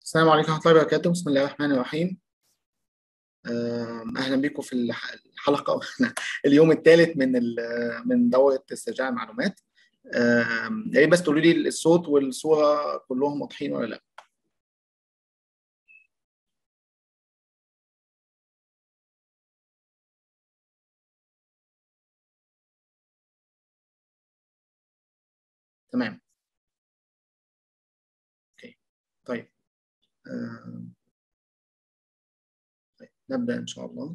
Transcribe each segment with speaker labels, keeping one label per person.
Speaker 1: السلام عليكم ورحمة الله وبركاته بسم الله الرحمن الرحيم أهلا بكم في الحلقة اليوم الثالث من من دورة استرجاع المعلومات يا ريت بس تقولوا لي الصوت والصورة كلهم واضحين ولا لا تمام اوكي طيب طيب نبدأ إن شاء الله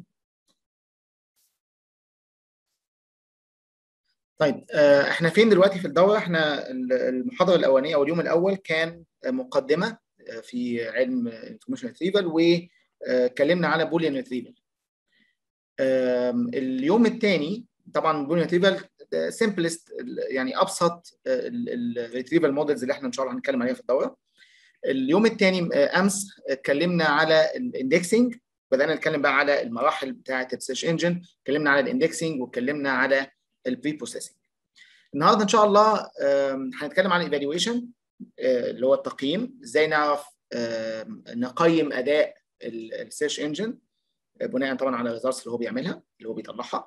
Speaker 1: طيب احنا فين دلوقتي في الدورة؟ احنا المحاضرة الأولانية أو اليوم الأول كان مقدمة في علم انفورميشن ريتريفال واتكلمنا على بوليان ريتريفال. اليوم الثاني طبعا بوليان ريتريفال سمبلست يعني ابسط الريتريفال مودلز اللي احنا ان شاء الله هنتكلم عليها في الدوره. اليوم الثاني امس اتكلمنا على الاندكسنج بدانا نتكلم بقى على المراحل بتاعه السيرش انجن اتكلمنا على الاندكسنج واتكلمنا على البري بروسيسنج النهارده ان شاء الله هنتكلم عن الايفالويشن اللي هو التقييم ازاي نعرف نقيم اداء السيرش انجن بناء طبعا على الريزلتس اللي هو بيعملها اللي هو بيطلعها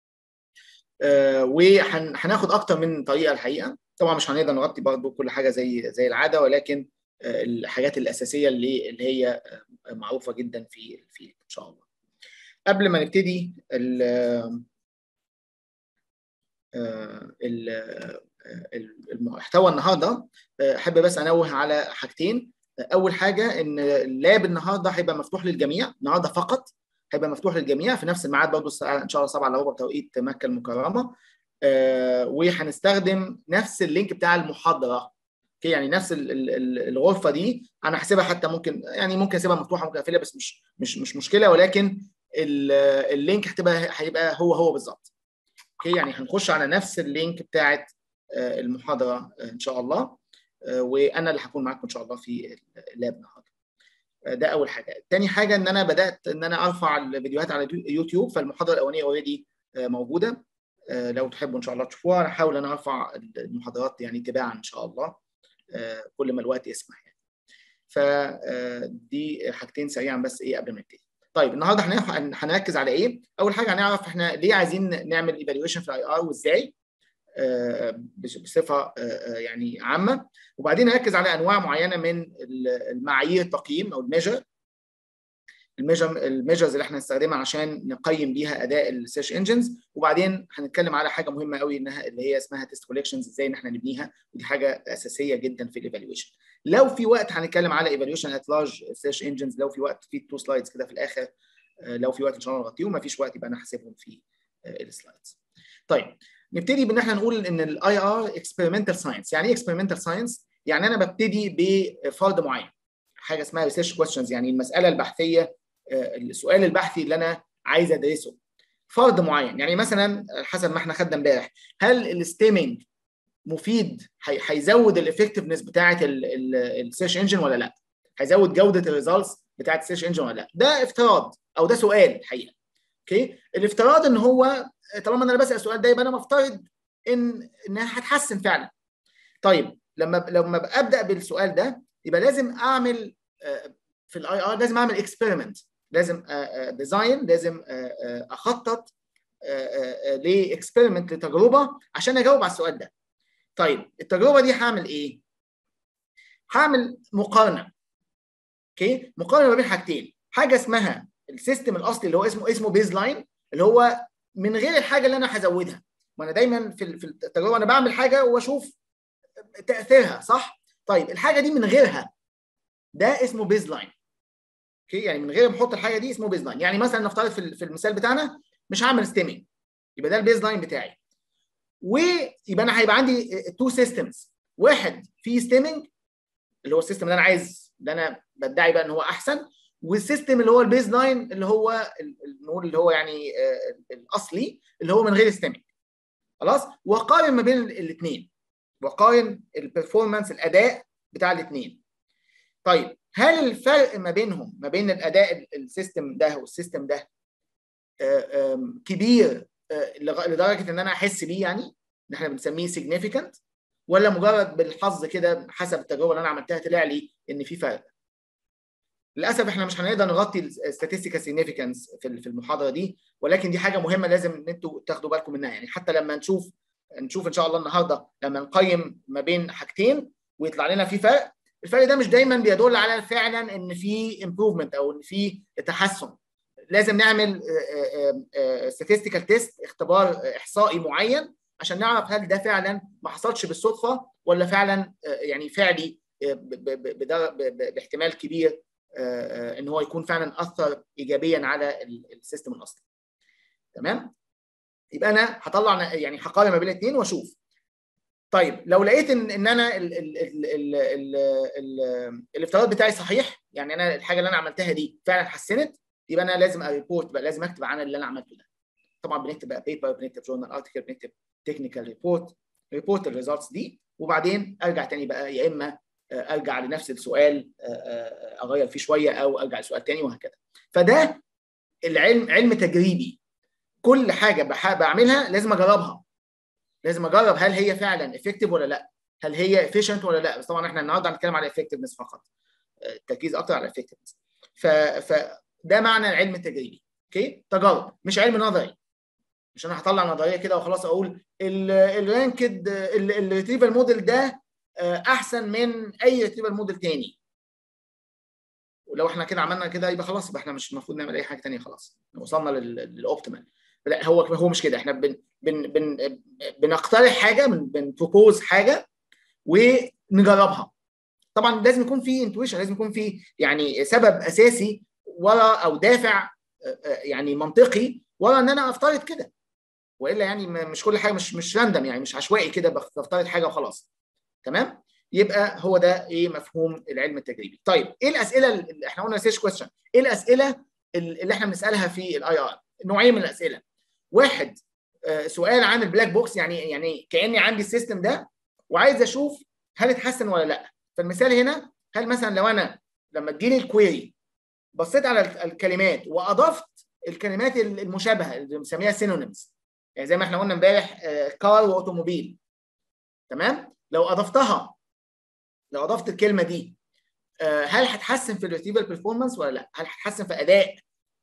Speaker 1: وهناخد اكتر من طريقه الحقيقه طبعا مش هنقدر نغطي برضه كل حاجه زي زي العاده ولكن الحاجات الاساسيه اللي اللي هي معروفه جدا في الفيلد ان شاء الله قبل ما نبتدي المحتوى النهارده احب بس انوه على حاجتين اول حاجه ان اللاب النهارده هيبقى مفتوح للجميع النهارده فقط هيبقى مفتوح للجميع في نفس الميعاد برضه الساعه ان شاء الله 7 الا ربع بتوقيت مكه المكرمه وهنستخدم نفس اللينك بتاع المحاضره اوكي يعني نفس الغرفه دي انا هسيبها حتى ممكن يعني ممكن اسيبها مفتوحه ممكن اقفلها بس مش مش مش مشكله ولكن اللينك هتبقى هيبقى هو هو بالظبط اوكي يعني هنخش على نفس اللينك بتاعت المحاضره ان شاء الله وانا اللي هكون معاكم ان شاء الله في اللاب النهارده ده اول حاجه تاني حاجه ان انا بدات ان انا ارفع الفيديوهات على يوتيوب فالمحاضره الاولانيه اوريدي موجوده لو تحبوا ان شاء الله تشوفوها هحاول ان انا ارفع المحاضرات يعني تباعا ان شاء الله كل ما الوقت يسمح يعني فدي حاجتين سريعا بس ايه قبل ما نبتدي طيب النهارده هنركز على ايه اول حاجه هنعرف احنا ليه عايزين نعمل ايفالويشن في الاي ار وازاي بصفه يعني عامه وبعدين نركز على انواع معينه من المعايير التقييم او الميجر الميجر الميجرز اللي احنا هنستخدمها عشان نقيم بيها اداء السيرش انجنز وبعدين هنتكلم على حاجه مهمه قوي انها اللي هي اسمها تيست كولكشنز ازاي ان احنا نبنيها ودي حاجه اساسيه جدا في الايفالويشن لو في وقت هنتكلم على ايفالويشن ات لارج سيرش انجنز لو في وقت في تو سلايدز كده في الاخر لو في وقت ان شاء الله نغطيهم ما فيش وقت يبقى انا هسيبهم في السلايدز طيب نبتدي بان احنا نقول ان الاي ار اكسبيرمنتال ساينس يعني ايه اكسبيرمنتال ساينس يعني انا ببتدي بفرض معين حاجه اسمها ريسيرش كويستشنز يعني المساله البحثيه السؤال البحثي اللي انا عايز ادرسه فرض معين يعني مثلا حسب ما احنا خدنا امبارح هل الستيمنج مفيد هيزود الافكتفنس بتاعه السيرش انجن ولا لا هيزود جوده الريزلتس بتاعه السيرش انجن ولا لا ده افتراض او ده سؤال الحقيقه اوكي الافتراض ان هو طالما انا بسال السؤال ده يبقى انا مفترض ان انها هتحسن فعلا طيب لما لما ابدا بالسؤال ده يبقى لازم اعمل في الاي ار لازم اعمل اكسبيرمنت لازم ديزاين لازم اخطط لاكسبيرمنت لتجربه عشان اجاوب على السؤال ده طيب التجربه دي هعمل ايه هعمل مقارنه اوكي مقارنه ما بين حاجتين حاجه اسمها السيستم الاصلي اللي هو اسمه اسمه بيز لاين اللي هو من غير الحاجه اللي انا هزودها وانا دايما في في التجربه انا بعمل حاجه واشوف تاثيرها صح طيب الحاجه دي من غيرها ده اسمه بيز لاين اوكي يعني من غير ما احط الحاجه دي اسمه بيز لاين يعني مثلا نفترض في المثال بتاعنا مش هعمل ستيمنج يبقى ده البيز لاين بتاعي ويبقى انا هيبقى عندي تو سيستمز واحد فيه ستيمنج اللي هو السيستم اللي انا عايز اللي انا بدعي بقى ان هو احسن والسيستم اللي هو البيز لاين اللي هو نقول اللي هو يعني الاصلي اللي هو من غير ستيمنج خلاص واقارن ما بين الاثنين واقارن البرفورمانس الاداء بتاع الاثنين طيب هل الفرق ما بينهم ما بين الاداء السيستم ده والسيستم ده كبير لدرجه ان انا احس بيه يعني ان احنا بنسميه significant ولا مجرد بالحظ كده حسب التجربه اللي انا عملتها طلع لي ان في فرق للاسف احنا مش هنقدر نغطي الستاتستيكال سيجنيفيكانس في المحاضره دي ولكن دي حاجه مهمه لازم ان انتوا تاخدوا بالكم منها يعني حتى لما نشوف نشوف ان شاء الله النهارده لما نقيم ما بين حاجتين ويطلع لنا في فرق الفرق ده مش دايما بيدل على فعلا ان في امبروفمنت او ان في تحسن لازم نعمل statistical تيست اختبار احصائي معين عشان نعرف هل ده فعلا ما حصلش بالصدفه ولا فعلا يعني فعلي باحتمال كبير ان هو يكون فعلا اثر ايجابيا على السيستم الاصلي تمام يبقى انا هطلع يعني هقارن ما بين الاثنين واشوف طيب لو لقيت ان ان انا ال ال ال ال ال ال الافتراض بتاعي صحيح يعني انا الحاجه اللي انا عملتها دي فعلا حسنت يبقى انا لازم اريبورت بقى لازم اكتب عن اللي انا عملته ده طبعا بنكتب بقى بيبر بنكتب جورنال ارتكل بنكتب تكنيكال ريبورت ريبورت الريزلتس دي وبعدين ارجع تاني بقى يا اما ارجع لنفس السؤال اغير فيه شويه او ارجع لسؤال تاني وهكذا فده العلم علم تجريبي كل حاجه بعملها لازم اجربها لازم اجرب هل هي فعلا افكتيف ولا لا هل هي افيشنت ولا لا بس طبعا احنا النهارده هنتكلم على افكتفنس فقط التركيز اكتر على افكتفنس ف... فده معنى العلم التجريبي اوكي تجارب مش علم نظري مش انا هطلع نظريه كده وخلاص اقول الرانكد الريتريفال موديل ده احسن من اي ريتريفال موديل تاني ولو احنا كده عملنا كده يبقى خلاص يبقى احنا مش المفروض نعمل اي حاجه ثانيه خلاص وصلنا للاوبتيمال لا هو هو مش كده احنا بن بن بن بنقترح حاجه بنبروبوز حاجه ونجربها طبعا لازم يكون في انتويشن لازم يكون في يعني سبب اساسي ورا او دافع يعني منطقي ورا ان انا افترض كده والا يعني مش كل حاجه مش مش راندم يعني مش عشوائي كده بفترض حاجه وخلاص تمام يبقى هو ده ايه مفهوم العلم التجريبي طيب ايه الاسئله اللي احنا قلنا سيش كويستشن ايه الاسئله اللي احنا بنسالها في الاي ار نوعين من الاسئله واحد سؤال عن البلاك بوكس يعني يعني كاني عندي السيستم ده وعايز اشوف هل اتحسن ولا لا فالمثال هنا هل مثلا لو انا لما تجيلي الكويري بصيت على الكلمات واضفت الكلمات المشابهه اللي بنسميها سينونيمز يعني زي ما احنا قلنا امبارح كار واوتوموبيل تمام لو اضفتها لو اضفت الكلمه دي هل هتحسن في الريتريفال بيرفورمانس ولا لا هل هتحسن في اداء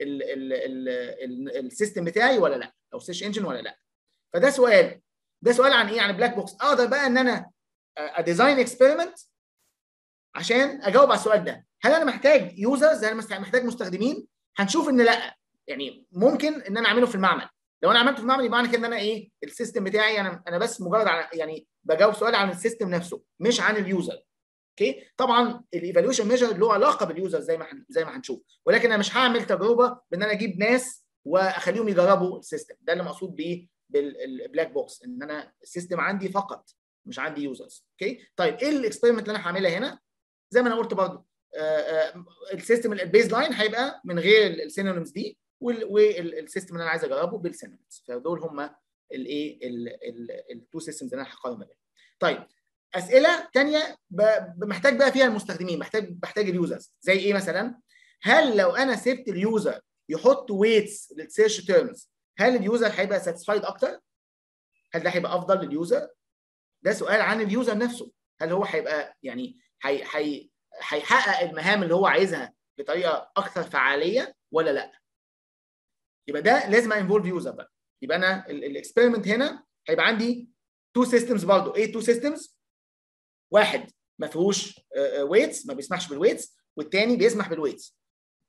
Speaker 1: السيستم بتاعي ولا لا او سيرش انجن ولا لا فده سؤال ده سؤال عن ايه عن بلاك بوكس اقدر بقى ان انا اديزاين اكسبيرمنت عشان اجاوب على السؤال ده هل انا محتاج يوزرز هل محتاج مستخدمين هنشوف ان لا يعني ممكن ان انا اعمله في المعمل لو انا عملته في المعمل يبقى معنى كده ان انا ايه السيستم بتاعي انا انا بس مجرد على يعني بجاوب سؤال عن السيستم نفسه مش عن اليوزر اوكي طبعا الايفالويشن ميجر له علاقه باليوزر زي ما زي ما هنشوف ولكن انا مش هعمل تجربه بان انا اجيب ناس واخليهم يجربوا السيستم ده اللي مقصود بيه بالبلاك بوكس ان انا السيستم عندي فقط مش عندي يوزرز اوكي طيب ايه الاكسبيرمنت اللي انا هعملها هنا زي ما انا قلت برضه السيستم البيز لاين هيبقى من غير السينونيمز دي والسيستم اللي انا عايز اجربه بالسينونيمز فدول هم الايه التو سيستمز اللي انا هقارن ما بينهم طيب اسئله ثانيه محتاج بقى فيها المستخدمين محتاج بحتاج اليوزرز زي ايه مثلا هل لو انا سبت اليوزر يحط ويتس للسيرش تيرمز هل اليوزر هيبقى ساتيسفايد اكتر هل ده هيبقى افضل لليوزر ده سؤال عن اليوزر نفسه هل هو هيبقى يعني هي هي هيحقق المهام اللي هو عايزها بطريقه اكثر فعاليه ولا لا يبقى ده لازم انفولف يوزر بقى يبقى انا الاكسبيرمنت هنا هيبقى عندي تو سيستمز برضه ايه تو سيستمز واحد ما فيهوش ويتس ما بيسمحش بالويتس والتاني بيسمح بالويتس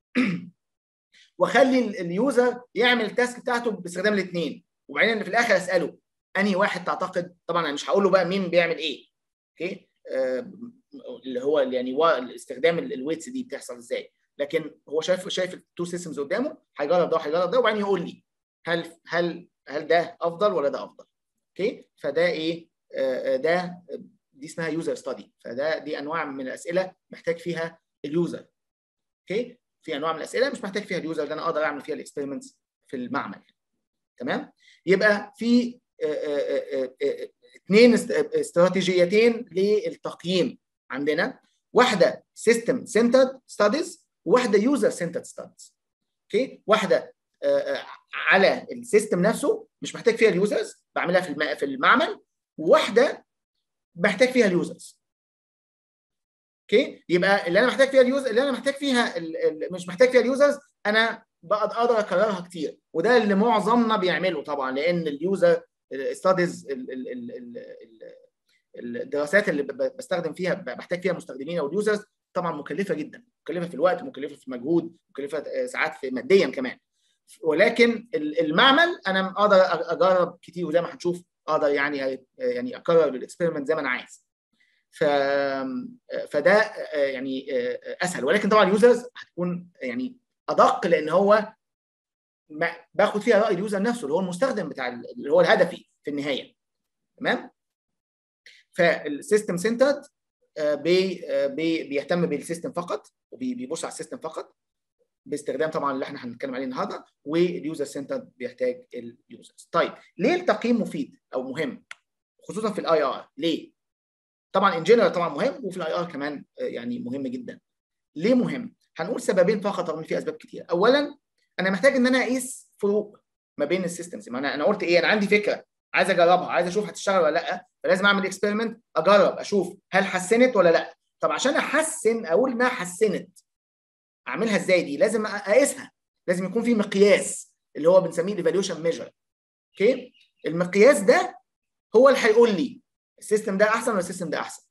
Speaker 1: واخلي اليوزر يعمل التاسك بتاعته باستخدام الاثنين وبعدين في الاخر اساله انهي واحد تعتقد طبعا انا مش هقول له بقى مين بيعمل ايه اوكي آه اللي هو يعني استخدام الويتس دي بتحصل ازاي لكن هو شايف شايف التو سيستمز قدامه هيجرب ده وهيجرب ده وبعدين يقول لي هل هل هل ده افضل ولا ده افضل اوكي فده ايه آه ده دي اسمها يوزر ستادي فده دي انواع من الاسئله محتاج فيها اليوزر اوكي في انواع من الاسئله مش محتاج فيها اليوزر ده انا اقدر اعمل فيها الاكسبيرمنتس في المعمل تمام يبقى في اثنين استراتيجيتين للتقييم عندنا واحده سيستم سنترد ستاديز وواحده يوزر سنترد ستاديز اوكي واحده على السيستم نفسه مش محتاج فيها اليوزرز بعملها في في المعمل وواحده محتاج فيها اليوزرز اوكي يبقى اللي انا محتاج فيها اليوزر اللي انا محتاج فيها ال... ال... مش محتاج فيها اليوزرز انا بقدر اكررها كتير وده اللي معظمنا بيعمله طبعا لان اليوزر ستاديز الدراسات اللي بستخدم فيها بحتاج فيها مستخدمين او اليوزرز طبعا مكلفه جدا مكلفه في الوقت مكلفه في المجهود مكلفه ساعات في ماديا كمان ولكن المعمل انا اقدر اجرب كتير وزي ما هنشوف اقدر يعني يعني اكرر الاكسبيرمنت زي ما انا عايز ف فده يعني اسهل ولكن طبعا اليوزرز هتكون يعني ادق لان هو باخد فيها راي اليوزر نفسه اللي هو المستخدم بتاع اللي هو الهدفي في النهايه تمام فالسيستم سنترد بي بي بيهتم بالسيستم فقط وبيبص على السيستم فقط باستخدام طبعا اللي احنا هنتكلم عليه النهارده واليوزر سنترد بيحتاج اليوزرز طيب ليه التقييم مفيد او مهم خصوصا في الاي ار ليه طبعا ان جنرال طبعا مهم وفي الاي ار كمان يعني مهم جدا ليه مهم هنقول سببين فقط رغم في اسباب كتير اولا انا محتاج ان انا اقيس فروق ما بين السيستمز ما انا انا قلت ايه انا عندي فكره عايز اجربها عايز اشوف هتشتغل ولا لا فلازم اعمل اكسبيرمنت اجرب اشوف هل حسنت ولا لا طب عشان احسن اقول انها حسنت اعملها ازاي دي لازم اقيسها لازم يكون في مقياس اللي هو بنسميه الايفالويشن ميجر اوكي المقياس ده هو اللي هيقول لي السيستم ده احسن ولا السيستم ده احسن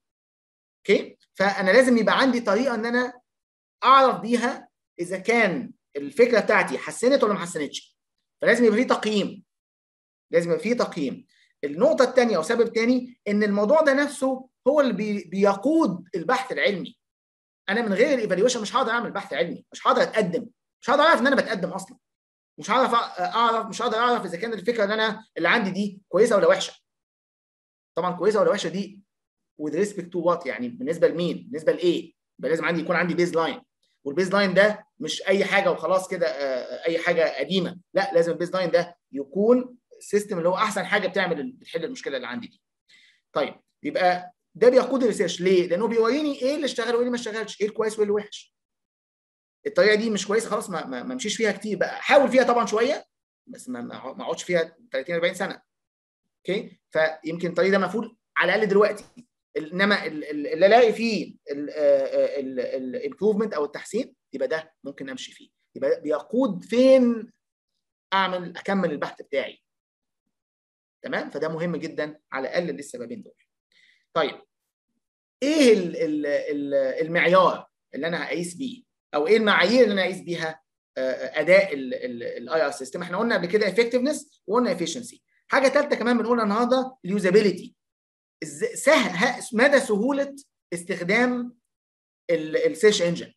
Speaker 1: اوكي فانا لازم يبقى عندي طريقه ان انا اعرف بيها اذا كان الفكره بتاعتي حسنت ولا ما حسنتش فلازم يبقى في تقييم لازم يبقى في تقييم النقطه الثانيه وسبب ثاني ان الموضوع ده نفسه هو اللي بي بيقود البحث العلمي انا من غير الايفالويشن مش هقدر اعمل بحث علمي مش هقدر اتقدم مش هقدر اعرف ان انا بتقدم اصلا مش هعرف اعرف مش هقدر اعرف اذا كان الفكره اللي انا اللي عندي دي كويسه ولا وحشه طبعا كويسه ولا وحشه دي with respect to what يعني بالنسبه لمين بالنسبه لايه يبقى لازم عندي يكون عندي بيز لاين والبيز لاين ده مش اي حاجه وخلاص كده اي حاجه قديمه لا لازم البيز لاين ده يكون السيستم اللي هو احسن حاجه بتعمل بتحل المشكله اللي عندي دي طيب يبقى ده بيقود الريسيرش ليه؟ لانه بيوريني ايه اللي اشتغل وايه اللي ما اشتغلش، ايه الكويس وايه اللي وحش. الطريقه دي مش كويسه خلاص ما, ما, ما امشيش فيها كتير بقى حاول فيها طبعا شويه بس ما ما اقعدش فيها 30 40 سنه. اوكي؟ فيمكن الطريق ده مفروض على الاقل دلوقتي انما اللي الاقي فيه الامبروفمنت او التحسين يبقى ده ممكن امشي فيه. يبقى بيقود فين اعمل اكمل البحث بتاعي. تمام؟ فده مهم جدا على الاقل للسببين دول. طيب ايه ال ال ال المعيار اللي انا هقيس بيه او ايه المعايير اللي انا هقيس بيها اداء الاي ار سيستم احنا قلنا قبل كده افكتفنس وقلنا افشنسي حاجه ثالثه كمان بنقولها النهارده اليوزابيلتي سهل مدى سهوله استخدام السيرش انجن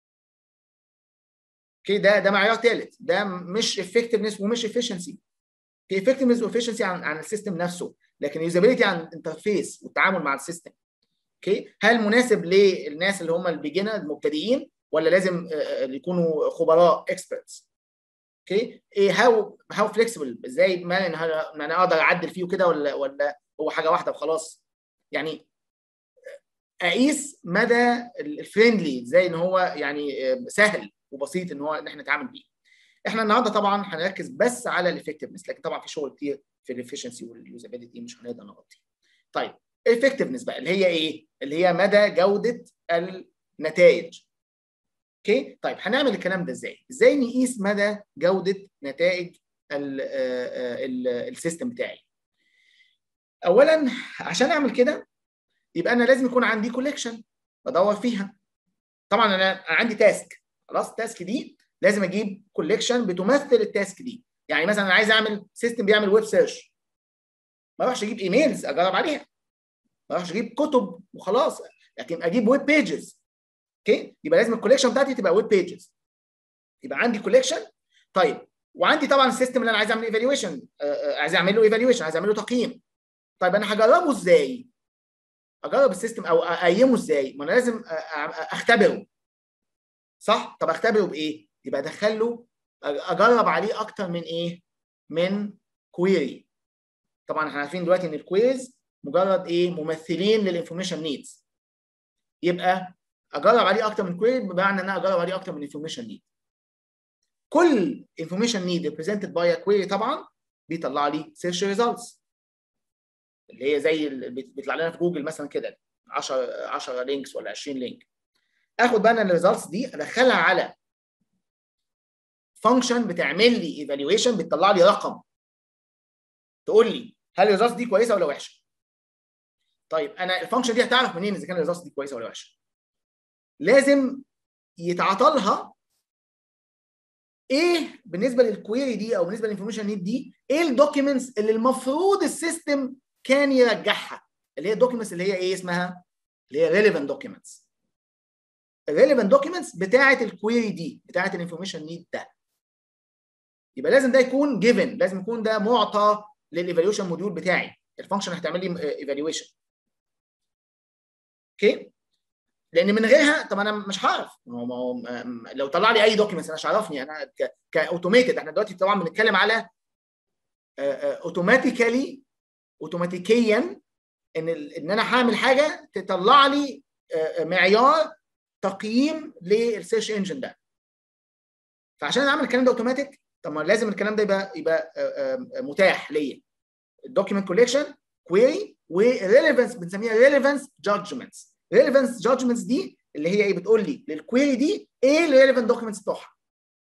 Speaker 1: اوكي ده ده معيار ثالث ده مش افكتفنس ومش افشنسي في افكتفنس وافشنسي عن عن السيستم نفسه لكن يوزابيلتي عن الانترفيس والتعامل مع السيستم اوكي هل مناسب للناس اللي هم البيجنر المبتدئين ولا لازم يكونوا خبراء اكسبرتس اوكي ايه هاو هاو فليكسبل ازاي ما انا اقدر اعدل فيه كده ولا ولا هو حاجه واحده وخلاص يعني اقيس مدى الفريندلي ازاي ان هو يعني سهل وبسيط ان هو ان احنا نتعامل بيه احنا النهارده طبعا هنركز بس على الافكتفنس لكن طبعا في شغل كتير في الافشنسي واليوزابيلتي مش هنقدر نغطيه طيب الافكتفنس بقى اللي هي ايه اللي هي مدى جوده النتائج اوكي طيب هنعمل الكلام ده ازاي ازاي نقيس مدى جوده نتائج السيستم بتاعي اولا عشان اعمل كده يبقى انا لازم يكون عندي كوليكشن بدور فيها طبعا انا عندي تاسك خلاص التاسك دي لازم اجيب كوليكشن بتمثل التاسك دي يعني مثلا انا عايز اعمل سيستم بيعمل ويب سيرش ما اروحش اجيب ايميلز اجرب عليها ما اروحش اجيب كتب وخلاص لكن اجيب ويب بيجز اوكي يبقى لازم الكوليكشن بتاعتي تبقى ويب بيجز يبقى عندي كوليكشن طيب وعندي طبعا السيستم اللي انا عايز اعمل ايفالويشن عايز اعمل له ايفالويشن عايز اعمل له تقييم طيب انا هجربه ازاي اجرب السيستم او اقيمه ازاي ما انا لازم اختبره صح طب اختبره بايه يبقى ادخل له اجرب عليه اكتر من ايه من كويري طبعا احنا عارفين دلوقتي ان الكويريز مجرد ايه ممثلين للانفورميشن نيدز يبقى اجرب عليه اكتر من كويري بمعنى ان انا اجرب عليه اكتر من انفورميشن نيد كل انفورميشن نيد ريبريزنتد باي كويري طبعا بيطلع لي سيرش ريزلتس اللي هي زي اللي بيطلع لنا في جوجل مثلا كده 10 10 لينكس ولا 20 لينك اخد بقى انا الريزلتس دي ادخلها على فانكشن بتعمل لي ايفالويشن بتطلع لي رقم تقول لي هل الريزلتس دي كويسه ولا وحشه طيب انا الفانكشن دي هتعرف منين اذا كان الريزلتس دي كويسه ولا وحشه لازم يتعطلها ايه بالنسبه للكويري دي او بالنسبه للانفورميشن نيد دي ايه الدوكيومنتس اللي المفروض السيستم كان يرجعها اللي هي الدوكيومنتس اللي هي ايه اسمها اللي هي ريليفنت دوكيومنتس الريليفنت دوكيومنتس بتاعه الكويري دي بتاعه الانفورميشن نيد ده يبقى لازم ده يكون جيفن لازم يكون ده معطى للايفالويشن موديول بتاعي الفانكشن هتعمل لي ايفالويشن اوكي لان من غيرها طب انا مش هعرف لو طلع لي اي دوكيومنتس انا مش عارفني انا كاوتوميتد احنا دلوقتي طبعا بنتكلم على اوتوماتيكالي اوتوماتيكيا ان ان انا هعمل حاجه تطلع لي معيار تقييم للسيرش انجن ده فعشان اعمل الكلام ده اوتوماتيك طب ما لازم الكلام ده يبقى يبقى متاح ليا الدوكيومنت كوليكشن كويري وريليفنس بنسميها ريليفنس جادجمنتس ريليفنس جادجمنتس دي اللي هي ايه بتقول لي للكويري دي ايه الريليفنت دوكيومنتس بتوعها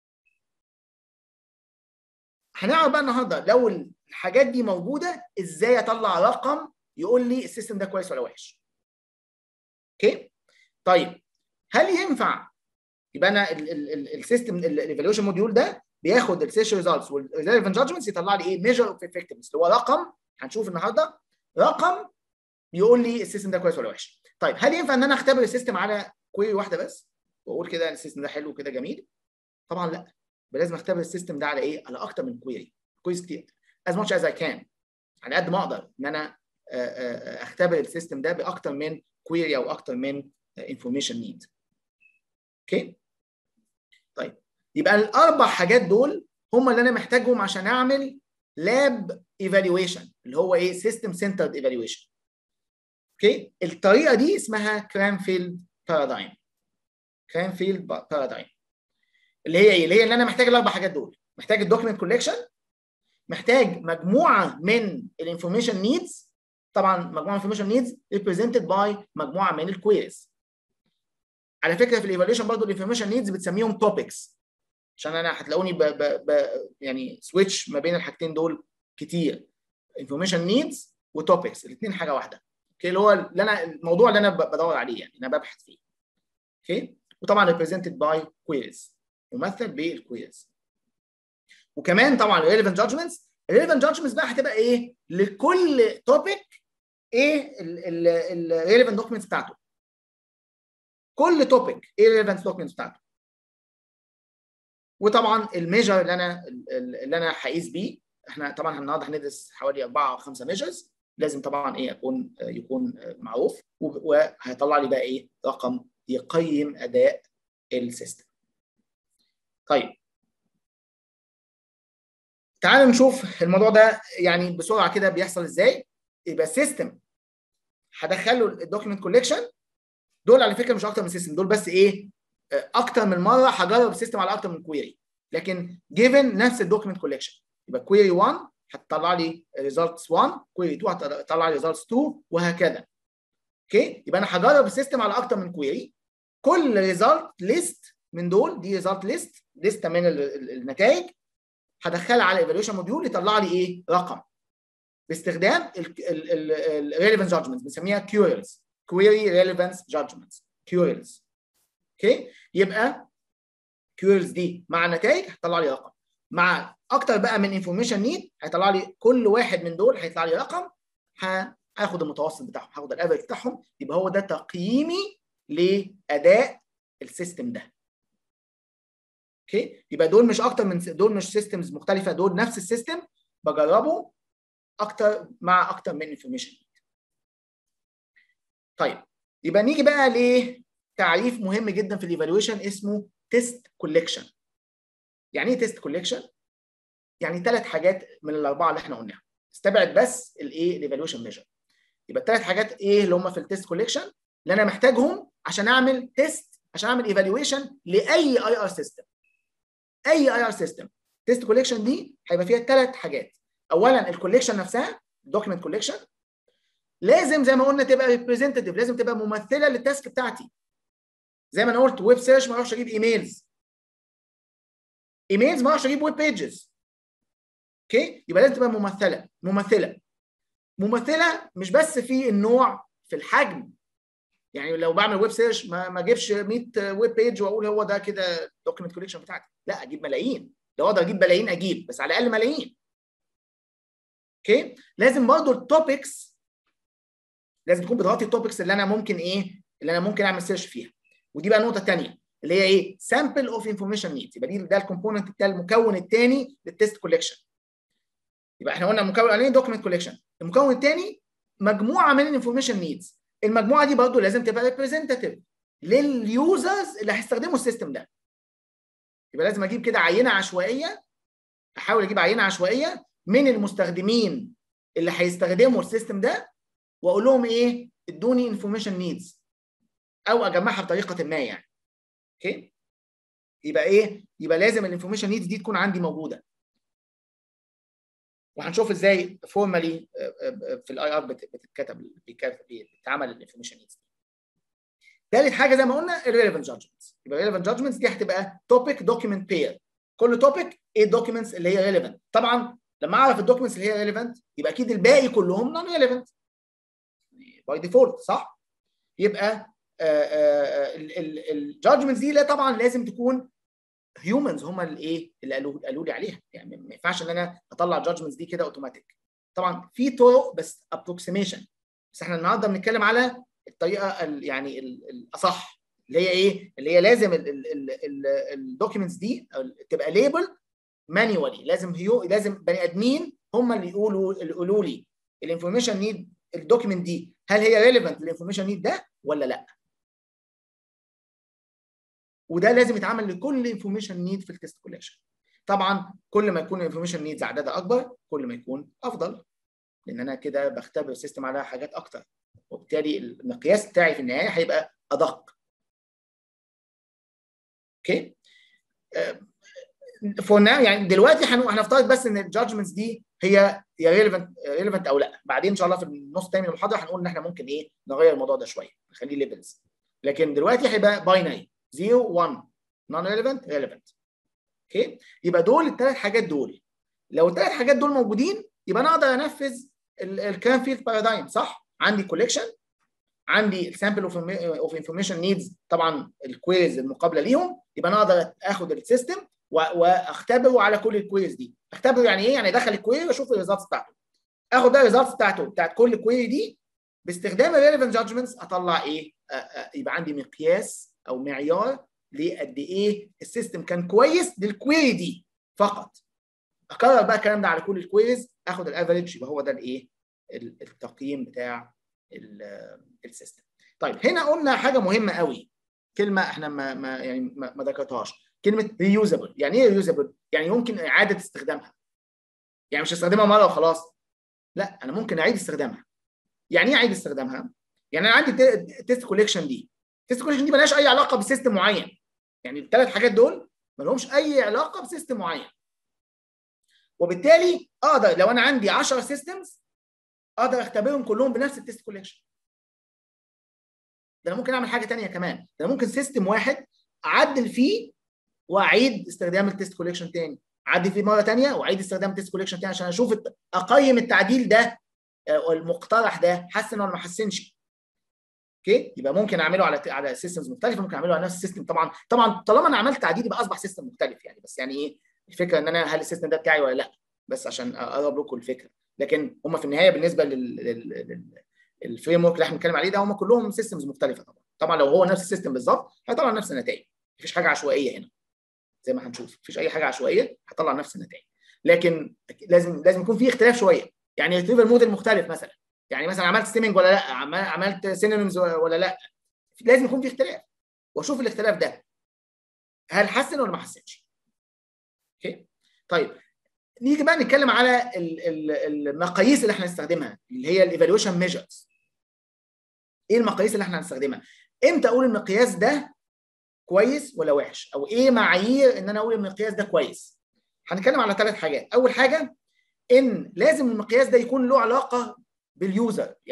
Speaker 1: هنعرف بقى النهارده لو الحاجات دي موجوده ازاي اطلع رقم يقول لي السيستم ده كويس ولا وحش اوكي طيب هل ينفع يبقى انا السيستم الايفالويشن موديول ده بياخد السيرش ريزلتس والريليفنت جادجمنتس يطلع لي ايه ميجر اوف افكتفنس اللي هو رقم هنشوف النهارده رقم يقول لي السيستم ده كويس ولا وحش طيب هل ينفع ان انا اختبر السيستم على كويري واحده بس واقول كده السيستم ده حلو كده جميل طبعا لا لازم اختبر السيستم ده على ايه على اكتر من كويري كويس كتير as much as I can على قد ما اقدر ان انا اختبر السيستم ده باكتر من كويري او اكتر من انفورميشن نيد اوكي طيب يبقى الاربع حاجات دول هم اللي انا محتاجهم عشان اعمل لاب ايفالويشن اللي هو ايه سيستم سنترد ايفالويشن اوكي الطريقه دي اسمها كرانفيلد بارادايم كرانفيلد بارادايم اللي هي ايه اللي هي اللي انا محتاج الاربع حاجات دول محتاج الدوكيمنت كولكشن محتاج مجموعه من الانفورميشن نيدز طبعا مجموعه من الانفورميشن نيدز ريبريزنتد باي مجموعه من الكويريز على فكره في الايفالويشن برضه الانفورميشن نيدز بتسميهم توبكس عشان انا هتلاقوني ب ب ب يعني سويتش ما بين الحاجتين دول كتير انفورميشن نيدز وتوبكس الاثنين حاجه واحده اوكي اللي هو اللي انا الموضوع اللي انا بدور عليه يعني انا ببحث فيه اوكي وطبعا represented by queries ممثل بالكويريز وكمان طبعا relevant judgments relevant judgments بقى هتبقى ايه لكل توبيك ايه ال relevant documents بتاعته كل توبيك ايه relevant documents بتاعته وطبعا الميجر اللي انا اللي انا هقيس بيه احنا طبعا النهارده هندرس حوالي اربعه او خمسه ميجرز لازم طبعا ايه يكون يكون معروف وهيطلع لي بقى ايه رقم يقيم اداء السيستم. طيب تعالوا نشوف الموضوع ده يعني بسرعه كده بيحصل ازاي يبقى السيستم هدخله الدوكيمنت كوليكشن دول على فكره مش اكتر من سيستم دول بس ايه اكتر من مره هجرب السيستم على اكتر من كويري لكن جيفن نفس الدوكيمنت كوليكشن يبقى كويري 1 هتطلع لي ريزلتس 1 كويري 2 هتطلع لي ريزلتس 2 وهكذا اوكي يبقى انا هجرب السيستم على اكتر من كويري كل ريزلت ليست من دول دي ريزلت ليست لسته من النتائج هدخلها على الايفالويشن موديول يطلع لي ايه رقم باستخدام الريليفنس جادجمنتس بنسميها كيوريز كويري ريليفنس جادجمنتس كيوريز اوكي يبقى كيوريز دي مع النتائج هتطلع لي رقم مع اكتر بقى من انفورميشن نيد هيطلع لي كل واحد من دول هيطلع لي رقم هاخد المتوسط بتاعهم هاخد الافرج بتاعهم يبقى هو ده تقييمي لاداء السيستم ده اوكي يبقى دول مش اكتر من دول مش سيستمز مختلفه دول نفس السيستم بجربه اكتر مع اكتر من انفورميشن طيب يبقى نيجي بقى لتعريف مهم جدا في الايفالويشن اسمه تيست كوليكشن يعني ايه تيست كوليكشن يعني ثلاث حاجات من الاربعه اللي احنا قلناها استبعد بس الايه الايفالويشن ميجر يبقى الثلاث حاجات ايه اللي هم في التيست كوليكشن اللي انا محتاجهم عشان اعمل تيست عشان اعمل ايفالويشن لاي اي ار سيستم اي اي ار سيستم تيست كوليكشن دي هيبقى فيها ثلاث حاجات اولا الكوليكشن نفسها دوكيمنت كوليكشن لازم زي ما قلنا تبقى ريبريزنتيف لازم تبقى ممثله للتاسك بتاعتي زي ما انا قلت ويب سيرش ما اعرفش اجيب ايميلز ايميلز ما اعرفش اجيب ويب بيجز اوكي يبقى لازم تبقى ممثله ممثله ممثله مش بس في النوع في الحجم يعني لو بعمل ويب سيرش ما ما اجيبش 100 ويب بيج واقول هو ده كده دوكيمنت كوليكشن بتاعتي لا اجيب ملايين لو اقدر اجيب ملايين اجيب بس على الاقل ملايين اوكي لازم برضه التوبكس لازم تكون بتغطي التوبكس اللي انا ممكن ايه اللي انا ممكن اعمل سيرش فيها ودي بقى نقطه ثانيه اللي هي ايه سامبل اوف انفورميشن نيدز يبقى دي ده الكومبوننت بتاع المكون الثاني للتيست كوليكشن يبقى احنا قلنا المكون الاولاني دوكيمنت كوليكشن المكون الثاني مجموعه من الانفورميشن نيدز المجموعه دي برضه لازم تبقى ريبريزنتيف لليوزرز اللي هيستخدموا السيستم ده يبقى لازم اجيب كده عينه عشوائيه احاول اجيب عينه عشوائيه من المستخدمين اللي هيستخدموا السيستم ده واقول لهم ايه ادوني انفورميشن نيدز او اجمعها بطريقه ما يعني اوكي يبقى ايه يبقى لازم الانفورميشن نيدز دي تكون عندي موجوده وهنشوف ازاي فورمالي في الاي ار بتتكتب بيتعمل الانفورميشن نيدز ثالث حاجه زي ما قلنا الريليفنت جادجمنتس يبقى الريليفنت جادجمنتس دي هتبقى توبيك دوكيمنت بير كل توبيك ايه الدوكيومنتس اللي هي ريليفنت طبعا لما اعرف الدوكيومنتس اللي هي ريليفنت يبقى اكيد الباقي كلهم نون ريليفنت باي ديفولت صح يبقى الجادجمنتس دي لا طبعا لازم تكون هيومنز هم اللي ايه اللي قالوا قالوا لي عليها يعني ما ينفعش ان انا اطلع الجادجمنتس دي كده اوتوماتيك طبعا في طرق بس ابروكسيميشن بس احنا النهارده بنتكلم على الطريقه ال يعني الاصح اللي هي ايه اللي هي لازم الدوكيومنتس دي تبقى ليبل مانيوالي لازم هيو لازم بني ادمين هم اللي يقولوا اللي يقولوا لي الانفورميشن نيد الدوكيمنت دي هل هي ريليفنت للانفورميشن نيد ده ولا لا وده لازم يتعمل لكل انفورميشن نيد في التست كولكشن طبعا كل ما يكون الانفورميشن نيدز عددها اكبر كل ما يكون افضل لان انا كده بختبر السيستم على حاجات اكتر وبالتالي المقياس بتاعي في النهايه هيبقى ادق اوكي فور ناو يعني دلوقتي هنفترض بس ان الجادجمنتس دي هي هي ريليفنت ريليفنت او لا بعدين ان شاء الله في النص الثاني من المحاضره هنقول ان احنا ممكن ايه نغير الموضوع ده شويه نخليه ليفلز لكن دلوقتي هيبقى باينري 0 1 نون ريليفنت ريليفنت اوكي يبقى دول الثلاث حاجات دول لو الثلاث حاجات دول موجودين يبقى انا اقدر انفذ الكلام فيلد بارادايم صح عندي كوليكشن عندي السامبل اوف انفورميشن نيدز طبعا الكويز المقابله ليهم يبقى انا اقدر اخد السيستم واختبره على كل الكويز دي اختبره يعني ايه يعني ادخل الكويري واشوف الريزلتس بتاعته اخد بقى الريزلتس بتاعته بتاعت كل كويري دي باستخدام الريليفنت جادجمنتس اطلع ايه يبقى عندي مقياس او معيار لقد ايه السيستم كان كويس للكويري دي فقط اكرر بقى الكلام ده على كل الكويريز اخد الافريج يبقى هو ده الايه التقييم بتاع السيستم طيب هنا قلنا حاجه مهمه قوي كلمه احنا ما, ما يعني ما, ما ذكرتهاش كلمه ريوزابل يعني ايه ريوزابل يعني يمكن اعاده استخدامها يعني مش استخدمها مره وخلاص لا انا ممكن اعيد استخدامها يعني ايه اعيد استخدامها يعني انا عندي تيست كوليكشن دي تيست كوليكشن دي مالهاش اي علاقه بسيستم معين يعني الثلاث حاجات دول ما لهمش اي علاقه بسيستم معين وبالتالي اقدر لو انا عندي 10 سيستمز اقدر اختبرهم كلهم بنفس التيست كوليكشن ده انا ممكن اعمل حاجه ثانيه كمان ده انا ممكن سيستم واحد اعدل فيه واعيد استخدام التيست كوليكشن تاني اعدل فيه مره ثانيه واعيد استخدام التيست كوليكشن تاني عشان اشوف اقيم التعديل ده المقترح ده حسن ولا ما حسنش اوكي يبقى ممكن اعمله على على سيستمز مختلفه ممكن اعمله على نفس السيستم طبعا طبعا طالما انا عملت تعديل يبقى اصبح سيستم مختلف يعني بس يعني ايه الفكره ان انا هل السيستم ده بتاعي ولا لا بس عشان اقرب لكم الفكره لكن هم في النهايه بالنسبه للفريم ورك اللي احنا بنتكلم عليه ده هم كلهم سيستمز مختلفه طبعا طبعا لو هو نفس السيستم بالظبط هيطلع نفس النتائج مفيش حاجه عشوائيه هنا زي ما هنشوف مفيش اي حاجه عشوائيه هتطلع نفس النتائج لكن لازم لازم يكون في اختلاف شويه يعني ريتريفر موديل مختلف مثلا يعني مثلا عملت ستيمنج ولا لا عملت سينونيمز ولا لا لازم يكون في اختلاف واشوف الاختلاف ده هل حسن ولا ما حسنش اوكي طيب نيجي بقى نتكلم على المقاييس اللي احنا هنستخدمها اللي هي الايفالويشن ميجرز ايه المقاييس اللي احنا هنستخدمها امتى اقول المقياس ده كويس ولا وحش او ايه معايير ان انا اقول المقياس ده كويس هنتكلم على ثلاث حاجات اول حاجه ان لازم المقياس ده يكون له علاقه باليوزر يعني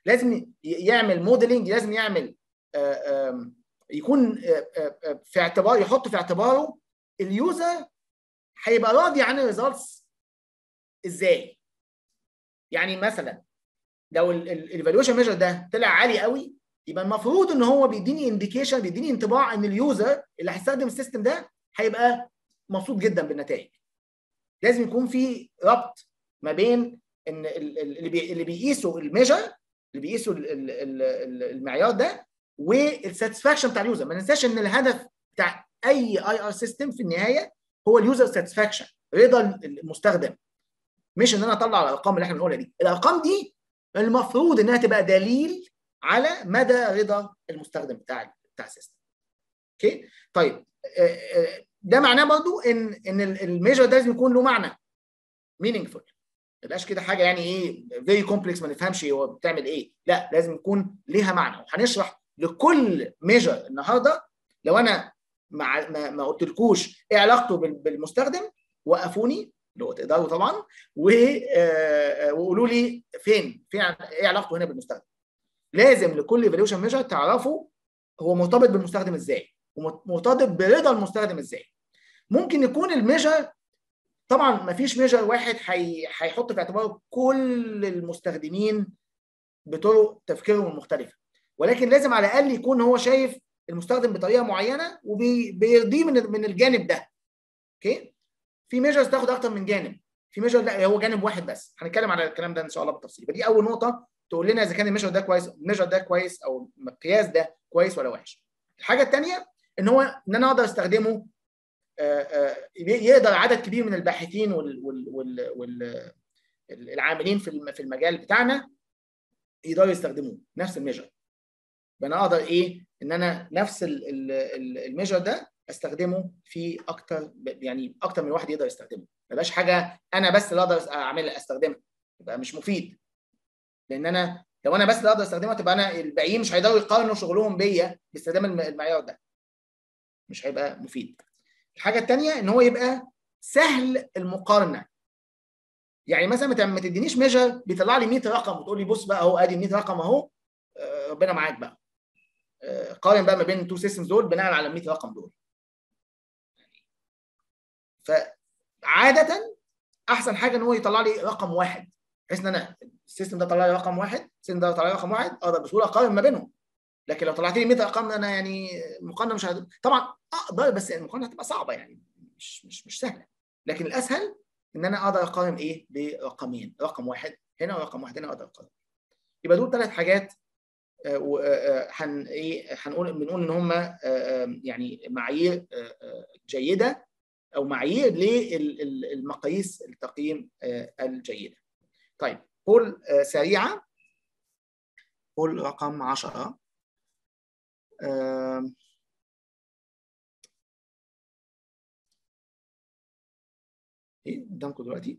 Speaker 1: لازم يعمل موديلنج لازم يعمل يكون في اعتبار يحط في اعتباره اليوزر هيبقى راضي عن الريزلتس ازاي يعني مثلا لو الايفالويشن ميجر ده طلع عالي قوي يبقى المفروض ان هو بيديني انديكيشن بيديني انطباع ان اليوزر اللي هيستخدم السيستم ده هيبقى مبسوط جدا بالنتائج لازم يكون في ربط ما بين ان اللي بي اللي بيقيسوا الميجر اللي بيقيسوا المعيار ده والساتسفاكشن بتاع اليوزر ما ننساش ان الهدف بتاع اي اي ار سيستم في النهايه هو اليوزر ساتسفاكشن رضا المستخدم مش ان انا اطلع الارقام اللي احنا بنقولها دي الارقام دي المفروض انها تبقى دليل على مدى رضا المستخدم بتاع بتاع السيستم اوكي طيب ده معناه برضو ان ان الميجر ده لازم يكون له معنى meaningful ما يبقاش كده حاجه يعني ايه فيري كومبلكس ما نفهمش هو بتعمل ايه لا لازم يكون ليها معنى وهنشرح لكل ميجر النهارده لو انا مع ما, ما قلتلكوش ايه علاقته بالمستخدم وقفوني لو تقدروا طبعا وقولوا لي فين فين ايه علاقته هنا بالمستخدم لازم لكل ايفالويشن ميجر تعرفوا هو مرتبط بالمستخدم ازاي ومرتبط برضا المستخدم ازاي ممكن يكون الميجر طبعا ما فيش ميجر واحد هيحط في اعتباره كل المستخدمين بطرق تفكيرهم المختلفه ولكن لازم على الاقل يكون هو شايف المستخدم بطريقه معينه وبيرضيه من من الجانب ده اوكي في ميجرز تاخد اكتر من جانب في ميجر لا هو جانب واحد بس هنتكلم على الكلام ده ان شاء الله بالتفصيل دي اول نقطه تقول لنا اذا كان الميجر ده كويس الميجر ده كويس او القياس ده كويس ولا وحش الحاجه الثانيه ان هو ان انا اقدر استخدمه يقدر عدد كبير من الباحثين وال وال وال وال العاملين في في المجال بتاعنا يقدروا يستخدموه نفس الميجر فانا اقدر ايه ان انا نفس الميجر ده استخدمه في اكتر يعني اكتر من واحد يقدر يستخدمه ما يبقاش حاجه انا بس اللي اقدر اعملها استخدمها يبقى مش مفيد لان انا لو انا بس اللي اقدر استخدمها تبقى انا الباقيين مش هيقدروا يقارنوا شغلهم بيا باستخدام المعيار ده مش هيبقى مفيد الحاجه الثانيه ان هو يبقى سهل المقارنه يعني مثلا ما تدينيش ميجر بيطلع لي 100 رقم وتقول لي بص بقى اهو ادي 100 رقم اهو ربنا معاك بقى قارن بقى ما بين التو سيستمز دول بناء على ال 100 رقم دول فعاده احسن حاجه ان هو يطلع لي رقم واحد بحيث ان انا السيستم ده طلع لي رقم واحد السيستم ده طلع لي رقم واحد اقدر بسهوله اقارن ما بينهم لكن لو طلعت لي 100 ارقام انا يعني المقارنه مش هت... طبعا اقدر بس المقارنه هتبقى صعبه يعني مش مش مش سهله لكن الاسهل ان انا اقدر اقارن ايه برقمين رقم واحد هنا ورقم واحد هنا اقدر اقارن يبقى دول ثلاث حاجات هن ايه هنقول بنقول ان هم يعني معايير جيده او معايير للمقاييس التقييم الجيده. طيب بول سريعه بول رقم 10 ايه قدامكم دلوقتي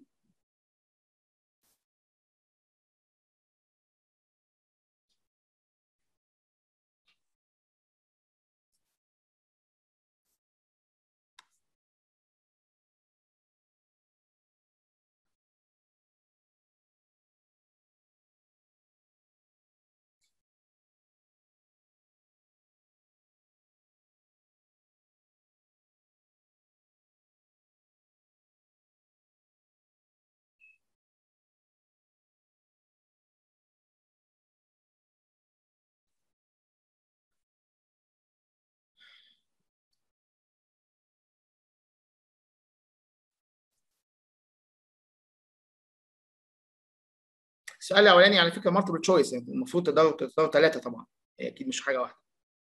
Speaker 1: السؤال الاولاني على فكره مالتيبل تشويس يعني المفروض تقدروا تختاروا ثلاثه طبعا اكيد مش حاجه واحده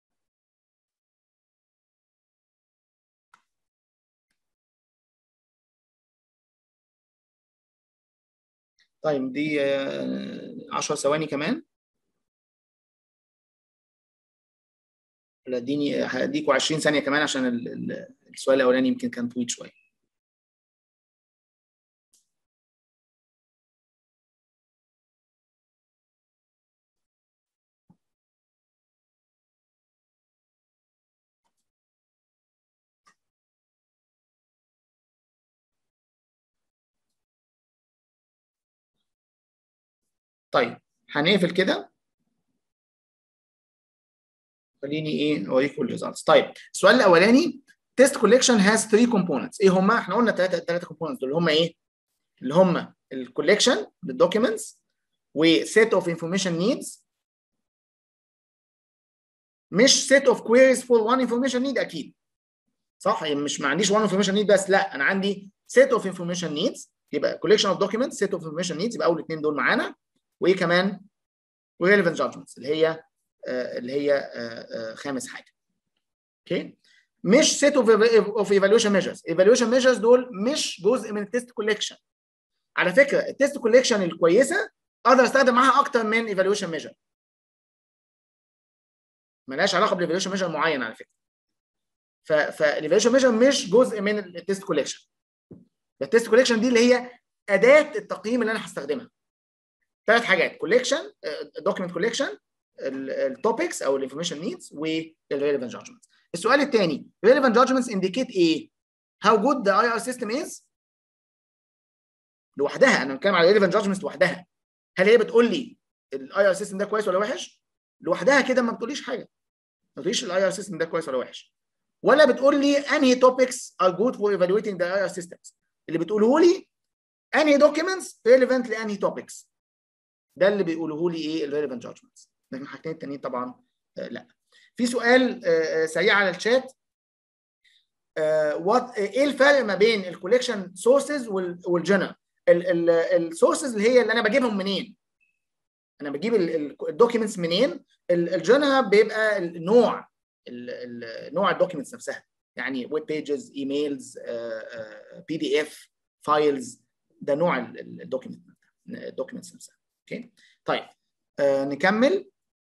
Speaker 1: طيب دي 10 ثواني كمان اديني هديكوا 20 ثانيه كمان عشان السؤال الاولاني يمكن كان طويل شويه طيب هنقفل كده خليني ايه اوريكم الريزلتس طيب السؤال الاولاني تيست كوليكشن هاز 3 كومبوننتس ايه هم احنا قلنا ثلاثه ثلاثه كومبوننتس دول هم ايه اللي هم الكوليكشن للدوكيومنتس وسيت اوف انفورميشن نيدز مش سيت اوف كويريز فور وان انفورميشن نيد اكيد صح يعني مش ما عنديش وان انفورميشن نيد بس لا انا عندي سيت اوف انفورميشن نيدز يبقى كوليكشن اوف دوكيومنتس سيت اوف انفورميشن نيدز يبقى اول اثنين دول معانا وايه كمان وريليفنت جادجمنتس اللي هي آه اللي هي آه آه خامس حاجه اوكي مش سيت اوف اوف ايفالويشن ميجرز ايفالويشن ميجرز دول مش جزء من التيست كوليكشن على فكره التيست كوليكشن الكويسه اقدر استخدم معاها اكتر من ايفالويشن ميجر ملهاش علاقه بالايفالويشن ميجر معين على فكره فالايفالويشن ميجر مش جزء من التيست كوليكشن التيست كوليكشن دي اللي هي اداه التقييم اللي انا هستخدمها ثلاث حاجات كوليكشن دوكيمنت كوليكشن التوبكس او الانفورميشن نيدز والريليفنت جادجمنتس السؤال الثاني relevant judgments indicate ايه how good the IR system is لوحدها انا بتكلم على relevant judgments لوحدها هل هي بتقول لي الاي ار سيستم ده كويس ولا وحش لوحدها كده ما بتقوليش حاجه ما بتقوليش الاي ار سيستم ده كويس ولا وحش ولا بتقول لي انهي topics are good for evaluating the IR systems اللي بتقوله لي انهي documents relevant لانهي topics ده اللي بيقوله لي ايه الريليفنت جادجمنتس لكن الحاجتين التانيين طبعا آه لا في سؤال آه سريع على الشات وات ايه الفرق ما بين الكوليكشن سورسز والجنرال السورسز اللي هي اللي انا بجيبهم منين انا بجيب الدوكيومنتس منين الجنرال بيبقى النوع نوع الدوكيومنتس نفسها يعني ويب بيجز ايميلز بي دي اف فايلز ده نوع الدوكيومنت الدوكيومنتس نفسها اوكي طيب آه نكمل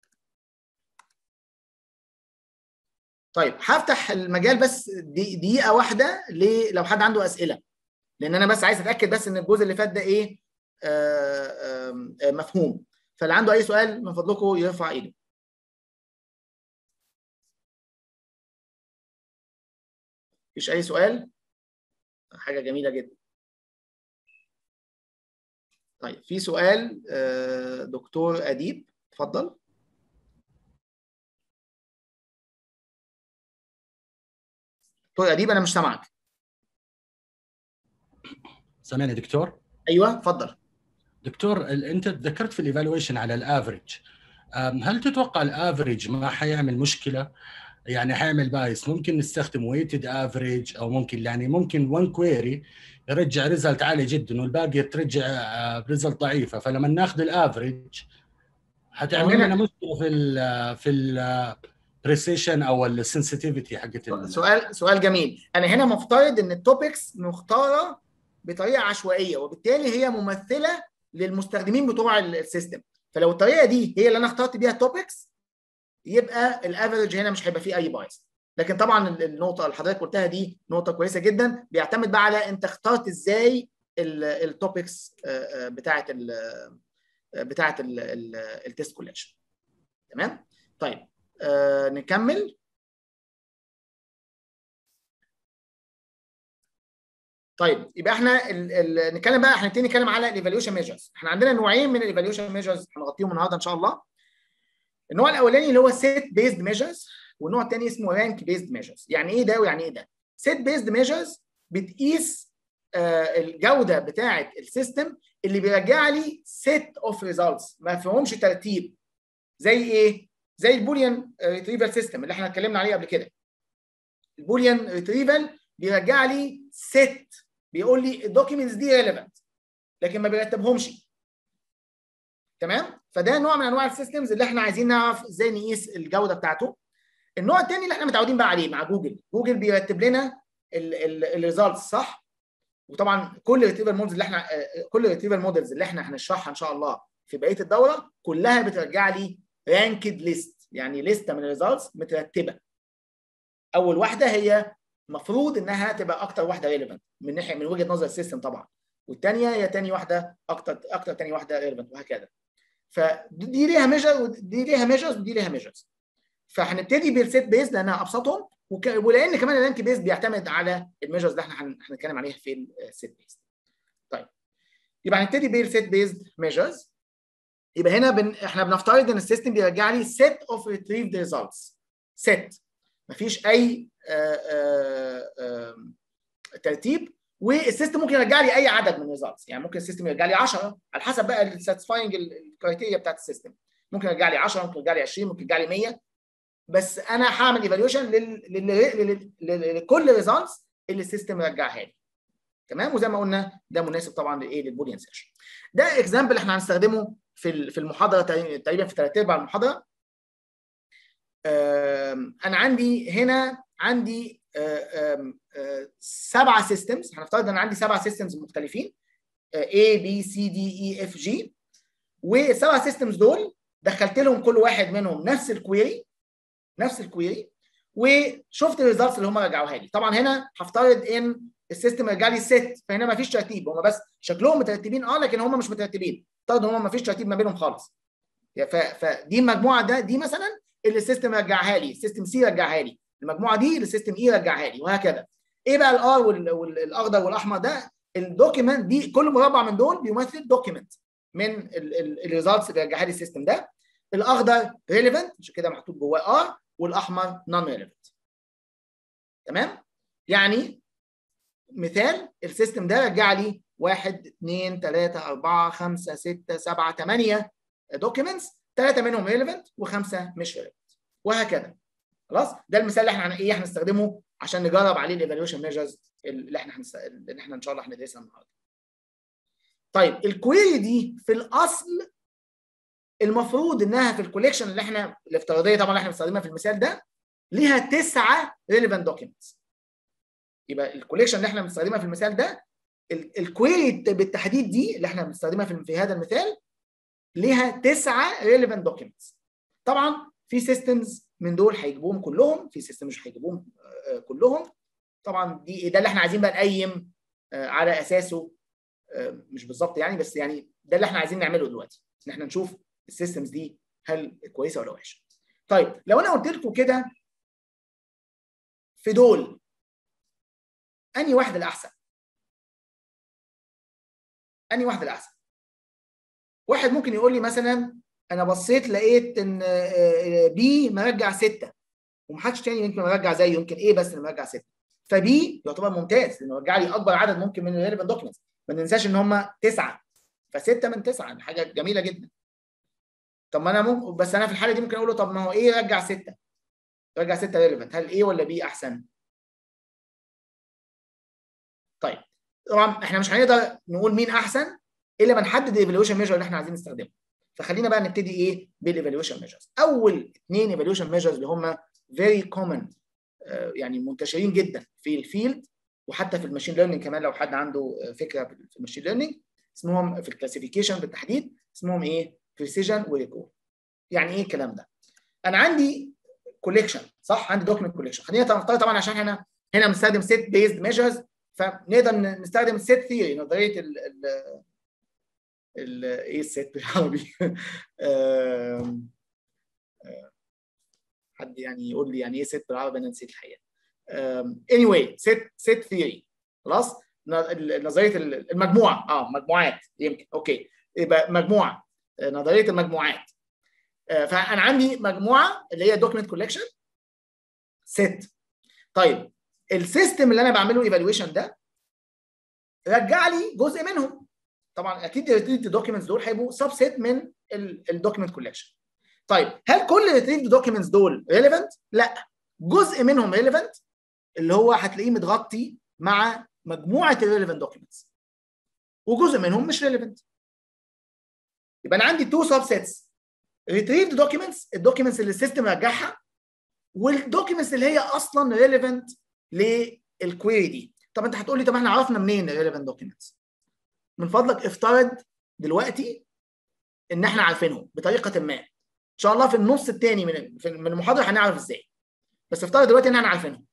Speaker 1: طيب هفتح المجال بس دقيقه واحده لو حد عنده اسئله لان انا بس عايز اتاكد بس ان الجزء اللي فات ده ايه آه آه مفهوم فاللي عنده اي سؤال من فضلكم يرفع ايده مفيش اي سؤال حاجه جميله جدا طيب في سؤال دكتور اديب اتفضل دكتور اديب انا مش سامعك
Speaker 2: سامعني دكتور
Speaker 1: ايوه اتفضل
Speaker 2: دكتور انت ذكرت في الايفالويشن على الافريج هل تتوقع الافريج ما حيعمل مشكله يعني حيعمل بايس ممكن نستخدم ويتد افريج او ممكن يعني ممكن وان كويري يرجع ريزلت عالي جدا والباقي ترجع ريزلت ضعيفه فلما ناخذ الافريج حتعمل لنا مشكله في ال في ال بريسيشن او السنسيتيفيتي حقت
Speaker 1: سؤال سؤال جميل انا هنا مفترض ان التوبكس مختاره بطريقه عشوائيه وبالتالي هي ممثله للمستخدمين بتوع السيستم فلو الطريقه دي هي اللي انا اخترت بيها التوبكس يبقى الافرج هنا مش هيبقى فيه اي بايس لكن طبعا النقطه اللي حضرتك قلتها دي نقطه كويسه جدا بيعتمد بقى على انت اخترت ازاي التوبكس بتاعه ال بتاعه التست كولكشن تمام طيب آه نكمل طيب يبقى احنا ال ال نتكلم بقى هنبتدي نتكلم على الايفالويشن ميجرز احنا عندنا نوعين من الايفالويشن ميجرز هنغطيهم النهارده ان شاء الله النوع الاولاني اللي هو سيت بيزد ميجرز والنوع الثاني اسمه رانك بيزد ميجرز يعني ايه ده ويعني ايه ده سيت بيزد ميجرز بتقيس آه الجوده بتاعه السيستم اللي بيرجع لي سيت اوف ريزلتس ما فيهمش ترتيب زي ايه زي البوليان ريتريفال سيستم اللي احنا اتكلمنا عليه قبل كده البوليان ريتريفال بيرجع لي سيت بيقول لي الدوكيومنتس دي ريليفنت لكن ما بيرتبهمش تمام فده نوع من انواع السيستمز اللي احنا عايزين نعرف ازاي نقيس الجوده بتاعته النوع الثاني اللي احنا متعودين بقى عليه مع جوجل جوجل بيرتب لنا الريزلتس صح وطبعا كل ريتريفال مودلز اللي احنا كل ريتريفال مودلز اللي احنا هنشرحها ان شاء الله في بقيه الدوره كلها بترجع لي رانكد ليست يعني لسته من الريزلتس مترتبه اول واحده هي المفروض انها تبقى اكتر واحده ريليفنت من ناحيه من وجهه نظر السيستم طبعا والثانيه هي ثاني واحده اكتر اكتر ثاني واحده ريليفنت وهكذا فدي ليها ميجر ودي ليها ميجرز ودي ليها ميجرز فهنبتدي بالسيت بيز لانها ابسطهم وك... ولان كمان الرانك بيز بيعتمد على الميجرز اللي احنا هنتكلم عليها في السيت بيز طيب يبقى هنبتدي بالسيت بيز ميجرز يبقى هنا بن... احنا بنفترض ان السيستم بيرجع لي set of retrieved results ست مفيش اي آآ آآ ترتيب والسيستم ممكن يرجع لي اي عدد من الريزلتس يعني ممكن السيستم يرجع لي 10 على حسب بقى الساتسفاينج الكرايتيريا بتاعت السيستم ممكن يرجع لي 10 ممكن يرجع لي 20 ممكن يرجع لي 100 بس انا هعمل ايفالويشن لكل ريزلتس اللي السيستم يرجعها لي تمام وزي ما قلنا ده مناسب طبعا لايه للبوليان سيرش ده اكزامبل احنا هنستخدمه في في المحاضره تقريبا في ثلاث ارباع المحاضره انا عندي هنا عندي سبعه سيستمز هنفترض ان عندي سبعه سيستمز مختلفين A B C D E F G والسبعه سيستمز دول دخلت لهم كل واحد منهم نفس الكويري نفس الكويري وشفت الريزلتس اللي هم رجعوها لي طبعا هنا هفترض ان السيستم رجع لي ست فهنا ما فيش ترتيب هم بس شكلهم مترتبين اه لكن هم مش مترتبين افترض ان هم ما فيش ترتيب ما بينهم خالص فدي المجموعه ده دي مثلا اللي السيستم رجعها لي السيستم سي رجعها لي المجموعه دي اللي السيستم اي رجعها لي وهكذا ايه بقى الار والاخضر والاحمر ده الدوكيمنت دي كل مربع من دول بيمثل دوكيمنت من الريزلتس اللي رجعها لي السيستم ده الاخضر ريليفنت عشان كده محطوط جواه ار والاحمر نون ريليفنت تمام يعني مثال السيستم ده رجع لي 1 2 3 4 5 6 7 8 دوكيومنتس ثلاثه منهم ريليفنت وخمسه مش ريليفنت وهكذا خلاص ده المثال اللي احنا ايه هنستخدمه عشان نجرب عليه الايفالويشن ميجرز اللي احنا هنست... اللي احنا ان شاء الله هندرسها النهارده طيب الكويري دي في الاصل المفروض انها في الكوليكشن اللي احنا الافتراضيه طبعا اللي احنا بنستخدمها في المثال ده ليها تسعه ريليفنت دوكيومنتس يبقى الكوليكشن اللي احنا بنستخدمها في المثال ده الكويري بالتحديد دي اللي احنا بنستخدمها في, في هذا المثال ليها تسعه ريليفنت دوكيومنتس طبعا في سيستمز من دول هيجيبوهم كلهم في سيستم مش هيجيبوهم كلهم طبعا دي ده اللي احنا عايزين بقى نقيم على اساسه مش بالظبط يعني بس يعني ده اللي احنا عايزين نعمله دلوقتي ان احنا نشوف السيستمز دي هل كويسه ولا وحشه طيب لو انا قلت لكم كده في دول انهي واحده الاحسن انهي واحده الاحسن واحد ممكن يقول لي مثلا انا بصيت لقيت ان بي مرجع سته ومحدش تاني يمكن مرجع زيه يمكن ايه بس اللي مرجع سته فبي يعتبر ممتاز لانه رجع لي اكبر عدد ممكن من الريليفنت دوكيومنتس ما ننساش ان هم تسعه فسته من تسعه حاجه جميله جدا طب ما انا ممكن بس انا في الحاله دي ممكن اقول له طب ما هو ايه رجع سته رجع سته ريليفنت هل ايه ولا بي احسن؟ طيب طبعا احنا مش هنقدر نقول مين احسن الا ما نحدد الايفالويشن ميجر اللي احنا عايزين نستخدمه فخلينا بقى نبتدي ايه بالايفالويشن ميجرز اول اثنين ايفالويشن ميجرز اللي هم فيري كومن يعني منتشرين جدا في الفيلد وحتى في الماشين ليرنينج كمان لو حد عنده فكره في الماشين ليرنينج اسمهم في الكلاسيفيكيشن بالتحديد اسمهم ايه بريسيجن وريكول يعني ايه الكلام ده انا عندي كوليكشن صح عندي دوكيمنت كوليكشن خلينا نفترض طبعا عشان احنا هنا بنستخدم سيت بيزد ميجرز فنقدر نستخدم السيت ثيوري نظريه ال ال ال ايه السيت بالعربي حد يعني يقول لي يعني ايه سيت بالعربي انا نسيت الحقيقه anyway سيت سيت ثيوري خلاص نظريه المجموعه اه مجموعات يمكن اوكي يبقى مجموعه نظريه المجموعات فانا عندي مجموعه اللي هي دوكيمنت كولكشن سيت طيب السيستم اللي انا بعمله ايفالويشن ده رجع لي جزء منهم طبعا اكيد الريتريفد دوكيومنتس دول هيبقوا سب سيت من الدوكيمنت كولكشن طيب هل كل الريتريفد دوكيومنتس دول ريليفنت لا جزء منهم ريليفنت اللي هو هتلاقيه متغطي مع مجموعه الريليفنت دوكيومنتس وجزء منهم مش ريليفنت يبقى انا عندي تو سب سيتس ريتريفد دوكيومنتس الدوكيومنتس اللي السيستم رجعها والدوكيومنتس اللي هي اصلا ريليفنت للكويري دي طب انت هتقول لي طب احنا عرفنا منين الريليفنت دوكيومنتس من فضلك افترض دلوقتي ان احنا عارفينهم بطريقه ما ان شاء الله في النص الثاني من من المحاضره هنعرف ازاي بس افترض دلوقتي ان احنا عارفينهم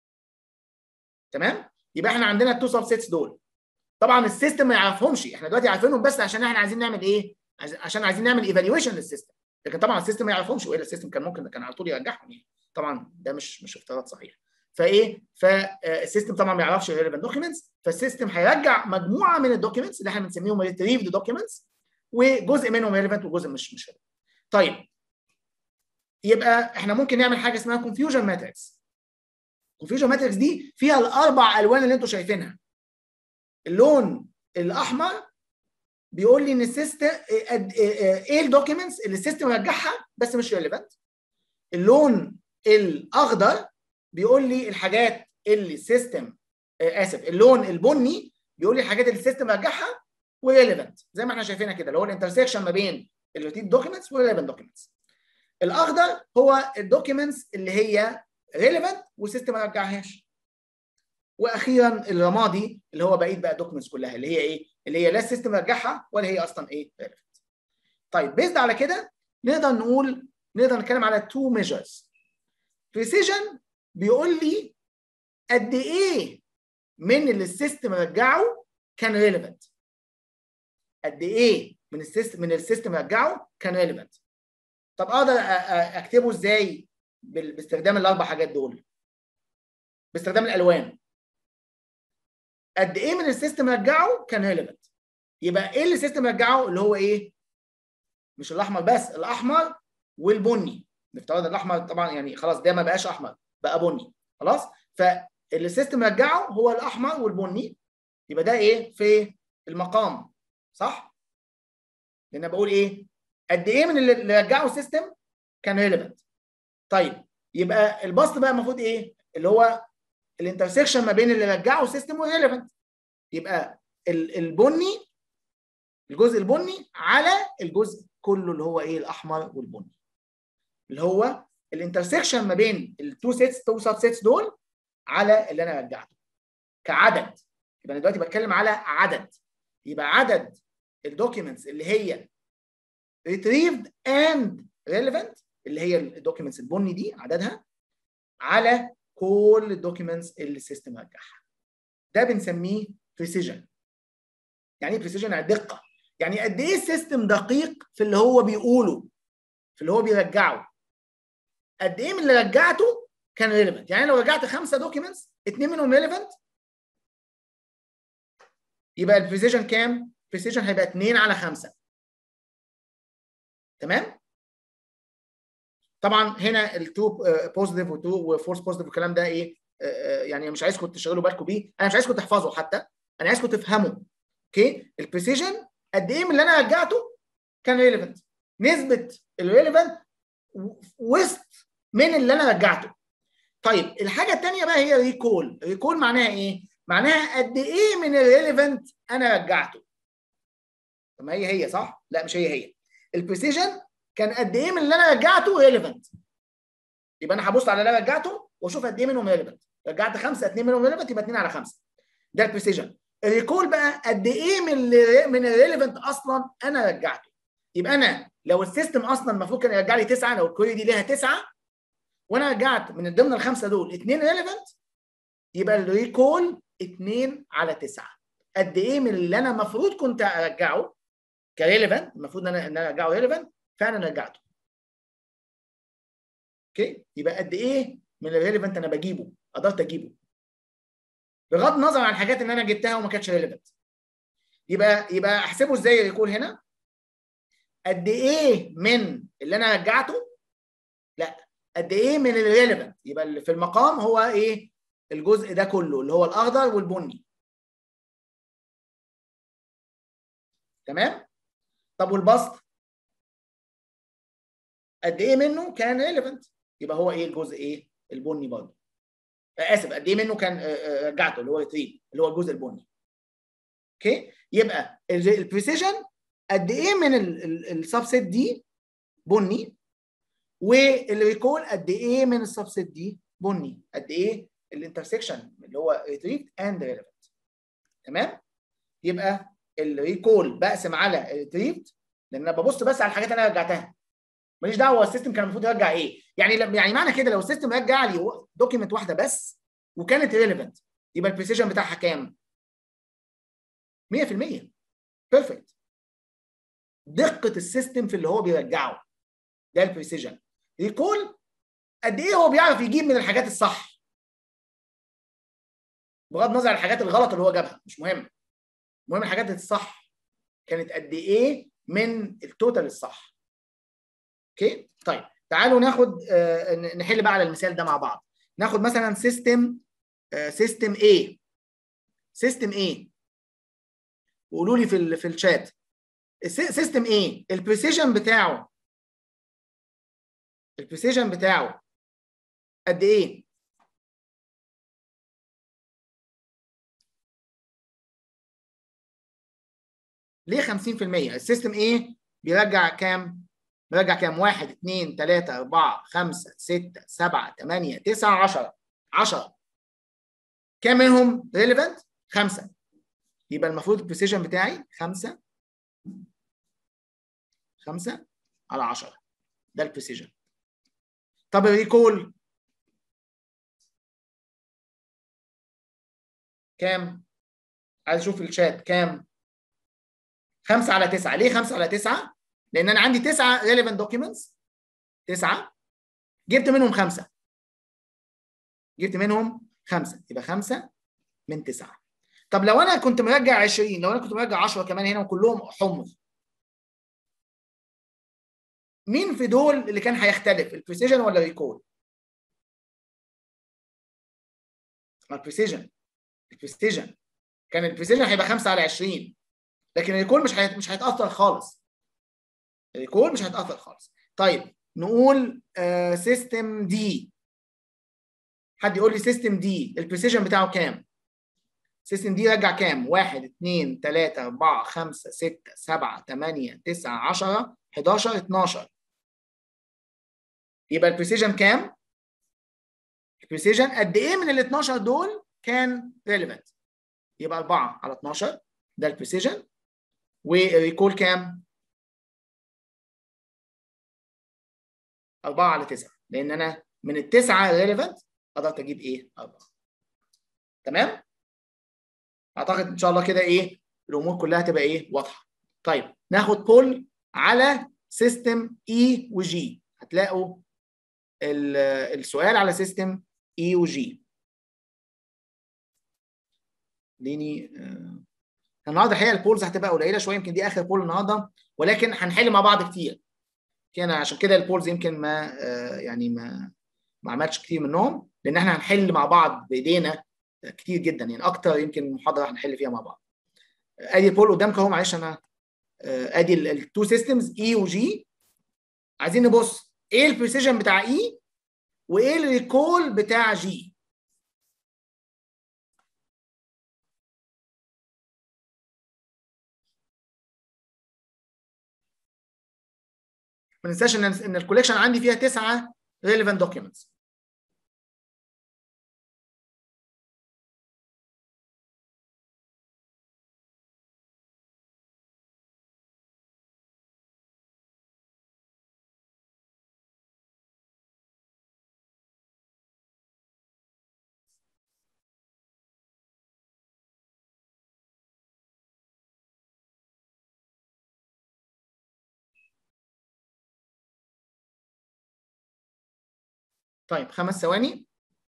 Speaker 1: تمام يبقى احنا عندنا التو سب سيتس دول طبعا السيستم ما يعرفهمش احنا دلوقتي عارفينهم بس عشان احنا عايزين نعمل ايه عشان عايزين نعمل ايفالويشن للسيستم لكن طبعا السيستم ما يعرفهمش والا السيستم كان ممكن كان على طول يرجعهم يعني طبعا ده مش مش افتراض صحيح فايه فالسيستم طبعا ما يعرفش الريليفنت دوكيومنتس فالسيستم هيرجع مجموعه من الدوكيومنتس اللي احنا بنسميهم ريتريفد دوكيومنتس وجزء منهم ريليفنت وجزء مش مش ريليفنت طيب يبقى احنا ممكن نعمل حاجه اسمها كونفيوجن ماتريكس الكونفيوجن ماتريكس دي فيها الاربع الوان اللي انتم شايفينها اللون الاحمر بيقول لي ان السيستم ايه الدوكيومنتس اللي السيستم رجعها بس مش ريليفنت اللون الاخضر بيقول لي الحاجات اللي السيستم اسف اللون البني بيقول لي الحاجات اللي السيستم رجعها وريليفنت زي ما احنا شايفينها كده اللي هو الانترسكشن ما بين الروتين دوكيومنتس والريليفنت دوكيومنتس الاخضر هو الدوكيومنتس اللي هي ريليفنت والسيستم ما رجعهاش واخيرا الرمادي اللي هو بقيه بقى الدوكيومنتس كلها اللي هي ايه اللي هي لا السيستم رجعها ولا هي اصلا ايه ريليفنت طيب بيزد على كده نقدر نقول نقدر نتكلم على تو ميجرز بريسيجن بيقول لي قد ايه من اللي السيستم رجعه كان ريليفنت قد ايه من السيستم من السيستم رجعه كان ريليفنت طب اقدر اكتبه ازاي باستخدام الاربع حاجات دول باستخدام الالوان قد ايه من السيستم رجعه كان ريليفنت يبقى ايه اللي السيستم رجعه اللي هو ايه مش الاحمر بس الاحمر والبني نفترض الاحمر طبعا يعني خلاص ده ما بقاش احمر بقى بني خلاص فاللي السيستم رجعه هو الاحمر والبني يبقى ده ايه في المقام صح لان بقول ايه قد ايه من اللي رجعه السيستم كان ريليفنت طيب يبقى البسط بقى المفروض ايه اللي هو الانترسكشن ما بين اللي رجعه السيستم والريليفنت يبقى البني الجزء البني على الجزء كله اللي هو ايه الاحمر والبني اللي هو الانترسكشن ما بين التو سيتس تو سب سيتس دول على اللي انا رجعته كعدد يبقى انا دلوقتي بتكلم على عدد يبقى عدد الدوكيومنتس اللي هي retrieved and relevant اللي هي الدوكيومنتس البني دي عددها على كل الدوكيومنتس اللي السيستم رجعها ده بنسميه بريسيجن يعني ايه بريسيجن يعني دقه يعني قد ايه السيستم دقيق في اللي هو بيقوله في اللي هو بيرجعه قد ايه من اللي رجعته كان ريليفنت يعني لو رجعت خمسه دوكيومنتس اثنين منهم ريليفنت يبقى البريسيجن كام؟ البريسيجن هيبقى 2 على 5 تمام؟ طبعا هنا التو بوزيتيف وتو وفورس بوزيتيف والكلام ده ايه؟ يعني مش عايزكم تشغلوا بالكم بيه، انا مش عايزكم تحفظوا حتى، انا عايزكم تفهموا. اوكي؟ البريسيجن قد ايه من اللي انا رجعته كان ريليفنت. نسبه الريليفنت وسط من اللي انا رجعته. طيب الحاجه الثانيه بقى هي ريكول، ريكول معناها ايه؟ معناها قد ايه من الريليفنت انا رجعته. طب ما هي هي صح؟ لا مش هي هي. البريسيجن كان قد ايه من اللي انا رجعته ريليفنت يبقى انا هبص على اللي انا رجعته واشوف قد ايه منهم ريليفنت رجعت خمسه اثنين منهم ريليفنت يبقى اثنين على خمسه ده البريسيجن الريكول بقى قد ايه من اللي من الريليفنت اصلا انا رجعته يبقى انا لو السيستم اصلا المفروض كان يرجع لي تسعه لو الكويري دي ليها تسعه وانا رجعت من ضمن الخمسه دول اثنين ريليفنت يبقى الريكول اثنين على تسعه قد ايه من اللي انا المفروض كنت ارجعه كريليفنت المفروض ان انا ان انا ارجعه ريليفنت فعلا رجعته اوكي يبقى قد ايه من الريليفنت انا بجيبه قدرت اجيبه بغض النظر عن الحاجات اللي انا جبتها وما كانتش ريليفنت يبقى يبقى احسبه ازاي يكون هنا قد ايه من اللي انا رجعته لا قد ايه من الريليفنت يبقى اللي في المقام هو ايه الجزء ده كله اللي هو الاخضر والبني تمام طب والبسط قد ايه منه كان ريليفنت يبقى هو ايه الجزء ايه البني برضه اسف قد ايه منه كان رجعته اللي هو ريتريف اللي هو الجزء البني اوكي يبقى البريسيجن قد ايه من السبسيت دي بني والريكول قد ايه من السبسيت دي بني قد ايه الانترسكشن اللي هو ريتريف اند ريليفنت تمام يبقى الريكول بقسم على الريتريف لان انا ببص بس على الحاجات اللي انا رجعتها ماليش دعوه السيستم كان المفروض يرجع ايه يعني يعني معنى كده لو السيستم رجع لي دوكيمنت واحده بس وكانت ريليفنت يبقى البريسيجن بتاعها كام 100% بيرفكت دقه السيستم في اللي هو بيرجعه ده البريسيجن ريكول قد ايه هو بيعرف يجيب من الحاجات الصح بغض النظر عن الحاجات الغلط اللي هو جابها مش مهم المهم الحاجات الصح كانت قد ايه من التوتال الصح اوكي طيب تعالوا ناخد آه، نحل بقى على المثال ده مع بعض ناخد مثلا سيستم سيستم A سيستم A وقولوا لي في ال في الشات سيستم A البريسيجن بتاعه البريسيجن بتاعه قد ايه؟ ليه 50%؟ السيستم ايه؟ بيرجع كام؟ بيرجع كام؟ 1 2 3 4 5 6 7 8 9 10 10 كام منهم ريليفنت؟ خمسة يبقى المفروض البريسيجن بتاعي 5 5 على 10 ده البريسيجن طب الريكول كام؟ عايز اشوف الشات كام؟ 5 على 9 ليه 5 على 9 لان انا عندي 9 relevant documents 9 جبت منهم 5 جبت منهم 5 يبقى 5 من 9 طب لو انا كنت مرجع 20 لو انا كنت مرجع 10 كمان هنا وكلهم حمر مين في دول اللي كان هيختلف البريسيجن ولا الريكول البريسيجن البريسيجن كان البريسيجن هيبقى 5 على 20 لكن الريكول مش هيت... مش هيتاثر خالص الريكول مش هيتاثر خالص طيب نقول سيستم دي حد يقول لي سيستم دي البريسيجن بتاعه كام سيستم دي رجع كام 1 2 3 4 5 6 7 8 9 10 11 12 يبقى البريسيجن كام البريسيجن قد ايه من ال 12 دول كان ريليفنت يبقى 4 على 12 ده البريسيجن والريكول كام 4 على 9 لان انا من التسعه ريليفنت قدرت اجيب ايه 4 تمام اعتقد ان شاء الله كده ايه الامور كلها تبقى ايه واضحه طيب ناخد بول على سيستم اي وجي هتلاقوا السؤال على سيستم اي وجي اديني آه. النهارده الحقيقه البولز هتبقى قليله شويه يمكن دي اخر بول النهارده ولكن هنحل مع بعض كتير كان عشان كده البولز يمكن ما آه يعني ما ما عملتش كتير منهم لان احنا هنحل مع بعض بايدينا كتير جدا يعني اكتر يمكن محاضره هنحل فيها مع بعض ادي البول قدامك اهو معلش انا آه ادي التو سيستمز اي وجي عايزين نبص ايه البريسيجن بتاع اي وايه الريكول بتاع جي ما ننساش ان ان الكوليكشن عندي فيها تسعه relevant documents طيب خمس ثواني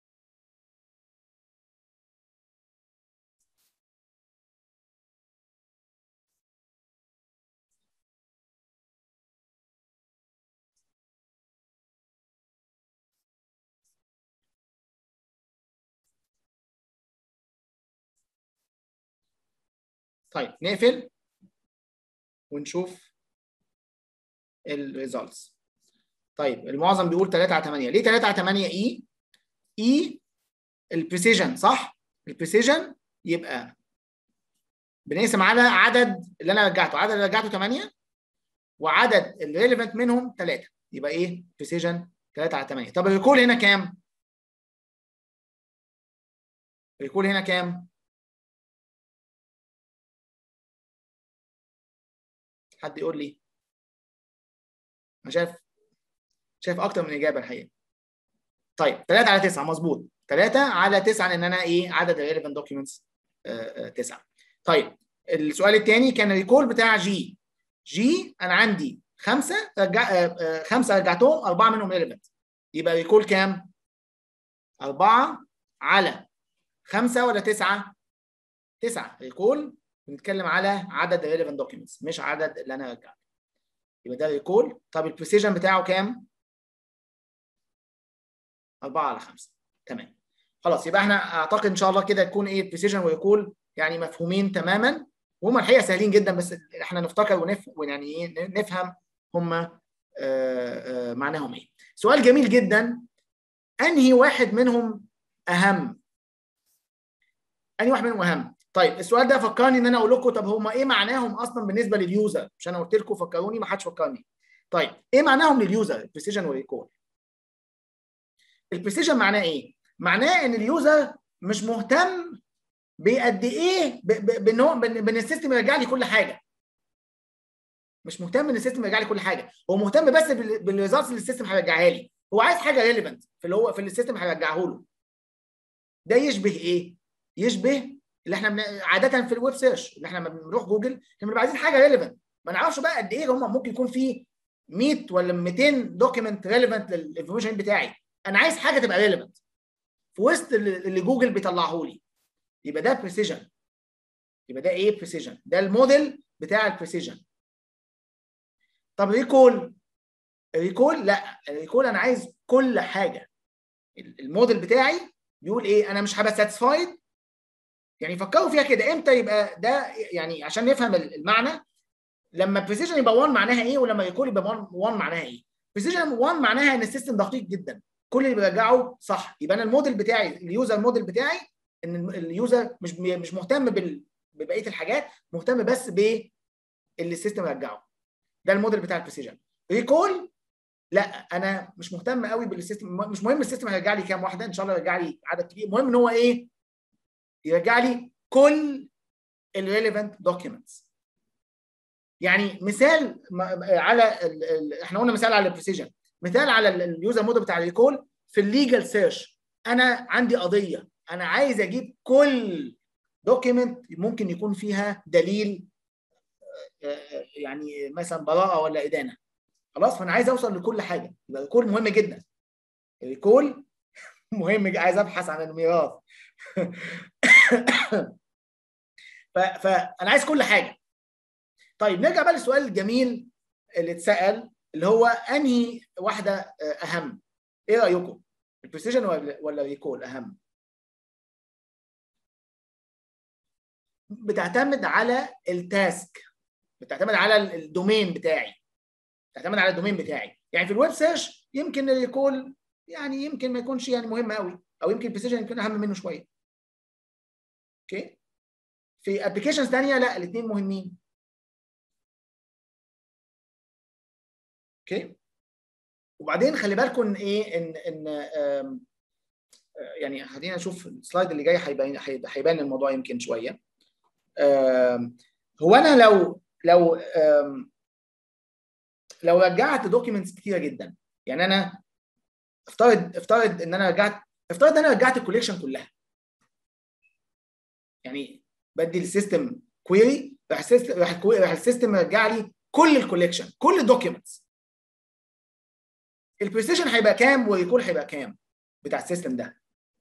Speaker 1: طيب نقفل ونشوف الريزلتس طيب المعظم بيقول 3 على 8 ليه 3 على 8 اي اي البريسيجن صح البريسيجن يبقى بنقسم على عدد اللي انا رجعته عدد اللي رجعته 8 وعدد الريليفنت منهم 3 يبقى ايه بريسيجن 3 على 8 طب الريكول هنا كام الريكول هنا كام حد يقول لي انا شايف شايف اكتر من اجابه الحقيقه طيب 3 على 9 مظبوط 3 على 9 لان انا ايه عدد الريليفنت دوكيومنتس 9 طيب السؤال الثاني كان الريكول بتاع جي جي انا عندي خمسه رجع خمسه رجعتهم اربعه منهم ريليفنت يبقى ريكول كام؟ أربعة على خمسة ولا تسعة؟ تسعة ريكول بنتكلم على عدد الريليفنت دوكيومنتس مش عدد اللي انا رجعته يبقى ده ريكول طب البريسيجن بتاعه كام؟ 4 على 5 تمام خلاص يبقى احنا اعتقد ان شاء الله كده تكون ايه بريسيجن ويكول يعني مفهومين تماما وهم الحقيقه سهلين جدا بس احنا نفتكر ونف يعني ايه نفهم هم معناهم ايه سؤال جميل جدا انهي واحد منهم اهم انهي واحد منهم اهم طيب السؤال ده فكرني ان انا اقول لكم طب هم ايه معناهم اصلا بالنسبه لليوزر مش انا قلت لكم فكروني ما حدش فكرني طيب ايه معناهم لليوزر البريسيجن والريكول البريسيجن معناه ايه معناه ان اليوزر مش مهتم بقد ايه بان هو بان السيستم يرجع لي كل حاجه مش مهتم ان السيستم يرجع لي كل حاجه هو مهتم بس بالريزلتس اللي السيستم هيرجعها لي هو عايز حاجه ريليفنت في اللي هو في اللي السيستم هيرجعه له ده يشبه ايه يشبه اللي احنا من... عاده في الويب سيرش اللي احنا لما بنروح جوجل احنا بنبقى عايزين حاجه ريليفنت ما نعرفش بقى قد ايه هم ممكن يكون في 100 ولا 200 دوكيمنت ريليفنت للانفورميشن بتاعي انا عايز حاجه تبقى ريليفنت في وسط اللي جوجل بيطلعه لي يبقى ده بريسيجن يبقى ده ايه بريسيجن ده الموديل بتاع البريسيجن طب ريكول ريكول لا الريكول انا عايز كل حاجه الموديل بتاعي بيقول ايه انا مش هبقى ساتسفايد يعني فكروا فيها كده امتى يبقى ده يعني عشان نفهم المعنى لما بريسيجن يبقى 1 معناها ايه ولما ريكول يبقى 1 معناها ايه بريسيجن 1 معناها ان السيستم دقيق جدا كل اللي بيرجعه صح يبقى انا الموديل بتاعي اليوزر موديل بتاعي ان اليوزر مش مش مهتم ببقيه الحاجات مهتم بس باللي السيستم رجعه ده الموديل بتاع البريسيجن ريكول لا انا مش مهتم قوي بالسيستم مش مهم السيستم هيرجع لي كام واحده ان شاء الله يرجع لي عدد كبير المهم ان هو ايه يرجع لي كل الريليفنت دوكيومنتس يعني مثال على ال ال احنا قلنا مثال على البريسيجن مثال على اليوزر موديل بتاع الريكول في الليجل سيرش انا عندي قضيه انا عايز اجيب كل دوكيمنت ممكن يكون فيها دليل يعني مثلا براءه ولا ادانه خلاص فانا عايز اوصل لكل حاجه يبقى الريكول مهم جدا الريكول مهم عايز ابحث عن الميراث فانا عايز كل حاجه طيب نرجع بقى للسؤال الجميل اللي اتسال اللي هو انهي واحده اهم ايه رايكم البريسيجن ولا الريكول اهم بتعتمد على التاسك بتعتمد على الدومين بتاعي بتعتمد على الدومين بتاعي يعني في الويب سيرش يمكن الريكول يعني يمكن ما يكونش يعني مهم قوي او يمكن البريسيجن يكون اهم منه شويه اوكي في ابلكيشنز ثانيه لا الاثنين مهمين اوكي وبعدين خلي بالكم ان ايه ان ان يعني خلينا نشوف السلايد اللي جاي هيبان هيبان الموضوع يمكن شويه هو انا لو لو لو رجعت دوكيومنتس كتيره جدا يعني انا افترض افترض ان انا رجعت افترض ان انا رجعت الكوليكشن كلها يعني بدي السيستم كويري راح السيستم راح راح السيستم يرجع لي كل الكوليكشن كل الدوكيومنتس البريسيشن هيبقى كام والريكول هيبقى كام بتاع السيستم ده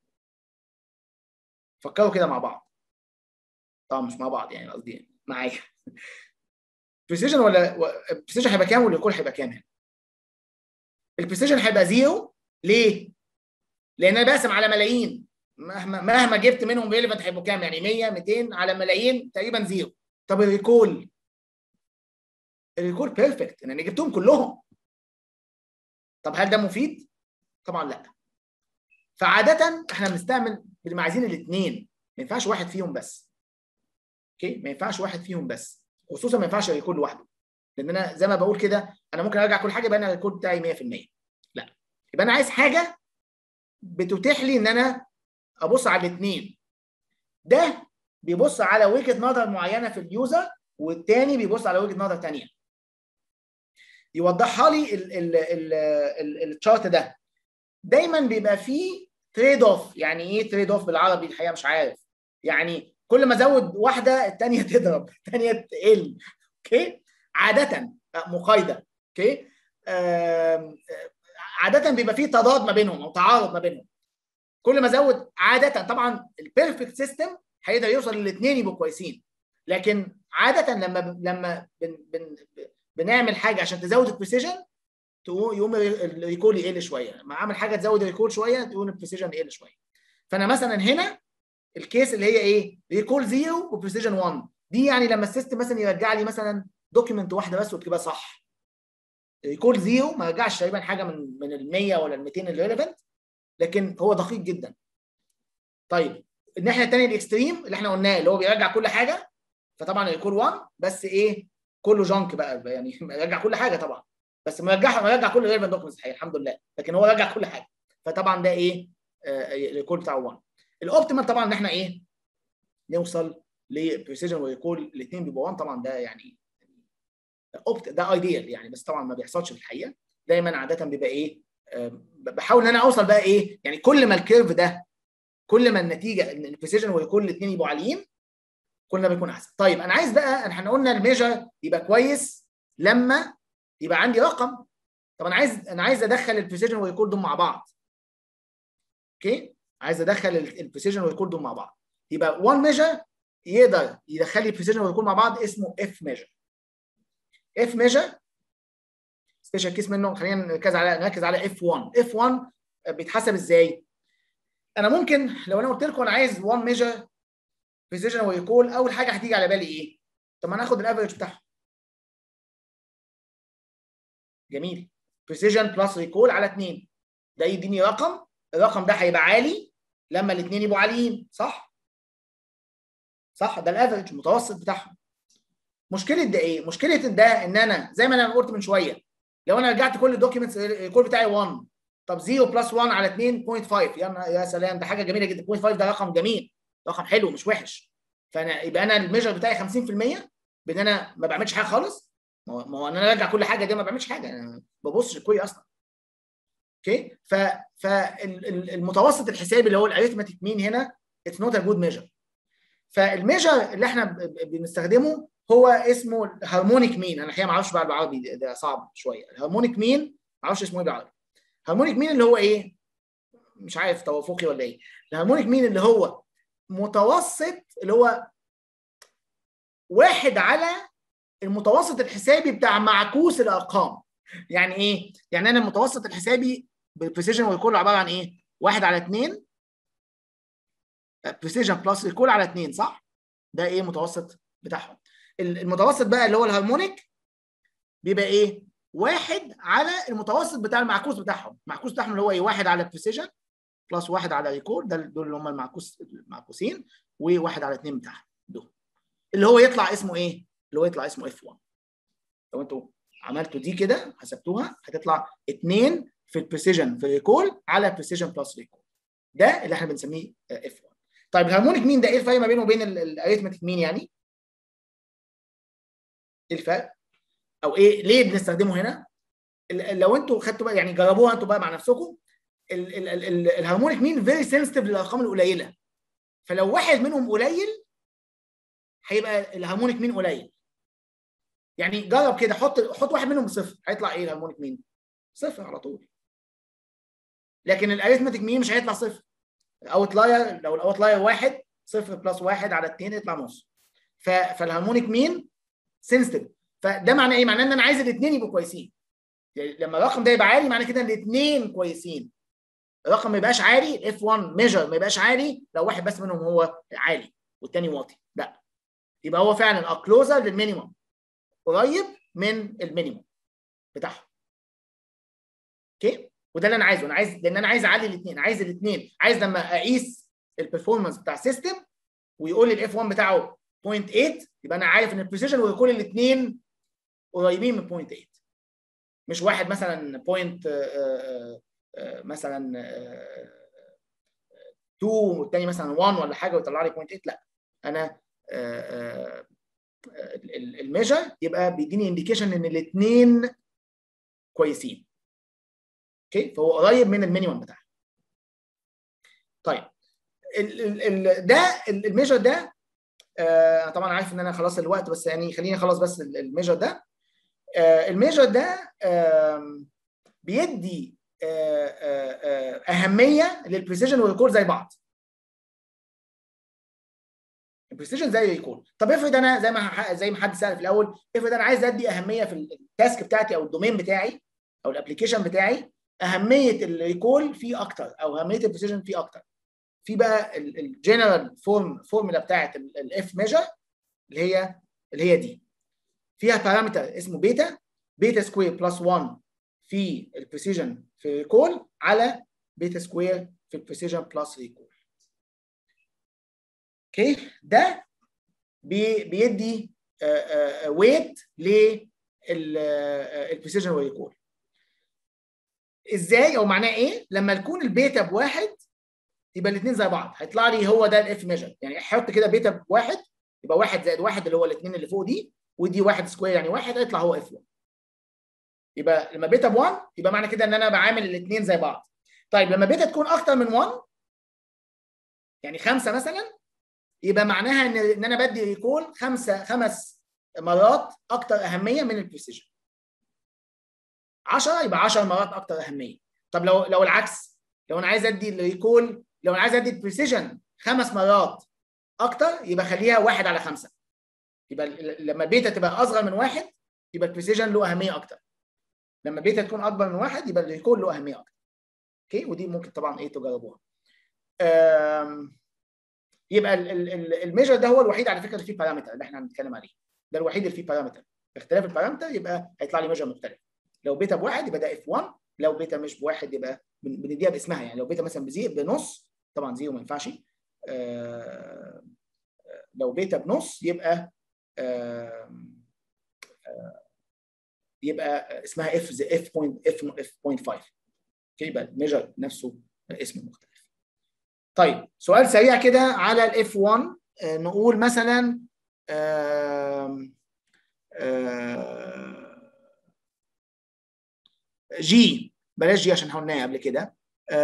Speaker 1: فكروا كده مع بعض طبعا مش مع بعض يعني قصدي معايا بريسيشن ولا بريسيشن هيبقى كام والريكول هيبقى كام هنا البريسيشن هيبقى زيرو ليه لان انا بقسم على ملايين مهما مهما جبت منهم ريليفنت هيبقوا كام يعني 100 200 على ملايين تقريبا زيرو طب الريكول الريكول بيرفكت ان انا جبتهم كلهم طب هل ده مفيد طبعا لا فعاده احنا بنستعمل بنبقى عايزين الاثنين ما ينفعش واحد فيهم بس اوكي ما ينفعش واحد فيهم بس خصوصا ما ينفعش الريكول لوحده لان انا زي ما بقول كده انا ممكن ارجع كل حاجه يبقى انا الريكول بتاعي 100% لا يبقى انا عايز حاجه بتتيح لي ان انا ابص على الاثنين ده بيبص على وجهه نظر معينه في اليوزر والتاني بيبص على وجهه نظر ثانيه يوضحها لي الشارت ده دايما بيبقى فيه تريد اوف يعني ايه تريد اوف بالعربي الحقيقه مش عارف يعني كل ما ازود واحده الثانيه تضرب الثانيه تقل اوكي عاده مقايضه اوكي عاده بيبقى فيه تضاد ما بينهم او تعارض ما بينهم كل ما ازود عاده طبعا البيرفكت سيستم هيقدر يوصل للاثنين يبقوا كويسين لكن عاده لما لما بن بن بنعمل حاجه عشان تزود البريسيجن تقوم يقوم الريكول يقل شويه ما اعمل حاجه تزود الريكول شويه يقوم البريسيجن يقل شويه فانا مثلا هنا الكيس اللي هي ايه ريكول 0 وبريسيجن 1 دي يعني لما السيستم مثلا يرجع لي مثلا دوكيمنت واحده بس وتبقى صح ريكول 0 ما رجعش تقريبا حاجه من من ال 100 ولا ال 200 الريليفنت لكن هو دقيق جدا طيب الناحيه الثانيه الاكستريم اللي احنا قلناه اللي هو بيرجع كل حاجه فطبعا الريكول 1 بس ايه كله جانك بقى يعني يرجع كل حاجه طبعا بس مرجعها مرجع كل ريليفنت دوكيومنتس الحقيقه الحمد لله لكن هو رجع كل حاجه فطبعا ده ايه الريكول بتاعه 1 الاوبتيمال طبعا ان احنا ايه نوصل لبريسيجن وريكول الاثنين بيبقوا 1 طبعا ده يعني ده ايديال يعني بس طبعا ما بيحصلش في الحقيقه دايما عاده بيبقى ايه بحاول ان انا اوصل بقى ايه يعني كل ما الكيرف ده كل ما النتيجه ان البريسيجن وريكول الاثنين يبقوا عاليين كل ما بيكون احسن طيب انا عايز بقى احنا قلنا الميجر يبقى كويس لما يبقى عندي رقم طب انا عايز انا عايز ادخل البريسيجن والريكول دول مع بعض اوكي عايز ادخل البريسيجن والريكول دول مع بعض يبقى 1 ميجر يقدر يدخل لي البريسيجن والريكول مع بعض اسمه اف ميجر اف ميجر سبيشال كيس منه خلينا نركز على نركز على اف 1 اف 1 بيتحسب ازاي انا ممكن لو انا قلت لكم انا عايز 1 ميجر بريسيجن وريكول اول حاجه هتيجي على بالي ايه طب ما ناخد الافرج بتاعهم جميل بريسيجن بلس ريكول على 2 ده يديني رقم الرقم ده هيبقى عالي لما الاثنين يبقوا عاليين صح صح ده الافرج المتوسط بتاعهم مشكله ده ايه مشكله ده ان انا زي ما انا قلت من شويه لو انا رجعت كل الدوكيومنتس الريكول بتاعي 1 طب 0 بلس 1 على 2 0.5 يا يا سلام ده حاجه جميله جدا 0.5 ده رقم جميل رقم حلو مش وحش فانا يبقى انا الميجر بتاعي 50% بان انا ما بعملش حاجه خالص ما هو ان انا ارجع كل حاجه دي ما بعملش حاجه انا ما ببصش الكوي اصلا اوكي ف فالمتوسط الحسابي اللي هو الاريثماتيك مين هنا اتس نوت ا جود ميجر فالميجر اللي احنا بنستخدمه هو اسمه هارمونيك مين انا الحقيقه ما اعرفش بقى بالعربي ده صعب شويه الهارمونيك مين ما اعرفش اسمه ايه بالعربي هارمونيك مين اللي هو ايه مش عارف توافقي ولا ايه الهارمونيك مين اللي هو متوسط اللي هو واحد على المتوسط الحسابي بتاع معكوس الارقام يعني ايه يعني انا المتوسط الحسابي بالبريسيجن والكل عباره عن ايه واحد على اثنين بريسيجن بلس الكل على اثنين صح ده ايه متوسط بتاعهم المتوسط بقى اللي هو الهارمونيك بيبقى ايه واحد على المتوسط بتاع المعكوس بتاعهم المعكوس بتاعهم اللي هو ايه واحد على بريسيجن بلس واحد على ريكورد ده دول اللي هم المعكوس المعكوسين وواحد على اثنين بتاعهم دول اللي هو يطلع اسمه ايه اللي هو يطلع اسمه اف 1 لو انتوا عملتوا دي كده حسبتوها هتطلع 2 في البريسيجن في الريكول على بريسيجن بلس ريكول ده اللي احنا بنسميه اف 1 طيب الهارمونيك مين ده ايه الفرق ما بينه وبين الاريثماتيك مين يعني ايه الفرق او ايه ليه بنستخدمه هنا لو انتوا خدتوا بقى يعني جربوها انتوا بقى مع نفسكم الهارمونيك مين فيري سنسيتيف للارقام القليله فلو واحد منهم قليل هيبقى الهارمونيك مين قليل يعني جرب كده حط حط واحد منهم بصفر هيطلع ايه الهارمونيك مين صفر على طول لكن الاريثماتيك مين مش هيطلع صفر الاوتلاير لو الاوتلاير واحد صفر بلس واحد على اثنين يطلع نص فالهارمونيك مين سنسيتيف فده معناه ايه؟ معناه ان انا عايز الاثنين يبقوا كويسين يعني لما الرقم ده يبقى عالي معنى كده ان الاثنين كويسين الرقم ما يبقاش عالي الاف 1 ميجر ما يبقاش عالي لو واحد بس منهم هو عالي والتاني واطي لا يبقى هو فعلا اكلوزر للمينيمم قريب من المينيمم بتاعهم اوكي وده اللي انا عايزه انا عايز لان انا عايز اعلي الاثنين عايز الاثنين عايز لما اقيس البرفورمانس بتاع السيستم ويقول لي الاف 1 بتاعه 0.8 يبقى انا عارف ان البريسيجن وكل الاثنين قريبين من 0.8 مش واحد مثلا بوينت مثلا 2 والتاني مثلا 1 ولا حاجه ويطلع لي 0.8 لا انا الميجر يبقى بيديني انديكيشن ان الاثنين كويسين اوكي فهو قريب من المينيمم بتاعها طيب ال ال ده الميجر ده آه طبعا عارف ان انا خلاص الوقت بس يعني خليني اخلص بس الميجر ده آه الميجر ده آه بيدي آه آه اهميه للبريسيجن والريكول زي بعض البريسيجن زي الريكول طب افرض انا زي ما زي ما حد سال في الاول افرض انا عايز ادي اهميه في التاسك بتاعتي او الدومين بتاعي او الابلكيشن بتاعي اهميه الريكول فيه اكتر او اهميه البريسيجن فيه اكتر في بقى الجنرال فورم فورمولا بتاعت الاف ميجر اللي هي اللي هي دي فيها بارامتر اسمه بيتا بيتا سكوير بلس 1 في البريسيجن في ريكول على بيتا سكوير في البريسيجن بلس ريكول اوكي ده بي بيدي ويت للبريسيجن والريكول ازاي او معناه ايه لما يكون البيتا بواحد يبقى الاثنين زي بعض هيطلع لي هو ده الاف ميجر يعني احط كده بيتا بواحد يبقى واحد زائد واحد اللي هو الاثنين اللي فوق دي ودي واحد سكوير يعني واحد هيطلع هو اف 1 يبقى لما بيتا ب 1 يبقى معنى كده ان انا بعامل الاثنين زي بعض طيب لما بيتا تكون اكتر من 1 يعني خمسه مثلا يبقى معناها ان ان انا بدي ريكول خمسه خمس مرات اكتر اهميه من البريسيجن 10 يبقى 10 مرات اكتر اهميه طب لو لو العكس لو انا عايز ادي الريكول لو انا عايز ادي البريسيجن خمس مرات اكتر يبقى خليها واحد على خمسه يبقى لما بيتا تبقى اصغر من واحد يبقى البريسيجن له اهميه اكتر لما بيتا تكون اكبر من واحد يبقى الريكول له اهميه اكتر اوكي ودي ممكن طبعا ايه تجربوها يبقى الميجر ده هو الوحيد على فكره اللي فيه بارامتر اللي احنا هنتكلم عليه ده الوحيد اللي فيه بارامتر باختلاف البارامتر يبقى هيطلع لي ميجر مختلف لو بيتا بواحد يبقى ده اف 1 لو بيتا مش بواحد يبقى بنديها باسمها يعني لو بيتا مثلا بزيرو بنص طبعا زيرو ما ينفعش آه لو بيتا بنص يبقى آه آه يبقى اسمها اف اف بوينت اف اف بوينت 5 يبقى الميجر نفسه اسم مختلف طيب سؤال سريع كده على الاف 1 نقول مثلا جي بلاش جي عشان قلناها قبل كده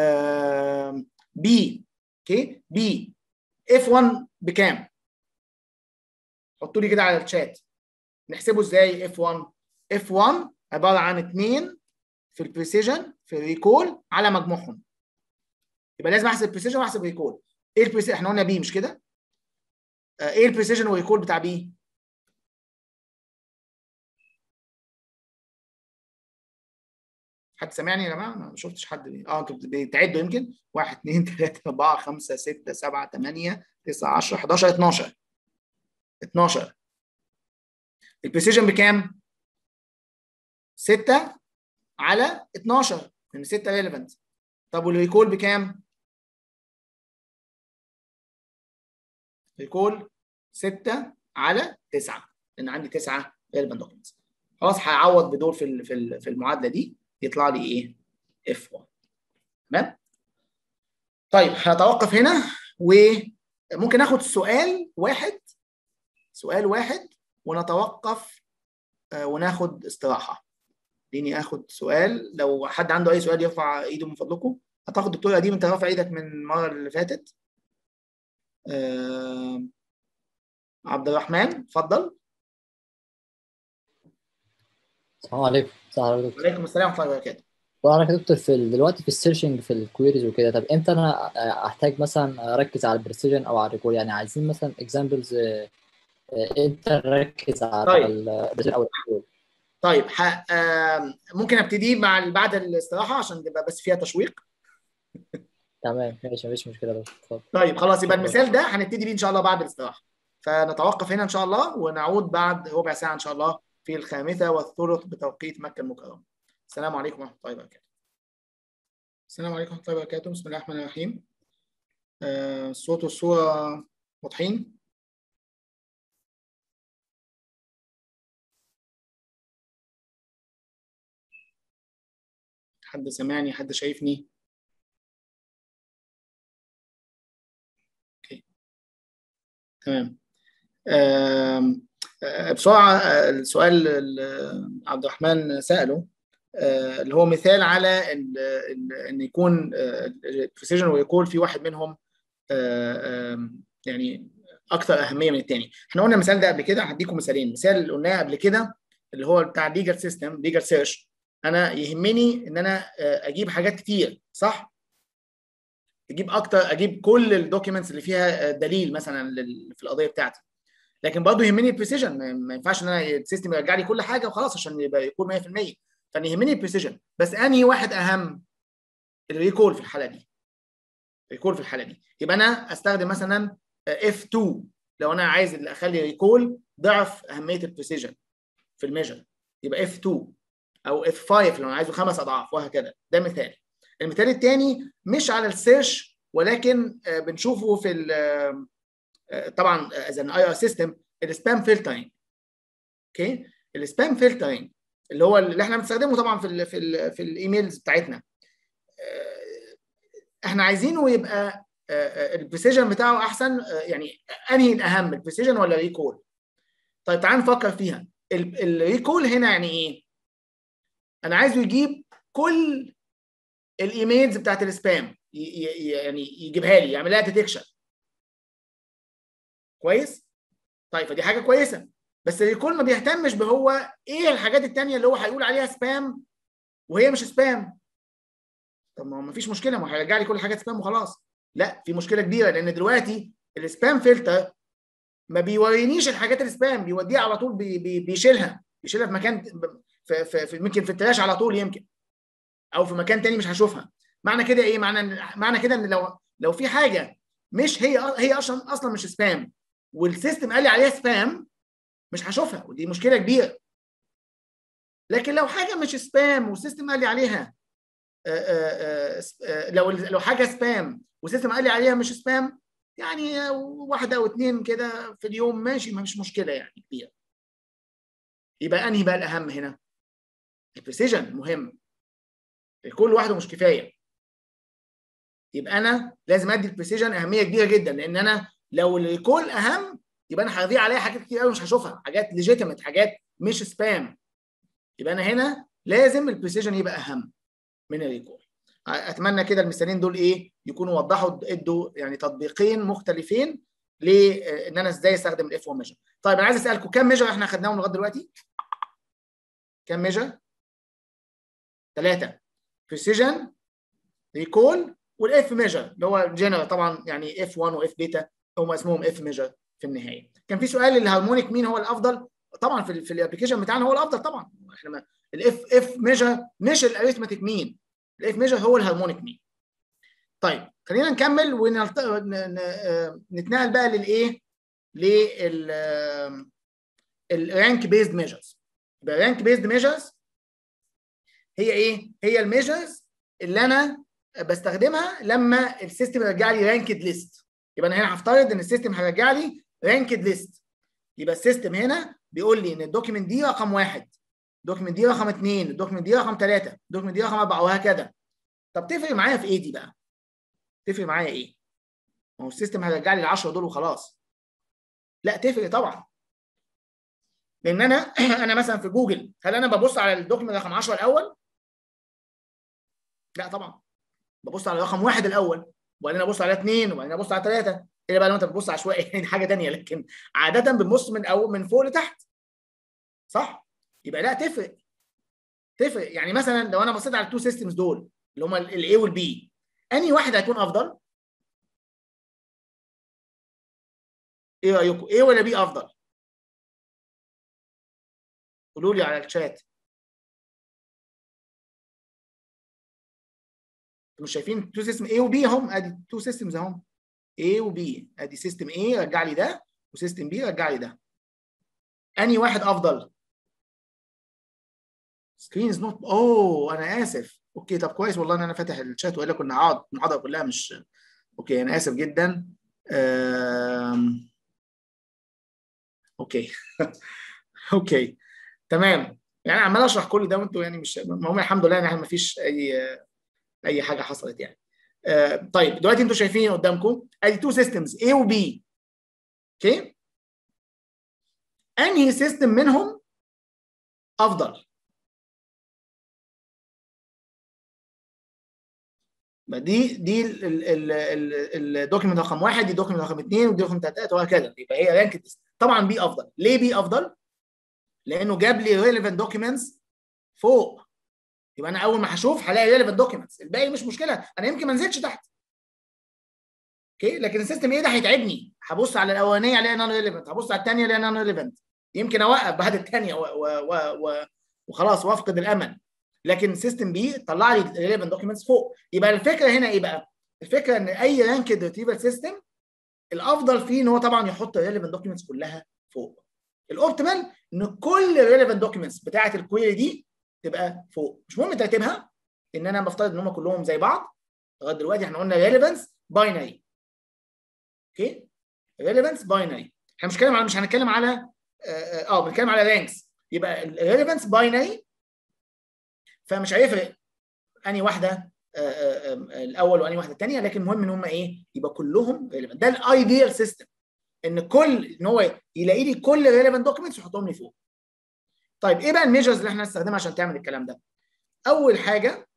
Speaker 1: بي اوكي بي اف 1 بكام؟ حطوا لي كده على الشات نحسبه ازاي اف 1 اف 1 عباره عن 2 في البريسيجن في الريكول على مجموعهم يبقى لازم احسب البريسيجن واحسب الريكول ايه البريسيجن احنا قلنا بي مش كده آه ايه البريسيجن والريكول بتاع بي حد سامعني يا جماعه؟ انا ما شفتش حد بي. اه انتوا بتعدوا يمكن 1 2 3 4 5 6 7 8 9 10 11 12 12 البريسيجن بكام؟ 6 على 12 لان 6 ريليفنت طب والريكول بكام؟ ريكول 6 على 9 لان عندي 9 ريليفنت دوكيومنتس خلاص هعوض بدول في في المعادله دي يطلع لي ايه؟ اف 1 تمام؟ طيب هنتوقف هنا وممكن اخد سؤال واحد سؤال واحد ونتوقف وناخد استراحه اديني اخد سؤال لو حد عنده اي سؤال يرفع ايده من فضلكم هتاخد دكتور قديم انت رافع ايدك من المره اللي فاتت أه... عبد الرحمن اتفضل
Speaker 3: السلام عليكم
Speaker 1: وعليكم السلام ورحمه الله وبركاته
Speaker 3: وانا يا دكتور في دلوقتي في السيرشنج في الكويريز وكده طب امتى انا احتاج مثلا اركز على البريسيجن او على الريكول يعني عايزين مثلا اكزامبلز امتى نركز على
Speaker 1: طيب.
Speaker 3: البريسيجن او الريكول
Speaker 1: طيب ح... آه ممكن ابتدي مع بعد الاستراحه عشان تبقى بس فيها تشويق
Speaker 3: تمام ماشي مفيش مشكله بس اتفضل
Speaker 1: طيب خلاص يبقى المثال ده هنبتدي بيه ان شاء الله بعد الاستراحه فنتوقف هنا ان شاء الله ونعود بعد ربع ساعه ان شاء الله في الخامسه والثلث بتوقيت مكه المكرمه السلام عليكم ورحمه الله وبركاته السلام عليكم ورحمه الله وبركاته بسم الله الرحمن الرحيم آه الصوت والصوره واضحين حد سامعني حد شايفني اوكي تمام بسرعه السؤال اللي عبد الرحمن ساله اللي هو مثال على ان يكون البريسيجن والريكول في واحد منهم يعني اكثر اهميه من الثاني احنا قلنا المثال ده قبل كده هديكم مثالين مثال اللي قلناه قبل كده اللي هو بتاع ليجل سيستم ليجل سيرش انا يهمني ان انا اجيب حاجات كتير صح اجيب اكتر اجيب كل الدوكيومنتس اللي فيها دليل مثلا في القضيه بتاعتي لكن برضه يهمني البريسيجن ما ينفعش ان انا السيستم يرجع لي كل حاجه وخلاص عشان يبقى يكون 100% فانا يهمني البريسيجن بس انهي واحد اهم الريكول في الحاله دي ريكول في الحاله دي يبقى انا استخدم مثلا اف 2 لو انا عايز اخلي ريكول ضعف اهميه البريسيجن في الميجر يبقى اف 2 او اف 5 لو انا عايزه خمس اضعاف وهكذا ده مثال المثال الثاني مش على السيرش ولكن بنشوفه في طبعا از ان اي ار سيستم السبام فلترنج اوكي السبام فلترنج اللي هو اللي احنا بنستخدمه طبعا في ال في ال في الايميلز بتاعتنا احنا عايزينه يبقى البريسيجن بتاعه احسن يعني انهي الاهم البريسيجن ولا الريكول طيب تعال نفكر فيها الريكول هنا يعني ايه انا عايزه يجيب كل الايميلز بتاعت السبام يعني يجيبها لي يعمل لها ديتكشن كويس طيب فدي حاجه كويسه بس الريكول ما بيهتمش بهو ايه الحاجات التانية اللي هو هيقول عليها سبام وهي مش سبام طب ما هو ما فيش مشكله ما هيرجع لي كل حاجات سبام وخلاص لا في مشكله كبيره لان دلوقتي السبام فلتر ما بيورينيش الحاجات السبام بيوديها على طول بي بي بيشيلها بيشيلها في مكان في, في, في يمكن في التراش على طول يمكن او في مكان تاني مش هشوفها معنى كده ايه معنى معنى كده ان لو لو في حاجه مش هي هي اصلا اصلا مش سبام والسيستم قال لي عليها سبام مش هشوفها ودي مشكله كبيره لكن لو حاجه مش سبام والسيستم قال لي عليها آآ آآ لو لو حاجه سبام والسيستم قال لي عليها مش سبام يعني واحده او اثنين كده في اليوم ماشي ما مش مشكله يعني كبيره يبقى انهي بقى الاهم هنا البريسيجن مهم الكل لوحده مش كفايه يبقى انا لازم ادي البريسيجن اهميه كبيره جدا لان انا لو الريكول اهم يبقى انا هضيع عليها حاجات كتير قوي مش هشوفها حاجات ليجيتيمت حاجات مش سبام يبقى انا هنا لازم البريسيجن يبقى اهم من الريكول اتمنى كده المثالين دول ايه يكونوا وضحوا ادوا يعني تطبيقين مختلفين لان انا ازاي استخدم الاف 1 ميجر طيب انا عايز اسالكم كم ميجر احنا خدناهم لغايه دلوقتي كم ميجر ثلاثه بريسيجن ريكول والاف ميجر اللي هو جنرال طبعا يعني اف 1 واف بيتا هم اسمهم اف ميجر في النهايه كان في سؤال الهارمونيك مين هو الافضل طبعا في, في الابلكيشن بتاعنا هو الافضل طبعا احنا الاف اف ميجر مش الاريثماتيك مين الاف ميجر هو الهارمونيك مين طيب خلينا نكمل ونتنقل بقى للايه لل الرانك بيزد ميجرز يبقى الرانك بيزد ميجرز هي ايه هي الميجرز اللي انا بستخدمها لما السيستم يرجع لي رانكد ليست يبقى انا هنا هفترض ان السيستم هيرجع لي رانكد ليست يبقى السيستم هنا بيقول لي ان الدوكيمنت دي رقم واحد الدوكيمنت دي رقم اثنين الدوكيمنت دي رقم ثلاثه الدوكيمنت دي رقم اربعه وهكذا طب تفرق معايا في ايه دي بقى؟ تفرق معايا ايه؟ ما هو السيستم هيرجع لي ال 10 دول وخلاص لا تفرق طبعا لان انا انا مثلا في جوجل هل انا ببص على الدوكيمنت رقم 10 الاول؟ لا طبعا ببص على رقم واحد الاول وبعدين ابص على اثنين وبعدين ابص على ثلاثه الا بقى لو انت بتبص عشوائي يعني حاجه ثانيه لكن عاده بنبص من أو من فوق لتحت صح؟ يبقى لا تفرق تفرق يعني مثلا لو انا بصيت على التو سيستمز دول اللي هم الاي والبي انهي واحد هيكون افضل؟ ايه رايكم؟ ايه ولا بي افضل؟ قولوا لي على الشات مش شايفين تو سيستم اي وبي اهم ادي تو سيستمز اهم اي وبي ادي سيستم اي رجع لي ده وسيستم بي رجع لي ده انهي واحد افضل؟ سكرينز نوت اوه انا اسف اوكي طب كويس والله ان انا فاتح الشات والا كنا هقعد المحاضره كلها مش اوكي انا اسف جدا أم... اوكي اوكي تمام يعني عمال اشرح كل ده وانتوا يعني مش المهم الحمد لله يعني ما فيش اي اي حاجه حصلت يعني أه طيب دلوقتي انتوا شايفين قدامكم ادي تو سيستمز A و B اوكي انهي سيستم منهم افضل دي دي الدوكيمنت رقم واحد دي دوكيمنت رقم اثنين ودي رقم ثلاثه وهكذا يبقى هي رانك طبعا بي افضل ليه بي افضل؟ لانه جاب لي ريليفنت دوكيومنتس فوق يبقى انا اول ما هشوف هلاقي ريليفنت دوكيومنتس الباقي مش مشكله انا يمكن ما انزلش تحت اوكي لكن السيستم ايه ده هيتعبني هبص على الاولانيه الاقي نون ريليفنت هبص على الثانيه الاقي نون ريليفنت يمكن اوقف بعد الثانيه وخلاص وافقد الامل لكن سيستم بي طلع لي ريليفنت دوكيومنتس فوق يبقى الفكره هنا ايه بقى؟ الفكره ان اي رانكد ريتريفال سيستم الافضل فيه ان هو طبعا يحط الريليفنت دوكيومنتس كلها فوق الاوبتيمال ان كل الريليفنت دوكيومنتس بتاعه الكويري دي تبقى فوق مش مهم ترتيبها ان انا بفترض ان هم كلهم زي بعض لغايه دلوقتي احنا قلنا ريليفنس باينري اوكي ريليفنس باينري احنا مش هنتكلم على مش هنتكلم على اه, آه بنتكلم على رانكس يبقى الريليفنس باينري فمش هيفرق اني واحده آه آه الاول واني واحده الثانيه لكن المهم ان هم ايه يبقى كلهم ريليفنت ده الايديال سيستم ان كل ان هو يلاقي لي كل ريليفنت دوكيومنتس ويحطهم لي فوق طيب ايه بقى الميجرز اللي احنا هنستخدمها عشان تعمل الكلام ده اول حاجه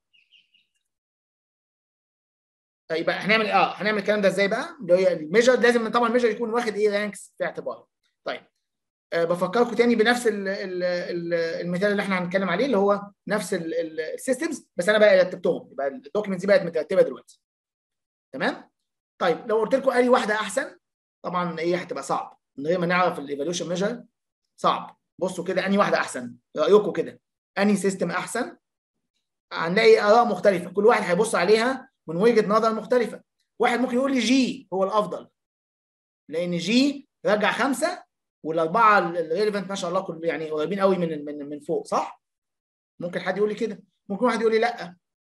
Speaker 1: يبقى هنعمل اه هنعمل الكلام ده ازاي بقى؟ اللي هي الميجر لازم طبعا الميجر يكون واخد ايه رانكس في اعتباره. طيب أه بفكركم تاني بنفس ال ال ال المثال اللي احنا هنتكلم عليه اللي هو نفس السيستمز بس انا بقى رتبتهم يبقى الدوكيومنتس دي بقت مترتبه دلوقتي. تمام؟ طيب لو قلت لكم اي واحده احسن طبعا ايه هتبقى صعب من غير ما نعرف الايفالويشن ميجر صعب بصوا كده اني واحده احسن رايكم كده اني سيستم احسن هنلاقي اراء مختلفه كل واحد هيبص عليها من وجهه نظر مختلفه واحد ممكن يقول لي جي هو الافضل لان جي رجع خمسه والاربعه الريليفنت ما شاء الله كل يعني قريبين قوي من من من فوق صح؟ ممكن حد يقول لي كده ممكن واحد يقول لي لا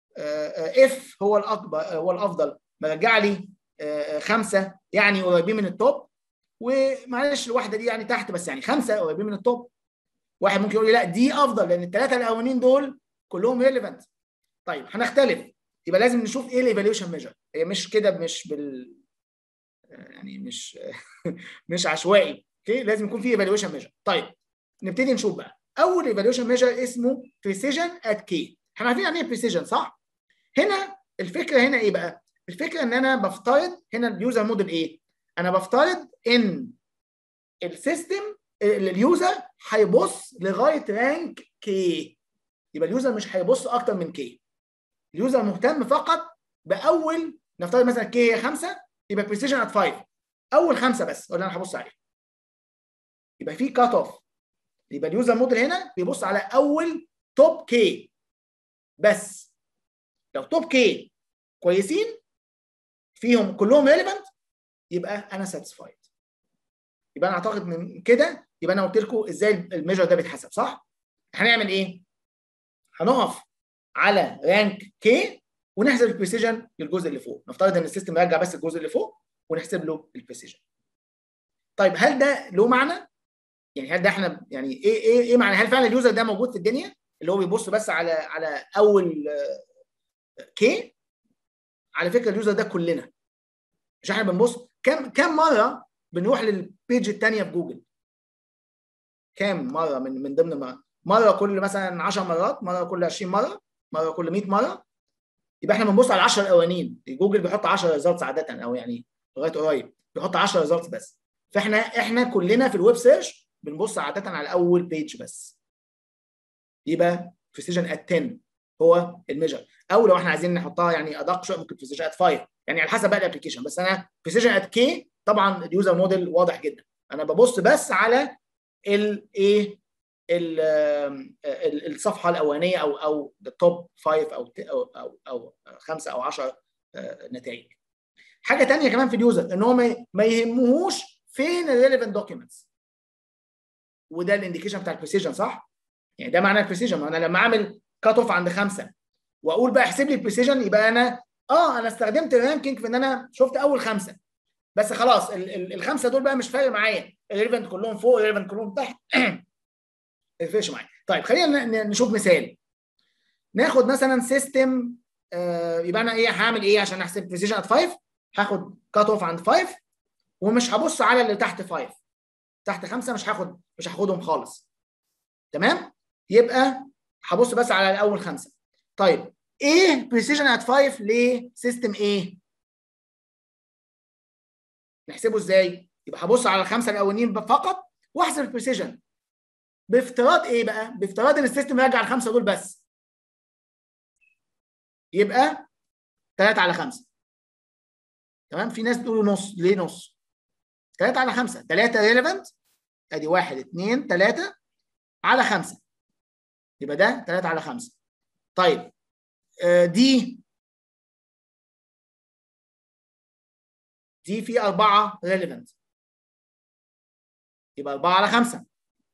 Speaker 1: اف هو الاكبر هو الافضل مرجع لي خمسه يعني قريبين من التوب ومعلش الواحده دي يعني تحت بس يعني خمسه قريبين من التوب واحد ممكن يقول لي لا دي افضل لان الثلاثه الاولانيين دول كلهم ريليفنت طيب هنختلف يبقى لازم نشوف ايه الايفالويشن ميجر هي مش كده مش بال يعني مش مش عشوائي اوكي لازم يكون في ايفالويشن ميجر طيب نبتدي نشوف بقى اول ايفالويشن ميجر اسمه بريسيجن ات كي احنا عارفين يعني ايه بريسيجن صح هنا الفكره هنا ايه بقى الفكره ان انا بفترض هنا اليوزر موديل ايه انا بفترض ان السيستم اليوزر هيبص لغايه رانك كي يبقى اليوزر مش هيبص اكتر من كي اليوزر مهتم فقط باول نفترض مثلا كي هي 5 يبقى بريسيجن ات 5 اول خمسه بس ولا انا هبص عليها يبقى في كات اوف يبقى اليوزر موديل هنا بيبص على اول توب كي بس لو توب كي كويسين فيهم كلهم ريليفنت يبقى انا ساتسفايد يبقى انا اعتقد من كده يبقى انا قلت لكم ازاي الميجر ده بيتحسب صح؟ هنعمل ايه؟ هنقف على رانك كي ونحسب البريسيجن للجزء اللي فوق نفترض ان السيستم يرجع بس الجزء اللي فوق ونحسب له البريسيجن طيب هل ده له معنى يعني هل ده احنا يعني ايه ايه ايه معنى هل فعلا اليوزر ده موجود في الدنيا اللي هو بيبص بس على على اول كي على فكره اليوزر ده كلنا مش احنا بنبص كم كم مره بنروح للبيج الثانيه في جوجل كام مره من من ضمن مره مره كل مثلا 10 مرات مره كل 20 مره مره كل 100 مره يبقى احنا بنبص على ال 10 الاولانيين جوجل بيحط 10 ريزلتس عاده او يعني لغايه قريب بيحط 10 ريزلتس بس فاحنا احنا كلنا في الويب سيرش بنبص عاده على اول بيج بس يبقى بريسيجن ات 10 هو الميجر او لو احنا عايزين نحطها يعني ادق شويه ممكن بريسيجن ات 5 يعني على حسب بقى الابلكيشن بس انا بريسيجن ات كي طبعا اليوزر موديل واضح جدا انا ببص بس على الايه الصفحه الاولانيه او او التوب 5 او او او او 5 او 10 نتائج حاجه ثانيه كمان في اليوزر ان هو ما يهمهوش فين الريليفنت دوكيومنتس وده الانديكيشن بتاع البريسيجن صح؟ يعني ده معنى البريسيجن انا لما اعمل كات اوف عند خمسه واقول بقى احسب لي البريسيجن يبقى انا اه انا استخدمت الرانكينج في ان انا شفت اول خمسه بس خلاص ال ال الخمسه دول بقى مش فارق معايا الريليفنت كلهم فوق الريليفنت كلهم تحت ما يفرقش معايا طيب خلينا نشوف مثال ناخد مثلا سيستم آه يبقى انا ايه هعمل ايه عشان احسب بريسيجن ات 5 هاخد كات اوف عند 5 ومش هبص على اللي تحت 5 تحت 5 مش هاخد مش هاخدهم خالص تمام يبقى هبص بس على الاول خمسه طيب ايه بريسيجن ات 5 لسيستم ايه نحسبه ازاي يبقى هبص على الخمسه الاولانيين فقط واحسب البريسيجن بافتراض ايه بقى بافتراض ان السيستم يرجع الخمسه دول بس يبقى 3 على 5 تمام في ناس بتقول نص ليه نص 3 على 5 3 ريليفنت ادي 1 2 3 على 5 يبقى ده 3 على 5 طيب آه، دي دي في أربعة ريليفنت يبقى أربعة على خمسة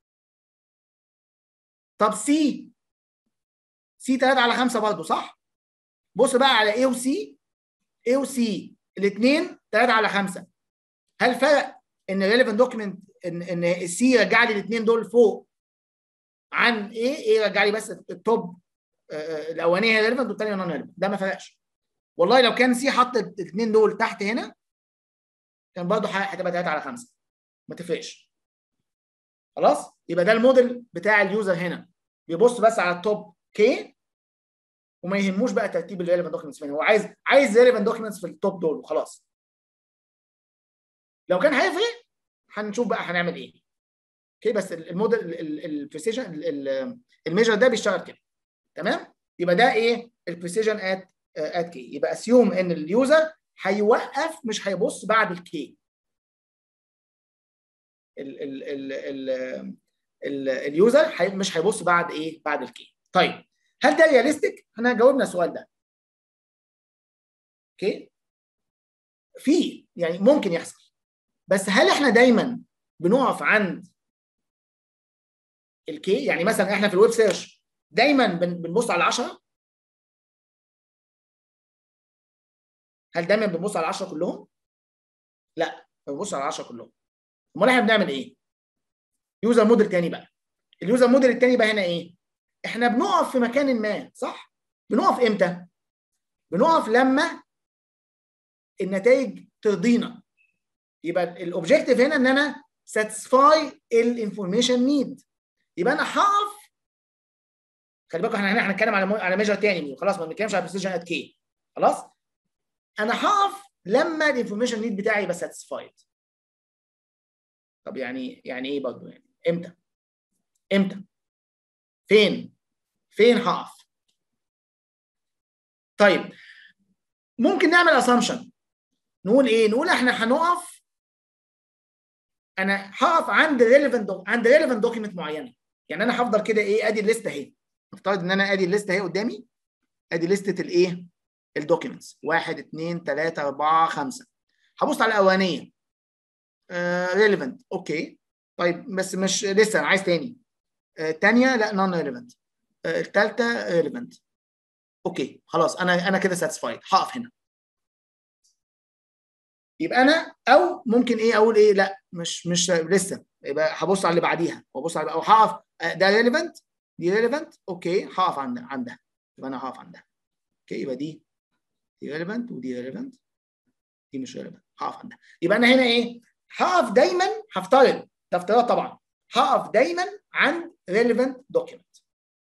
Speaker 1: طب سي سي 3 على 5 برضه صح؟ بص بقى على A و C A و C الاثنين 3 على 5 هل فرق ان ريليفنت دوكيمنت ان ان السي رجع لي الاثنين دول فوق عن ايه؟ ايه رجع لي بس التوب آه، الاولانيه هي ريليفنت والثانيه نون ريليفنت ده ما فرقش والله لو كان سي حط الاثنين دول تحت هنا كان برضه هتبقى 3 على 5 ما تفرقش خلاص يبقى ده الموديل بتاع اليوزر هنا بيبص بس على التوب كي وما يهموش بقى ترتيب الريليفنت دوكيومنتس فين هو عايز عايز ريليفنت دوكيومنتس في التوب دول وخلاص لو كان هيفرق هنشوف بقى هنعمل ايه اوكي بس الموديل البريسيجن الميجر ده بيشتغل كده تمام يبقى ده ايه البريسيجن ات ات كي يبقى اسيوم ان اليوزر هيوقف مش هيبص بعد الكي ال ال ال ال ال اليوزر هي- مش هيبص بعد ايه بعد الكي طيب هل ده رياليستيك احنا جاوبنا السؤال ده اوكي في يعني ممكن يحصل بس هل احنا دايما بنقف عند الكي يعني مثلا احنا في الويب سيرش دايما بن- بنبص على 10 هل دايما بنبص على 10 كلهم لا بنبص على 10 كلهم امال احنا بنعمل ايه يوزر موديل تاني بقى اليوزر موديل التاني بقى هنا ايه احنا بنقف في مكان ما صح بنقف امتى بنقف لما النتائج ترضينا يبقى الاوبجيكتيف هنا ان انا ساتسفاي الانفورميشن نيد يبقى انا هقف خلي بالكم احنا هنا هنتكلم على مو... على ميجر تاني خلاص ما بنتكلمش على بريسيجن ات كي خلاص انا هقف لما الانفورميشن نيد بتاعي يبقى ساتسفايد طب يعني يعني ايه برضه يعني امتى امتى فين فين هقف طيب ممكن نعمل اسامبشن نقول ايه نقول احنا هنقف انا هقف عند ريليفنت عند ريليفنت دوكيمنت معينه يعني انا هفضل كده ايه ادي الليست اهي افترض ان انا ادي الليست اهي قدامي ادي لستة الايه الدوكيمنتس واحد اثنين ثلاثة أربعة خمسة هبص على الأولانية ريليفنت اوكي طيب بس مش لسه انا عايز تاني الثانيه لا نون ريليفنت الثالثه ريليفنت اوكي خلاص انا انا كده ساتسفايد هقف هنا يبقى انا او ممكن ايه اقول ايه لا مش مش لسه يبقى هبص على اللي بعديها وابص على او هقف ده ريليفنت دي ريليفنت اوكي هقف عند عندها يبقى انا هقف عندها اوكي يبقى دي دي ريليفنت ودي ريليفنت دي مش ريليفنت هقف عندها يبقى انا هنا ايه هقف دايما هفترض ده افتراض طبعا هقف دايما عند relevant document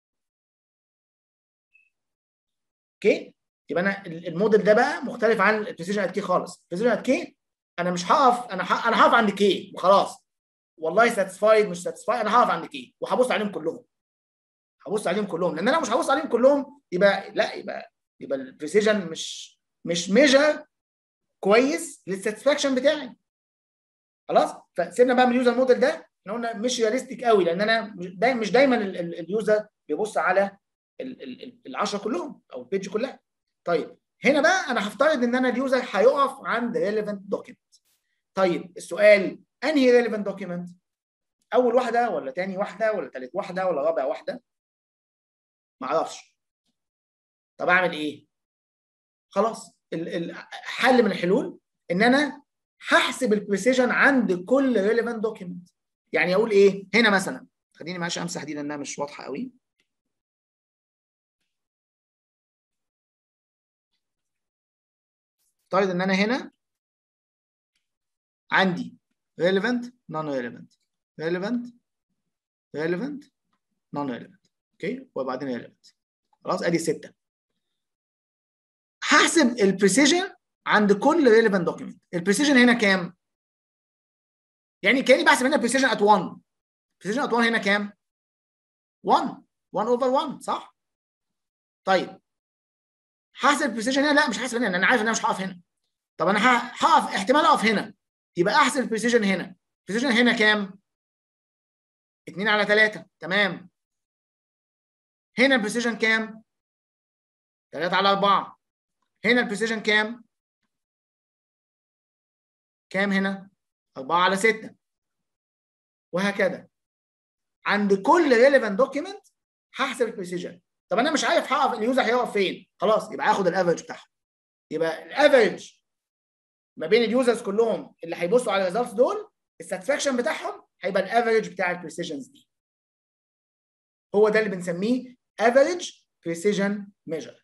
Speaker 1: اوكي يبقى انا الموديل ده بقى مختلف عن البريسيجن ات كي خالص البريسيجن ات كي انا مش هقف انا ح... انا هقف عند كي وخلاص والله ساتسفايد مش ساتسفايد انا هقف عند كي وهبص عليهم كلهم هبص عليهم كلهم لان انا مش هبص عليهم كلهم يبقى لا يبقى يبقى البريسيجن مش مش ميجر كويس للساتسفاكشن بتاعي خلاص فسيبنا بقى من اليوزر موديل ده احنا قلنا مش رياليستيك قوي لان انا داي مش دايما اليوزر بيبص على ال 10 كلهم او البيج كلها طيب هنا بقى انا هفترض ان انا اليوزر هيقف عند ريليفنت دوكيمنت طيب السؤال انهي ريليفنت دوكيمنت اول واحده ولا تاني واحده ولا ثالث واحده ولا رابع واحده ما اعرفش طب اعمل ايه خلاص حل من الحلول ان انا هحسب البريسيجن عند كل ريليفنت دوكيمنت يعني اقول ايه هنا مثلا خليني معلش امسح دي لانها مش واضحه قوي افترض ان انا هنا عندي relevant non relevant relevant relevant non relevant اوكي وبعدين relevant خلاص ادي سته هحسب البريسيجن عند كل relevant document البريسيجن هنا كام يعني كاني بحسب هنا بريسيجن ات 1 بريسيجن ات 1 هنا كام 1 1 اوفر 1 صح طيب هحسب البريسيجن هنا لا مش هحسب هنا انا عارف ان انا مش هقف هنا طب انا هقف احتمال اقف هنا يبقى احسب البريسيجن هنا البريسيجن هنا كام 2 على 3 تمام هنا البريسيجن كام 3 على 4 هنا البريسيجن كام؟ كام هنا؟ 4 على 6 وهكذا عند كل ريليفنت دوكيمنت هحسب البريسيجن طب انا مش عارف هقف اليوزر هيقف فين خلاص يبقى هاخد الافرج بتاعهم يبقى الافرج ما بين اليوزرز كلهم اللي هيبصوا على الريزلتس دول الساتسفاكشن بتاعهم هيبقى الافرج بتاع البريسيجنز دي هو ده اللي بنسميه افريج بريسيجن ميجر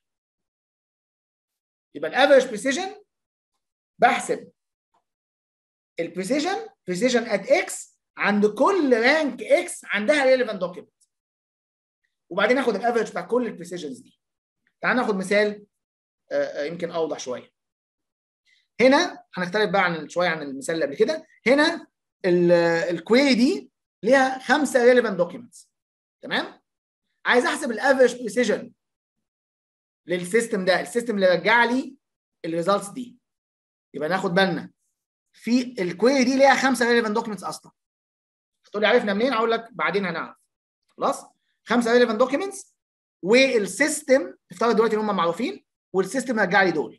Speaker 1: يبقى الافريج بريسيجن بحسب البريسيجن بريسيجن ات اكس عند كل رانك اكس عندها ريليفنت دوكيمنت وبعدين اخد الافريج بتاع كل البريسيجنز دي تعال ناخد مثال يمكن اوضح شويه هنا هنختلف بقى عن شويه عن المثال اللي قبل كده هنا الكويري دي ليها خمسه ريليفنت دوكيومنتس تمام عايز احسب الافريج بريسيجن للسيستم ده السيستم اللي رجع لي الريزلتس دي يبقى ناخد بالنا في الكويري دي ليها خمسه ريليفنت دوكيومنتس اصلا تقول لي عرفنا منين اقول لك بعدين هنعرف خلاص خمسه ريليفنت دوكيومنتس والسيستم افترض دلوقتي ان هم معروفين والسيستم رجع لي دول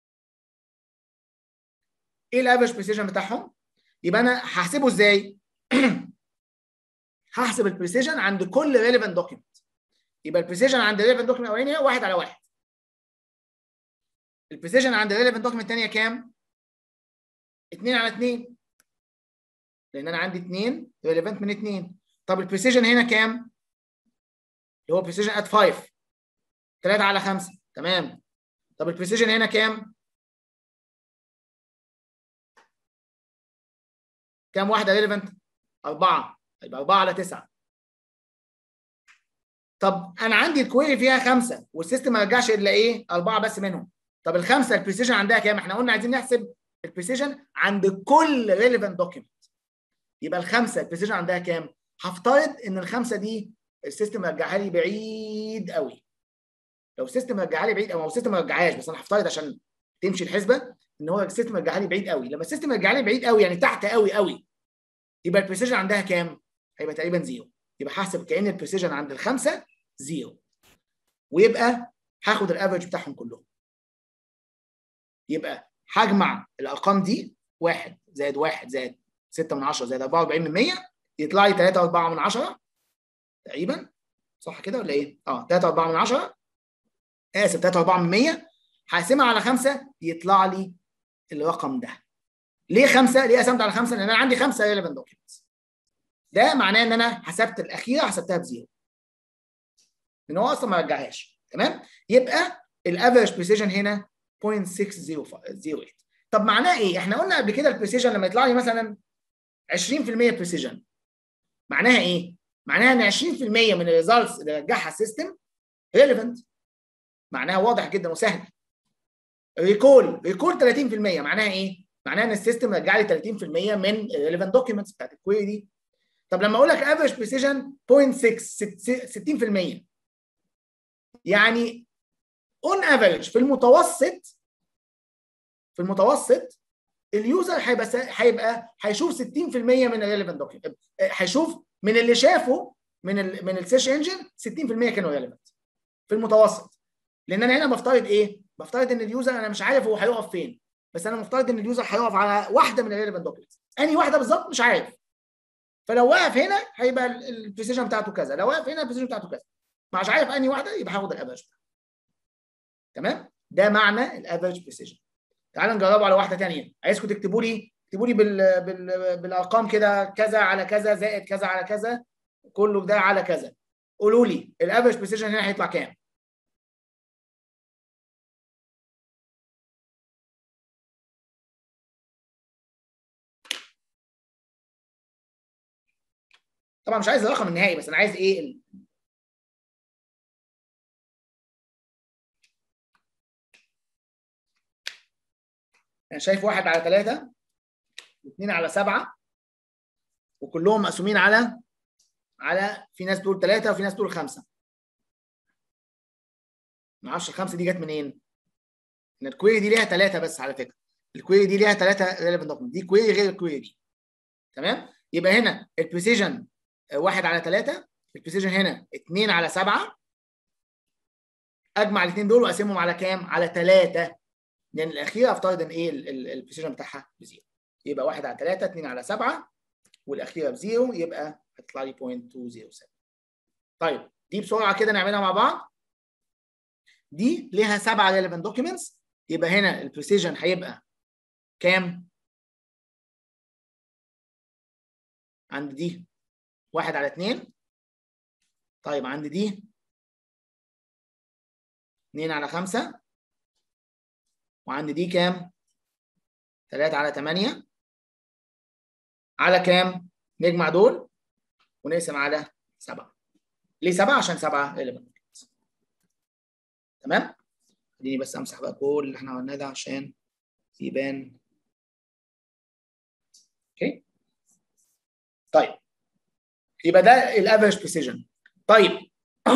Speaker 1: ايه الافريج بريسيجن بتاعهم يبقى انا هحسبه ازاي هحسب البريسيجن عند كل ريليفنت دوكيمنت يبقى البريسيجن عند الريليفنت دوكيمنت الاولانيه واحد على واحد البريسيجن عند الريليفنت دوكيمنت الثانيه كام 2 على 2 لان انا عندي 2 ريليفنت من 2 طب البريسيجن هنا كام اللي هو بريسيجن ات 5 3 على 5 تمام طب البريسيجن هنا كام كام واحده ريليفنت 4 يبقى 4 على 9 طب انا عندي الكويري فيها خمسه والسيستم ما رجعش الا ايه؟ اربعه بس منهم. طب الخمسه البريسيجن عندها كام؟ احنا قلنا عايزين نحسب البريسيجن عند كل ريليفنت دوكيمنت. يبقى الخمسه البريسيجن عندها كام؟ هفترض ان الخمسه دي السيستم رجعها لي بعيد قوي. لو السيستم رجعها لي بعيد او السيستم ما رجعهاش بس انا هفترض عشان تمشي الحسبه ان هو السيستم رجعها لي بعيد قوي، لما السيستم رجعها لي بعيد قوي يعني تحت قوي قوي يبقى البريسيجن عندها كام؟ هيبقى تقريبا زيرو. يبقى هحسب كان البريسيجن عند الخمسه زيرو ويبقى هاخد الافرج بتاعهم كلهم يبقى هجمع الارقام دي 1 زائد 1 زائد 6 من 10 زائد 44 من 100 يطلع لي 3 4 من 10 تقريبا صح كده ولا ايه؟ اه 3 4 من 10 اسف 3 4 من 100 هقسمها على 5 يطلع لي الرقم ده ليه 5 ليه قسمت على 5 لان انا عندي 5 ريليفنت دوكيومنتس ده معناه ان انا حسبت الاخيره حسبتها بزيرو لان هو اصلا ما رجعهاش تمام يبقى الافريج بريسيجن هنا 0.608 طب معناه ايه احنا قلنا قبل كده البريسيجن لما يطلع لي مثلا 20% بريسيجن معناها ايه معناها ان 20% من الريزلتس اللي رجعها السيستم ريليفنت معناها واضح جدا وسهل ريكول ريكول 30% معناها ايه معناها ان السيستم رجع لي 30% من الريليفنت دوكيومنتس بتاعت الكويري دي طب لما اقول لك افريج بريسيجن 0.6 60% يعني اون افريج في المتوسط في المتوسط اليوزر هيبقى هيبقى هيشوف 60% من الريليفنت دوكيومنت هيشوف من اللي شافه من ال من السيرش انجن 60% كانوا ريليفنت في المتوسط لان انا هنا بفترض ايه؟ بفترض ان اليوزر انا مش عارف هو هيقف فين بس انا مفترض ان اليوزر هيقف على واحده من الريليفنت دوكيومنت انهي واحده بالظبط مش عارف فلو وقف هنا هيبقى البريسيجن بتاعته كذا لو وقف هنا البريسيجن بتاعته كذا مش عارف انهي واحده يبقى هاخد الافرج تمام ده معنى الافرج بريسيجن تعالوا نجربه على واحده ثانيه عايزكم تكتبوا لي اكتبوا لي بال... بال... بالارقام كده كذا على كذا زائد كذا على كذا كله ده على كذا قولوا لي الافرج بريسيجن هنا هيطلع كام طبعا مش عايز الرقم النهائي بس انا عايز ايه ال... انا شايف واحد على ثلاثة واثنين على سبعة وكلهم مقسومين على على في ناس تقول ثلاثة وفي ناس تقول خمسة ما اعرفش الخمسة دي جت منين ان الكويري دي ليها ثلاثة بس على فكرة الكويري دي ليها ثلاثة ريليفنت دوكيمنت دي كويري غير الكويري دي تمام يبقى هنا البريسيجن واحد على ثلاثة البريسيجن هنا اثنين على سبعة اجمع الاثنين دول واقسمهم على كام؟ على ثلاثه لان الاخيره افترض ان ايه البريسيجن بتاعها بزيرو يبقى 1 على 3 2 على 7 والاخيره بزيرو يبقى هتطلع لي 0.207 طيب دي بسرعه كده نعملها مع بعض دي ليها سبعه ريليفنت دوكيومنتس يبقى هنا البريسيجن هيبقى كام؟ عند دي 1 على 2 طيب عند دي 2 على 5 وعند دي كام؟ 3 على 8 على كام؟ نجمع دول ونقسم على 7 ليه 7 عشان 7 element تمام خليني بس امسح بقى كل اللي احنا عملناه ده عشان يبان اوكي طيب يبقى ده الافريج بريسيجن طيب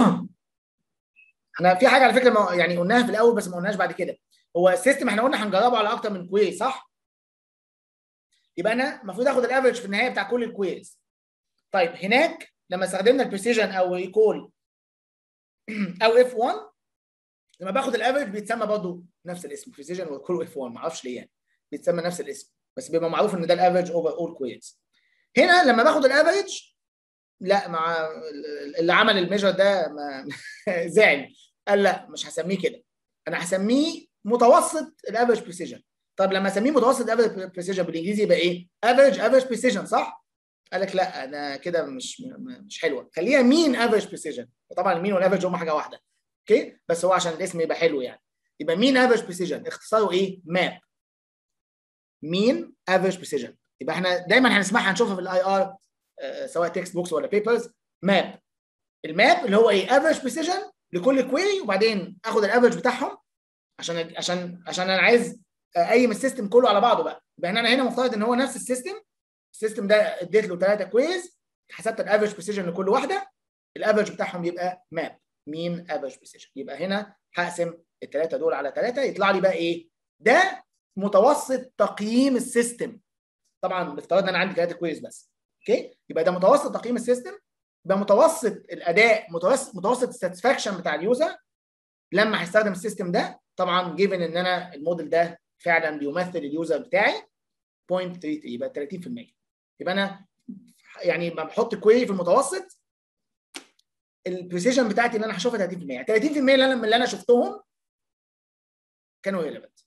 Speaker 1: احنا في حاجه على فكره ما يعني قلناها في الاول بس ما قلناش بعد كده هو السيستم احنا قلنا هنجربه على اكتر من كويز صح يبقى انا المفروض اخد الافريج في النهايه بتاع كل الكويز طيب هناك لما استخدمنا البريسيجن او ريكول او اف 1 لما باخد الافريج بيتسمى برضه نفس الاسم بريسيجن وريكول اف 1 ما اعرفش ليه يعني بيتسمى نفس الاسم بس بيبقى معروف ان ده الافريج اوفر اول كويز هنا لما باخد الافريج لا مع اللي عمل الميجر ده ما زعل قال لا مش هسميه كده انا هسميه متوسط الافريج بريسيجن طب لما اسميه متوسط الافريج بريسيجن بالانجليزي يبقى ايه؟ افريج افريج بريسيجن صح؟ قال لك لا انا كده مش مش حلوه خليها مين افريج بريسيجن طبعا المين والافريج هم حاجه واحده اوكي بس هو عشان الاسم يبقى حلو يعني يبقى مين افريج بريسيجن اختصاره ايه؟ ماب مين افريج بريسيجن يبقى احنا دايما هنسمعها هنشوفها في الاي ار سواء تكست بوكس ولا بيبرز ماب الماب اللي هو ايه افريج بريسيجن لكل كويري وبعدين اخد الافريج بتاعهم عشان عشان عشان انا عايز اقيم السيستم كله على بعضه بقى يبقى انا هنا مفترض ان هو نفس السيستم السيستم ده اديت له ثلاثه كويز حسبت الافريج بريسيجن لكل واحده الافريج بتاعهم يبقى ماب مين افريج بريسيجن يبقى هنا هقسم الثلاثه دول على ثلاثه يطلع لي بقى ايه ده متوسط تقييم السيستم طبعا بافتراض ان انا عندي ثلاثه كويز بس اوكي يبقى ده متوسط تقييم السيستم يبقى متوسط الاداء متوسط متوسط الساتسفاكشن بتاع اليوزر لما هيستخدم السيستم ده طبعا جيفن ان انا الموديل ده فعلا بيمثل اليوزر بتاعي 0.33 يبقى 30% يبقى انا يعني لما بحط كويري في المتوسط البريسيجن بتاعتي اللي انا هشوفها 30% 30% اللي انا من اللي انا شفتهم كانوا ريليفنت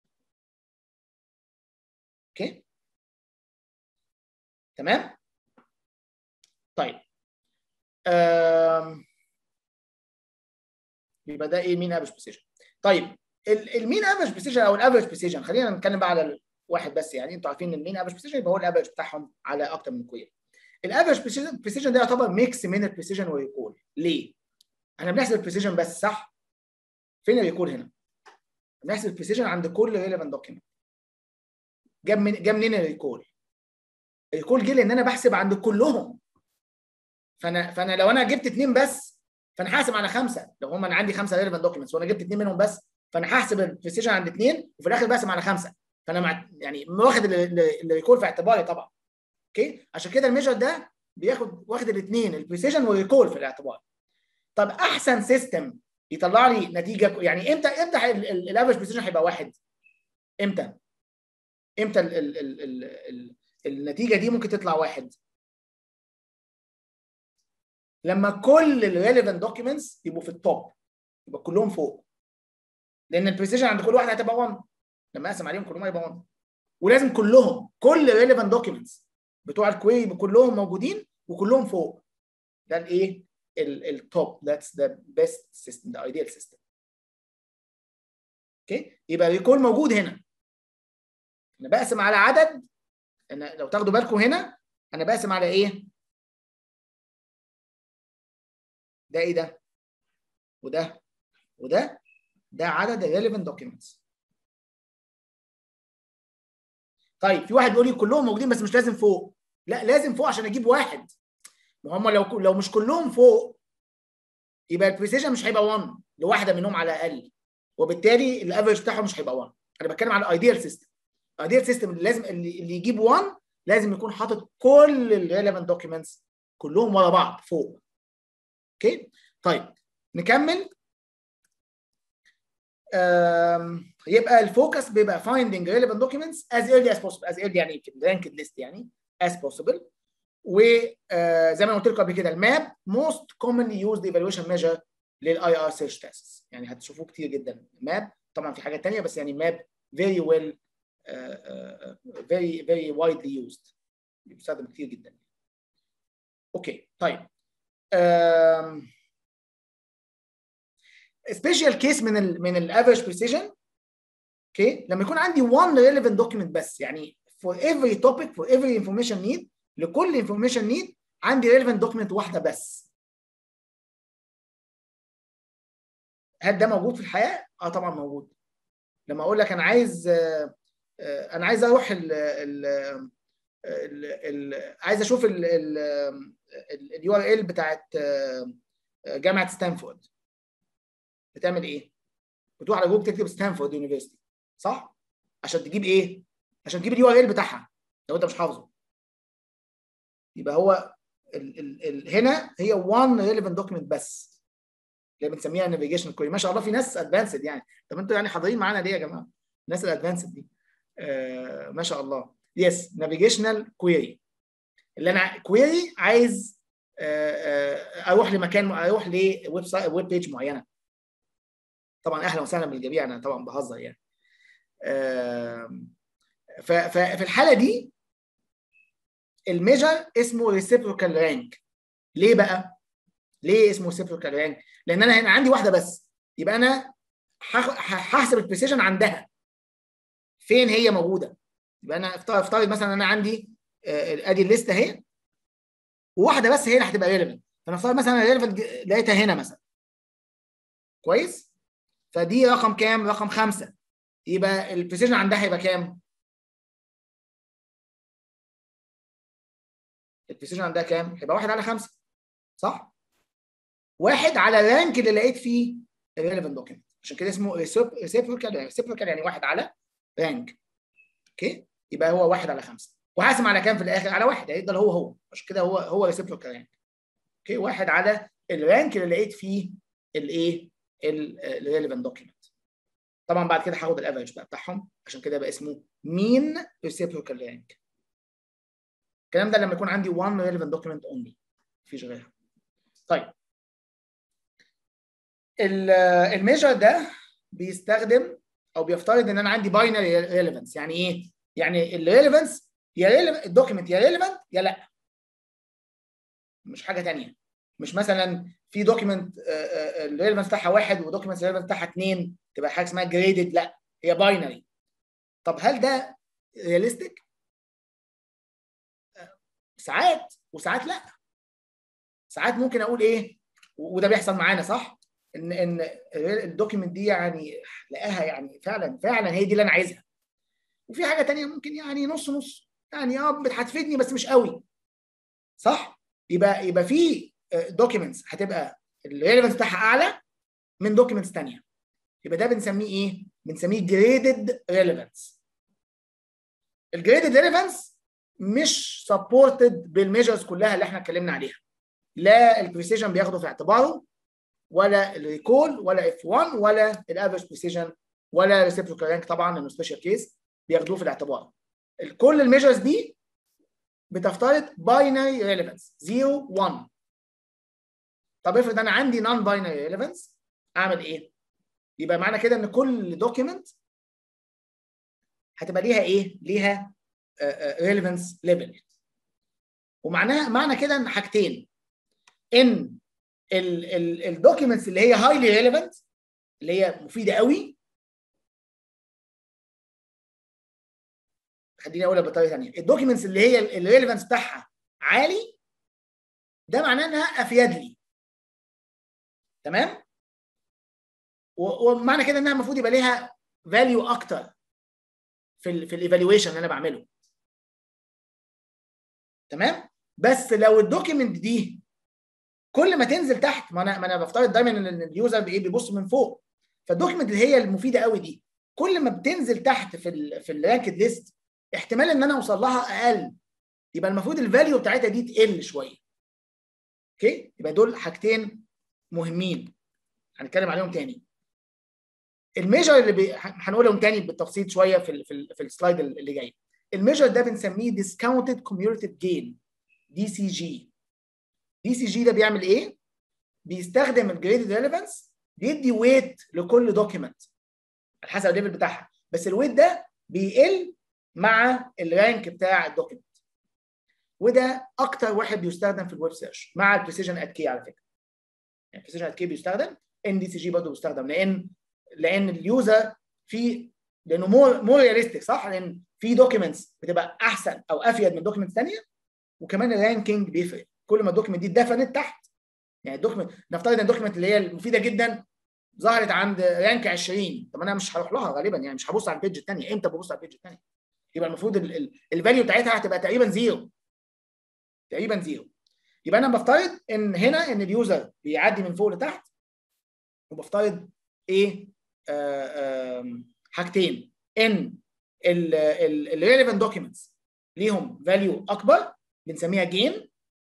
Speaker 1: اوكي تمام طيب أم... يبقى ده ايه مين افريج بريسيجن طيب المين افريج بريسيجن او الافريج بريسيجن خلينا نتكلم بقى على واحد بس يعني انتوا عارفين المين افريج بريسيجن يبقى هو الافريج بتاعهم على اكتر من كوير الافريج بريسيجن ده يعتبر ميكس من البريسيجن والريكول ليه؟ احنا بنحسب البريسيجن بس صح؟ فين الريكول هنا؟ بنحسب البريسيجن عند كل ريليفنت دوكيمنت جاب من جاب منين الريكول؟ الريكول جه لان انا بحسب عند كلهم فانا فانا لو انا جبت اثنين بس فانا هحسب على خمسه لو هم انا عندي خمسه ريليفنت دوكيومنتس وانا جبت اثنين منهم بس فانا هحسب البريسيجن عند اثنين وفي الاخر بقسم على خمسه فانا مع يعني واخد الريكول في اعتباري طبعا اوكي عشان كده الميجر ده بياخد واخد الاثنين البريسيجن والريكول في الاعتبار طب احسن سيستم يطلع لي نتيجه يعني امتى امتى الافرج بريسيجن هيبقى واحد امتى امتى ال ال ال ال ال النتيجه دي ممكن تطلع واحد لما كل الريليفنت دوكيومنتس يبقوا في التوب يبقى كلهم فوق لان البريسيجن عند كل واحد هتبقى 1 لما اقسم عليهم كلهم هيبقى 1 ولازم كلهم كل ريليفنت دوكيومنتس بتوع الكويري يبقوا كلهم موجودين وكلهم فوق ده الايه التوب ذاتس ذا بيست سيستم ذا ايديال سيستم اوكي يبقى الريكول موجود هنا انا بقسم على عدد انا لو تاخدوا بالكم هنا انا بقسم على ايه ده ايه ده وده وده ده عدد الريليفنت دوكيومنتس طيب في واحد بيقول لي كلهم موجودين بس مش لازم فوق لا لازم فوق عشان اجيب واحد ما هم لو لو مش كلهم فوق يبقى البريسيجن مش هيبقى 1 لواحده منهم على الاقل وبالتالي الافرج بتاعهم مش هيبقى 1 انا بتكلم على الايديال سيستم الايديال سيستم اللي لازم اللي, اللي يجيب 1 لازم يكون حاطط كل الريليفنت دوكيومنتس كلهم ورا بعض فوق اوكي طيب نكمل يبقى الفوكس بيبقى finding relevant documents as early as possible as early يعني في الرانكد ليست يعني as possible وزي ما قلت لكم قبل كده الماب most commonly used evaluation measure للاي ار سيرش تيست يعني هتشوفوه كتير جدا ماب طبعا في حاجات ثانيه بس يعني ماب very well uh, uh, very very widely used بيستخدم كتير جدا اوكي طيب um, سبيشال كيس من ال من الافريج بريسيجن اوكي لما يكون عندي one relevant document بس يعني for every topic for every information need لكل information need عندي relevant document واحده بس هل ده موجود في الحياه؟ اه طبعا موجود لما اقول لك انا عايز آه آه انا عايز اروح ال ال ال ال عايز اشوف اليو ار ال بتاعت آه جامعه ستانفورد بتعمل ايه؟ بتروح على جوجل تكتب ستانفورد يونيفرستي صح؟ عشان تجيب ايه؟ عشان تجيب اليو ار ال بتاعها لو انت مش حافظه يبقى هو ال ال ال هنا هي one relevant document بس اللي بنسميها نافيجيشن كويري ما شاء الله في ناس ادفانسد يعني طب انتوا يعني حاضرين معانا ليه يا جماعه؟ الناس الادفانسد دي آه ما شاء الله يس نافيجيشنال كويري اللي انا كويري عايز آه آه اروح لمكان اروح لويب سايت ويب بيج معينه طبعا اهلا وسهلا بالجميع انا طبعا بهزر يعني ففي الحاله دي الميجر اسمه ريسيبروكال رانك ليه بقى؟ ليه اسمه ريسيبروكال رانك؟ لان انا هنا عندي واحده بس يبقى انا هحسب البريسيشن عندها فين هي موجوده يبقى انا افترض مثلا انا عندي ادي الليست اهي وواحده بس هي اللي هتبقى ريليفنت فنفترض مثلا ريليفنت لقيتها هنا مثلا كويس فدي رقم كام؟ رقم خمسه يبقى البريسيشن عندها يبقى كام؟ البريسيشن عندها كام؟ هيبقى واحد على خمسه صح؟ واحد على الرانك اللي لقيت فيه الريليفنت دوكيمنت عشان كده اسمه ريسيبروكال ريسيبروكال يعني واحد على رانك اوكي؟ يبقى هو واحد على خمسه وهقسم على كام في الاخر؟ على واحد هيفضل هو هو عشان كده هو هو ريسيبروكال رانك اوكي واحد على الرانك اللي لقيت فيه الايه؟ الريليفنت دوكيمنت طبعا بعد كده هاخد الافرج بقى بتاعهم عشان كده يبقى اسمه مين ريسيبروكال رانك الكلام ده لما يكون عندي one relevant document only مفيش غيرها طيب الميجر ده بيستخدم او بيفترض ان انا عندي باينري ريليفنس يعني ايه يعني الريليفنس يا الدوكيمنت يا ريليفنت يا لا مش حاجه ثانيه مش مثلا في دوكيمنت الريليفنس بتاعها واحد ودوكيمنت الريليفنس بتاعها اثنين تبقى حاجه اسمها جريدد لا هي باينري طب هل ده رياليستيك؟ ساعات وساعات لا ساعات ممكن اقول ايه وده بيحصل معانا صح ان ان الدوكيمنت دي يعني لاقاها يعني فعلا فعلا هي دي اللي انا عايزها وفي حاجه تانية ممكن يعني نص نص يعني اه هتفيدني بس مش قوي صح يبقى يبقى في دوكيمنتس هتبقى الريليفنس بتاعها اعلى من دوكيمنتس ثانيه يبقى ده بنسميه ايه بنسميه جريدد ريليفنس الجريدد ريليفنس مش سبورتد بالميجرز كلها اللي احنا اتكلمنا عليها لا البريسيجن بياخده في اعتباره ولا الريكول ولا اف 1 ولا الافرج بريسيجن ولا ريسيبروكال رانك طبعا لانه سبيشال كيس بياخدوه في الاعتبار كل الميجرز دي بتفترض باينري ريليفنس 0 1 طب افرض انا عندي نون باينري ريليفنس اعمل ايه؟ يبقى معنى كده ان كل دوكيمنت هتبقى ليها ايه؟ ليها ريليفنس ليفل ومعناها معنى كده ان حاجتين ان الدوكيومنتس اللي هي هايلي ريليفنت اللي هي مفيده قوي خليني اقولها بطريقه ثانيه الدوكيومنتس اللي هي الريليفنس بتاعها عالي ده معناه انها افيد لي تمام ومعنى كده انها المفروض يبقى ليها فاليو اكتر في ال في الايفالويشن اللي انا بعمله تمام بس لو الدوكيمنت دي كل ما تنزل تحت ما انا ما انا بفترض دايما ان اليوزر بايه بيبص من فوق فالدوكيمنت اللي هي المفيده قوي دي كل ما بتنزل تحت في ال في الرانكد ليست احتمال ان انا اوصل لها اقل يبقى المفروض الفاليو بتاعتها دي تقل شويه اوكي يبقى دول حاجتين مهمين هنتكلم عليهم تاني الميجر اللي بي... هنقولهم تاني بالتفصيل شويه في ال في, ال في السلايد اللي جاي الميجر ده بنسميه discounted cumulative gain دي سي جي دي سي جي ده بيعمل ايه بيستخدم الجريدد ريليفانس بيدي ويت لكل دوكيمنت على حسب الليفل بتاعها بس الويت ده بيقل مع الرانك بتاع الدوكيمنت وده اكتر واحد بيستخدم في الويب سيرش مع البريسيجن ات كي على فكره يعني البريسيجن ات كي بيستخدم ان دي سي جي برضه بيستخدم لان لان اليوزر في لانه مور مور رياليستيك صح لان في دوكيومنتس بتبقى احسن او افيد من دوكيومنتس ثانيه وكمان الرانكينج بيفرق كل ما الدوكيومنت دي اتدفنت تحت يعني الدوكيومنت نفترض ان الدوكيومنت اللي هي المفيده جدا ظهرت عند رانك 20 طب انا مش هروح لها غالبا يعني مش هبص على البيج الثانيه امتى ببص على البيج الثانيه يبقى المفروض الفاليو بتاعتها هتبقى تقريبا زيرو تقريبا زيرو يبقى انا بفترض ان هنا ان اليوزر بيعدي من فوق لتحت وبفترض ايه آه آه حاجتين ان الريليفنت دوكيومنتس ليهم فاليو اكبر بنسميها جين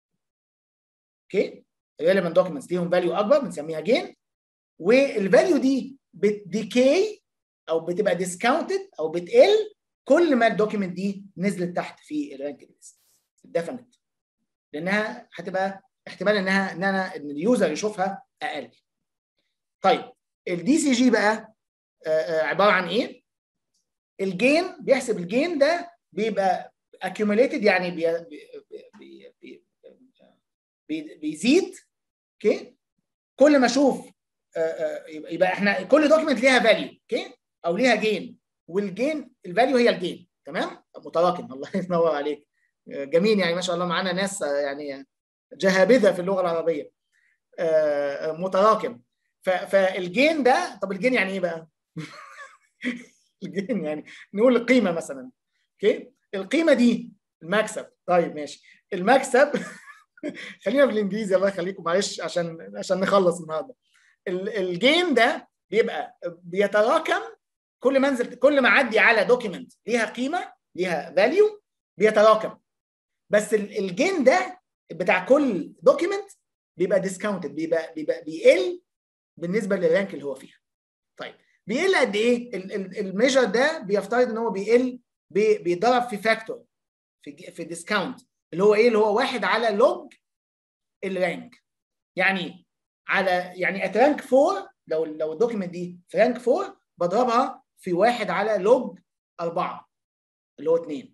Speaker 1: اوكي الريليفنت دوكيومنتس ليهم فاليو اكبر بنسميها جين والفاليو دي بتديكي او بتبقى ديسكاونتد او بتقل كل ما الدوكيمنت دي نزلت تحت في الرانك ليست ديفنت لانها هتبقى احتمال انها ان انا ان اليوزر يشوفها اقل طيب الدي سي جي بقى عباره عن ايه الجين بيحسب الجين ده بيبقى accumulated يعني بي بي بي بي بيزيد اوكي كل ما اشوف يبقى احنا كل دوكيمنت ليها فاليو اوكي او ليها جين والجين الفاليو هي الجين تمام متراكم الله ينور عليك جميل يعني ما شاء الله معانا ناس يعني جهابذه في اللغه العربيه متراكم فالجين ده طب الجين يعني ايه بقى؟ الجين يعني نقول القيمه مثلا اوكي القيمه دي المكسب طيب ماشي المكسب خلينا في الانجليزي الله يخليكم معلش عشان عشان نخلص النهارده الجين ده بيبقى بيتراكم كل ما انزل كل ما اعدي على دوكيمنت ليها قيمه ليها فاليو بيتراكم بس الجين ده بتاع كل دوكيمنت بيبقى ديسكاونتد بيبقى بيبقى بيقل بالنسبه للرانك اللي هو فيها طيب بيقل قد ايه الميجر ده بيفترض ان هو بيقل بيتضرب في فاكتور في في ديسكاونت اللي هو ايه اللي هو واحد على لوج الرانك يعني على يعني ات رانك 4 لو لو الدوكيمنت دي في رانك 4 بضربها في واحد على لوج 4 اللي هو 2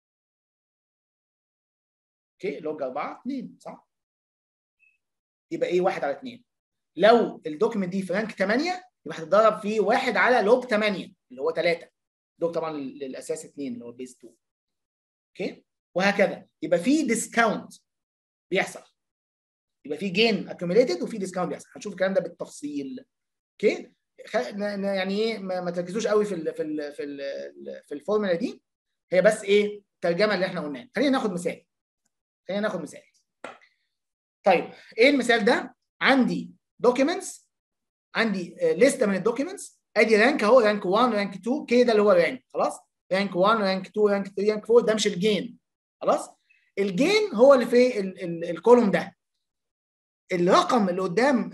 Speaker 1: اوكي لوج 4 2 صح يبقى ايه 1 على 2 لو الدوكيمنت دي في رانك 8 يبقى هتتضرب في 1 على لوج 8 اللي هو 3 لوج طبعا للاساس 2 اللي هو بيس 2 اوكي وهكذا يبقى في ديسكاونت بيحصل يبقى في جين اكيوميليتد وفي ديسكاونت بيحصل هنشوف الكلام ده بالتفصيل اوكي يعني ايه ما تركزوش قوي في ال في ال في ال في الفورمولا دي هي بس ايه الترجمه اللي احنا قلناها خلينا ناخد مثال خلينا ناخد مثال طيب ايه المثال ده عندي دوكيومنتس عندي لسته من الدوكيومنتس ادي رانك اهو رانك 1 رانك 2 كده اللي هو رانك خلاص رانك 1 رانك 2 رانك 3 رانك 4 ده مش الجين خلاص الجين هو اللي في الكولوم ده الرقم اللي قدام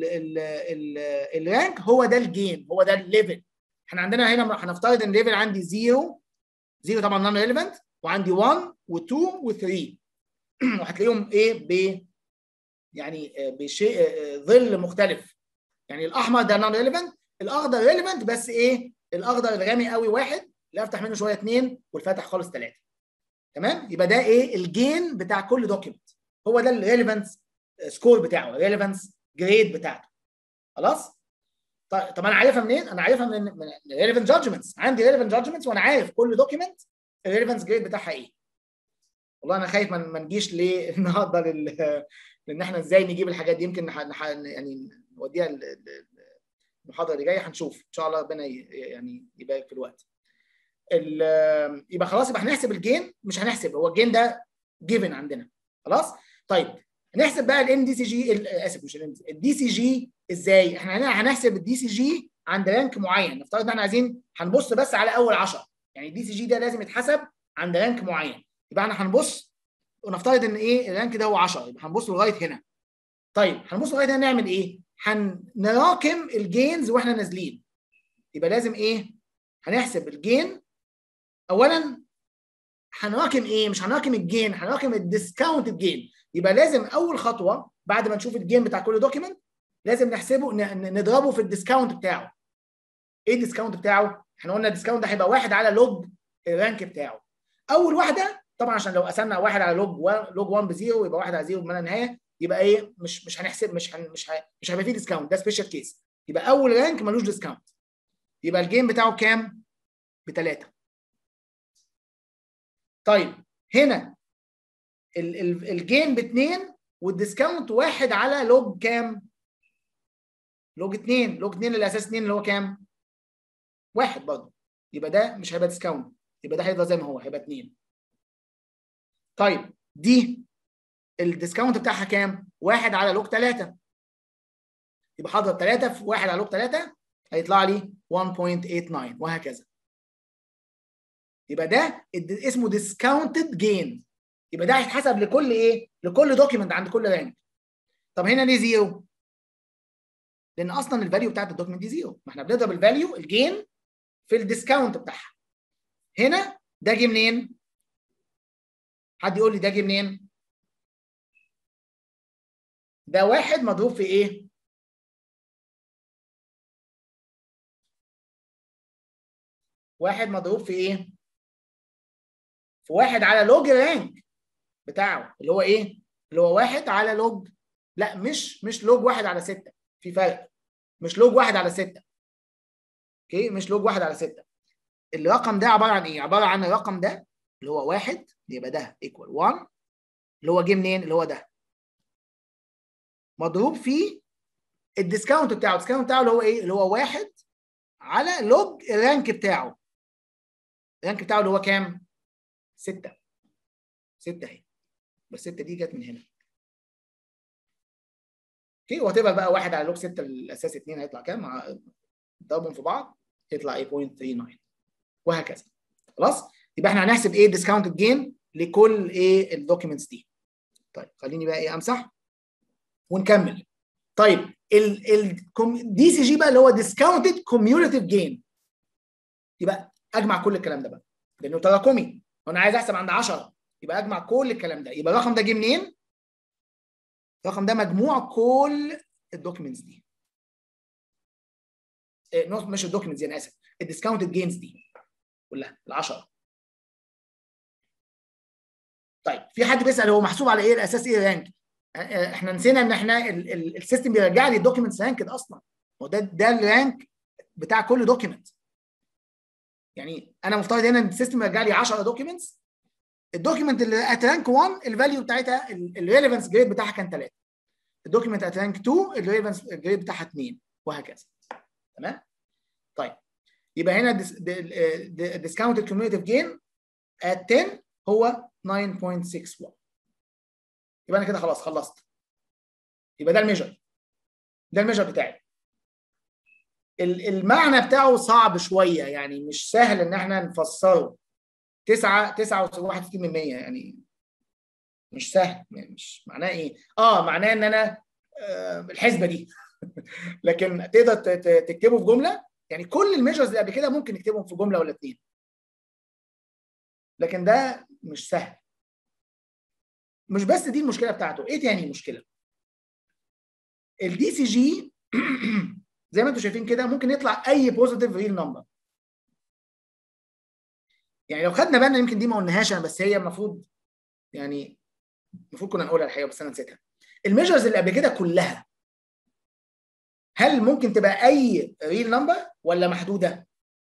Speaker 1: الرانك هو ده الجين هو ده الليفل احنا عندنا هنا هنفترض ان الليفل عندي 0 0 طبعا نون ريليفنت وعندي 1 و2 و3 وهتلاقيهم ايه ب يعني بشيء ظل مختلف يعني الاحمر ده نون ريليفنت الاخضر ريليفنت بس ايه الاخضر الغامق قوي واحد اللي افتح منه شويه اثنين والفاتح خالص ثلاثه تمام يبقى ده ايه الجين بتاع كل دوكيمنت هو ده الريليفنس سكور بتاعه الريليفنس جريد بتاعته خلاص طيب طب انا عارفها منين انا عارفها من من ريليفنت جادجمنتس عندي ريليفنت جادجمنتس وانا عارف كل دوكيمنت الريليفنس جريد بتاعها ايه والله انا خايف ما نجيش ليه النهارده لل لان احنا ازاي نجيب الحاجات دي يمكن نح... نح... يعني نوديها المحاضره اللي جايه هنشوف ان شاء الله ربنا يعني يبارك في الوقت يبقى خلاص يبقى هنحسب الجين مش هنحسب هو الجين ده جيفن عندنا خلاص طيب نحسب بقى الان دي سي جي اسف مش الدي سي جي ازاي احنا هنا هنحسب الدي سي جي عند رانك معين نفترض ان احنا عايزين هنبص بس على اول 10 يعني الدي سي جي ده لازم يتحسب عند رانك معين يبقى احنا هنبص ونفترض ان ايه الرانك ده هو 10 يبقى هنبص لغايه هنا طيب هنبص لغايه هنا نعمل ايه هنراكم الجينز واحنا نازلين يبقى لازم ايه هنحسب الجين اولا هنراكم ايه مش هنراكم الجين هنراكم الديسكاونت جين يبقى لازم اول خطوه بعد ما نشوف الجين بتاع كل دوكيمنت لازم نحسبه نضربه في الديسكاونت بتاعه ايه الديسكاونت بتاعه احنا قلنا الديسكاونت ده هيبقى واحد على لوج الرانك بتاعه اول واحده طبعا عشان لو قسمنا واحد على لوج 1 لوج 1 بزيرو يبقى واحد على زيرو بما نهايه يبقى ايه مش مش هنحسب مش هن مش ه... مش هيبقى فيه ديسكاونت ده سبيشال كيس يبقى اول رانك ملوش ديسكاونت يبقى الجيم بتاعه كام؟ بثلاثه طيب هنا ال ال الجيم باثنين والديسكاونت واحد على لوج كام؟ لوج اثنين لوج اثنين الاساس اثنين اللي هو كام؟ واحد برضه يبقى ده مش هيبقى ديسكاونت يبقى ده هيفضل زي ما هو هيبقى اثنين طيب دي الديسكاونت بتاعها كام؟ واحد على لوج ثلاثة يبقى حاضر ثلاثة في واحد على لوج ثلاثة هيطلع لي 1.89 وهكذا يبقى ده اسمه ديسكاونتد جين يبقى ده هيتحسب لكل ايه؟ لكل دوكيمنت عند كل رانك طب هنا ليه زيرو؟ لان اصلا الفاليو بتاعت الدوكيمنت دي زيرو ما احنا بنضرب الفاليو الجين في الديسكاونت بتاعها هنا ده جه منين؟ حد يقول لي ده جه منين؟ ده واحد مضروب في ايه؟ واحد مضروب في ايه؟ في واحد على لوج الرانك بتاعه اللي هو ايه؟ اللي هو واحد على لوج لا مش مش لوج واحد على ستة في فرق مش لوج واحد على ستة اوكي مش لوج واحد على ستة الرقم ده عبارة عن ايه؟ عبارة عن الرقم ده اللي هو واحد يبقى ده ايكوال 1 اللي هو جه منين؟ اللي هو ده مضروب في الديسكاونت بتاعه الديسكاونت بتاعه اللي هو ايه؟ اللي هو واحد على لوج الرانك بتاعه الرانك بتاعه اللي هو كام؟ ستة ستة اهي بس ستة دي جت من هنا اوكي وات بقى واحد على لوج ستة الاساس اتنين هيطلع كام؟ ضربهم في بعض يطلع 8.39 وهكذا خلاص؟ يبقى احنا هنحسب ايه ديسكاونت جين لكل ايه الدوكيومنتس دي طيب خليني بقى ايه امسح ونكمل طيب ال ال دي سي جي بقى اللي هو ديسكاونتد كوميوليتيف جين يبقى اجمع كل الكلام ده بقى لانه تراكمي وانا عايز احسب عند 10 يبقى اجمع كل الكلام ده يبقى الرقم ده جه منين؟ الرقم ده مجموع كل الدوكيومنتس دي إيه مش الدوكيومنتس دي انا اسف الديسكاونتد جينز دي كلها ال 10 طيب في حد بيسال هو محسوب على ايه الاساس ايه رانك؟ احنا نسينا ان احنا السيستم بيرجع لي الدوكيومنتس رانكد اصلا وده ده الرانك بتاع كل دوكيومنت يعني انا مفترض هنا ان السيستم يرجع لي 10 دوكيومنتس الدوكيومنت اللي ات رانك 1 الفاليو بتاعتها الريليفنس جريد بتاعها كان 3 الدوكيومنت ات رانك 2 الريليفنس جريد بتاعها 2 وهكذا تمام طيب يبقى هنا الديسكاونتد كوميوليتيف جين ات 10 هو 9.61 يبقى انا كده خلاص خلصت يبقى ده الميجر ده الميجر بتاعي المعنى بتاعه صعب شويه يعني مش سهل ان احنا نفسره 9 9 61% يعني مش سهل مش معناه ايه؟ اه معناه ان انا آه الحسبه دي لكن تقدر تكتبه في جمله يعني كل الميجرز اللي قبل كده ممكن نكتبهم في جمله ولا اتنين لكن ده مش سهل مش بس دي المشكله بتاعته ايه تاني مشكله الدي سي جي زي ما انتم شايفين كده ممكن يطلع اي بوزيتيف ريل نمبر يعني لو خدنا بالنا يمكن دي ما قلناهاش انا بس هي المفروض يعني المفروض كنا نقولها الحقيقه بس انا نسيتها الميجرز اللي قبل كده كلها هل ممكن تبقى اي ريل نمبر ولا محدوده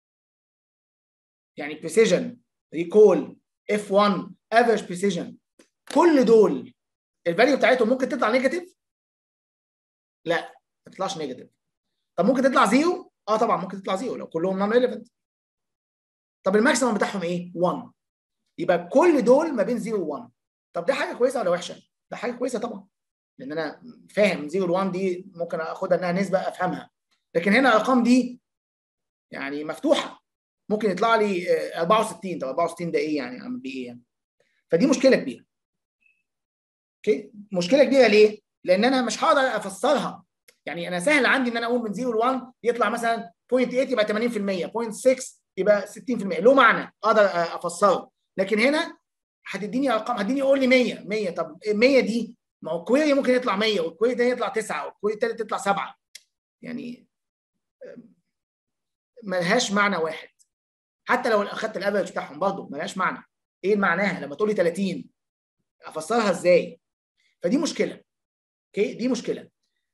Speaker 1: يعني بريسيجن ريكول اف 1 افريج بريسيجن كل دول الفاليو بتاعتهم ممكن تطلع نيجاتيف لا ما تطلعش نيجاتيف طب ممكن تطلع زيرو اه طبعا ممكن تطلع زيرو لو كلهم نون ريليفنت طب الماكسيمم بتاعهم ايه 1 يبقى كل دول ما بين 0 و 1 طب دي حاجه كويسه ولا وحشه ده حاجه كويسه طبعا لان انا فاهم 0 ل 1 دي ممكن اخدها انها نسبه افهمها لكن هنا الارقام دي يعني مفتوحه ممكن يطلع لي 64 طب 64 ده ايه يعني اعمل بيه ايه يعني فدي مشكله كبيره اوكي مشكله كبيره ليه لان انا مش هقدر افسرها يعني انا سهل عندي ان انا اقول من 0 ل 1 يطلع مثلا 0.8 يبقى 80% 0.6 يبقى 60% له معنى اقدر افسره لكن هنا هتديني ارقام هتديني يقول لي 100 100 طب 100 دي ما هو كويري ممكن يطلع 100 والكويري الثاني يطلع 9 والكويري الثالث يطلع 7 يعني ملهاش معنى واحد حتى لو اخدت الافرج بتاعهم برضه ملهاش معنى ايه معناها لما تقول لي 30 افسرها ازاي فدي مشكله اوكي دي مشكله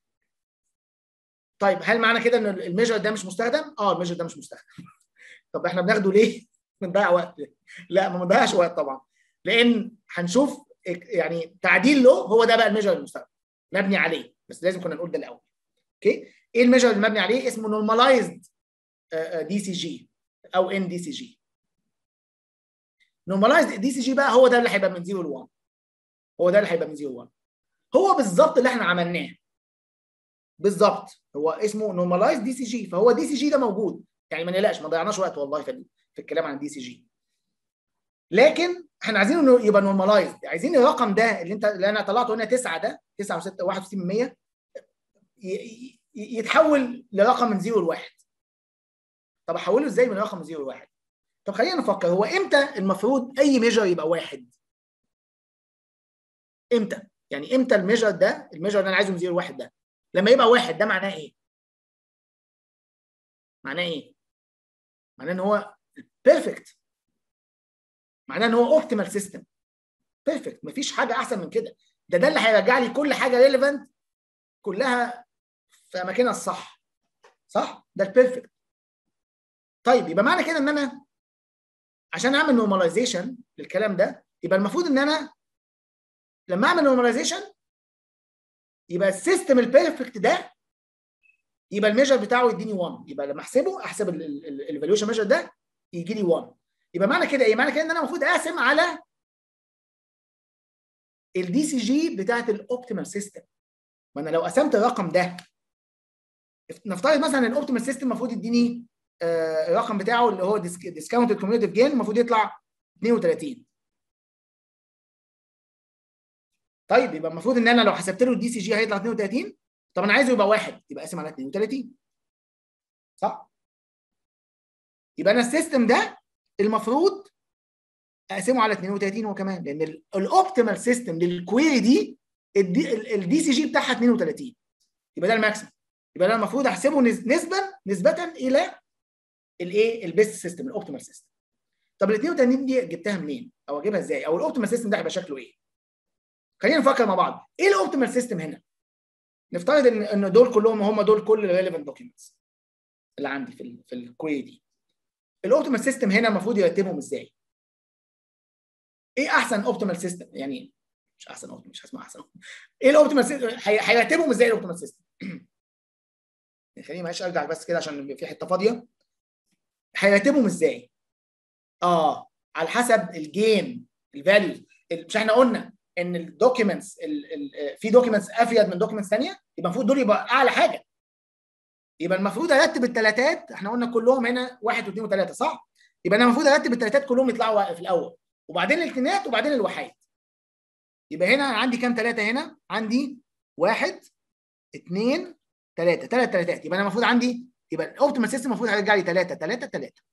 Speaker 1: طيب هل معنى كده ان الميجر ده مش مستخدم اه الميجر ده مش مستخدم طب احنا بناخده ليه بنضيع وقت لا ما بنضيعش وقت طبعا لان هنشوف يعني تعديل له هو ده بقى الميجر المستخدم مبني عليه بس لازم كنا نقول ده الاول اوكي ايه الميجر اللي مبني عليه اسمه نورماليزد دي سي جي او ان دي سي جي نورماليزد دي سي جي بقى هو ده اللي هيبقى من 0 ل 1 هو ده اللي هيبقى من 0 ل 1 هو بالظبط اللي احنا عملناه بالظبط هو اسمه نورماليزد دي سي جي فهو دي سي جي ده موجود يعني ما نقلقش ما ضيعناش وقت والله في في الكلام عن الدي سي جي لكن احنا عايزين انه يبقى نورماليزد عايزين الرقم ده اللي انت اللي انا طلعته هنا 9 ده 9 و6 61% يتحول لرقم من 0 ل 1 طب احوله ازاي من رقم من 0 ل 1 طب خلينا نفكر هو امتى المفروض اي ميجر يبقى واحد امتى يعني امتى الميجر ده الميجر اللي انا عايزه من 0 ل 1 ده لما يبقى واحد ده معناه ايه معناه ايه معناه ان هو بيرفكت معناه ان هو اوبتيمال سيستم بيرفكت مفيش حاجه احسن من كده ده ده اللي هيرجع لي كل حاجه ريليفنت كلها في اماكنها الصح صح ده البيرفكت طيب يبقى معنى كده ان انا عشان اعمل نورماليزيشن للكلام ده يبقى المفروض ان انا لما اعمل نورماليزيشن يبقى السيستم البيرفكت ده يبقى الميجر بتاعه يديني 1 يبقى لما احسبه احسب الفاليوشن ميجر ده يجي لي 1 يبقى معنى كده ايه؟ معنى كده ان انا المفروض اقسم على الدي سي جي بتاعت الاوبتيمال سيستم ما انا لو قسمت الرقم ده نفترض مثلا ان الاوبتيمال سيستم المفروض يديني آه الرقم بتاعه اللي هو ديسكاونتد كوميوليتيف جين المفروض يطلع 32 طيب يبقى المفروض ان انا لو حسبت له الدي سي جي هيطلع 32 طب انا عايزه يبقى واحد يبقى اقسم على 32 صح؟ يبقى انا السيستم ده المفروض اقسمه على 32 هو كمان لان الاوبتيمال سيستم للكويري دي الدي سي جي بتاعها 32 يبقى ده الماكسيم يبقى انا المفروض احسبه نسبه نسبه الى الايه البيست سيستم الاوبتيمال سيستم طب ال 32 دي جبتها منين او اجيبها ازاي او الاوبتيمال سيستم ده هيبقى شكله ايه خلينا نفكر مع بعض ايه الاوبتيمال سيستم هنا نفترض ان ان دول كلهم هم دول كل الريليفنت دوكيومنتس اللي عندي في ال في الكويري دي الاوبتيمال سيستم هنا المفروض يرتبهم ازاي ايه احسن اوبتيمال سيستم يعني مش احسن اوبتيمال مش هسمع احسن ايه الاوبتيمال سيستم هيرتبهم ازاي الاوبتيمال سيستم خليني معلش ارجع بس كده عشان في حته فاضيه هيرتبهم ازاي اه على حسب الجين الفاليوز مش احنا قلنا ان الدوكيومنتس في دوكيومنتس افيد من دوكيومنتس ثانيه يبقى المفروض دول يبقى اعلى حاجه يبقى المفروض ارتب الثلاثات احنا قلنا كلهم هنا واحد واثنين وثلاثه صح؟ يبقى انا المفروض ارتب الثلاثات كلهم يطلعوا في الاول وبعدين الاثنينات وبعدين الوحيد يبقى هنا عندي كام ثلاثه هنا؟ عندي واحد اثنين ثلاثه ثلاث ثلاثات يبقى انا المفروض عندي يبقى الاوبتيمال سيستم المفروض هيرجع لي ثلاثه ثلاثه ثلاثه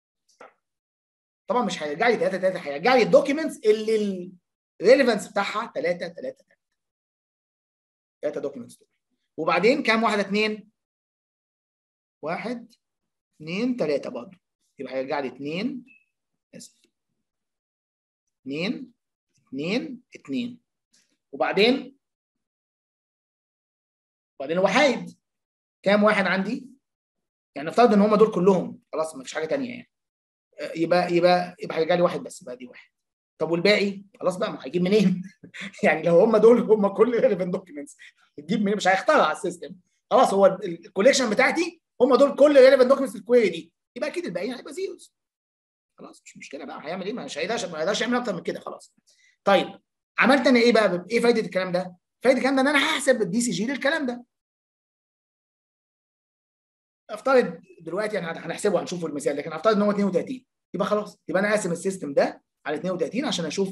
Speaker 1: طبعا مش هيرجع لي ثلاثه ثلاثه هيرجع لي الدوكيومنتس اللي الريليفنس بتاعها ثلاثه ثلاثه ثلاثه ثلاثه دوكيومنتس دول وبعدين كام واحده اثنين؟ واحد اثنين ثلاثة برضه يبقى هيرجع لي اثنين اسف اثنين اثنين اثنين وبعدين وبعدين الوحيد كام واحد عندي؟ يعني نفترض ان هم دول كلهم خلاص ما فيش حاجه ثانيه يعني يبقى يبقى يبقى هيرجع لي واحد بس يبقى دي واحد طب والباقي خلاص بقى ما هيجيب منين؟ يعني لو هم دول هم كل ريليفنت دوكيومنتس هتجيب منين؟ مش هيخترع السيستم خلاص هو الكوليكشن بتاعتي هم دول كل ريليفنت دوكيومنتس الكويري دي يبقى اكيد الباقيين هيبقى زيروز خلاص مش مشكله بقى هيعمل ايه مش هيقدرش ما يقدرش يعمل اكتر من كده خلاص طيب عملت انا ايه بقى ايه فايده الكلام ده فايده الكلام ده ان انا هحسب الدي سي جي للكلام ده افترض دلوقتي يعني هنحسبه هنشوفه المثال لكن افترض ان هو 32 يبقى خلاص يبقى انا قاسم السيستم ده على 32 عشان اشوف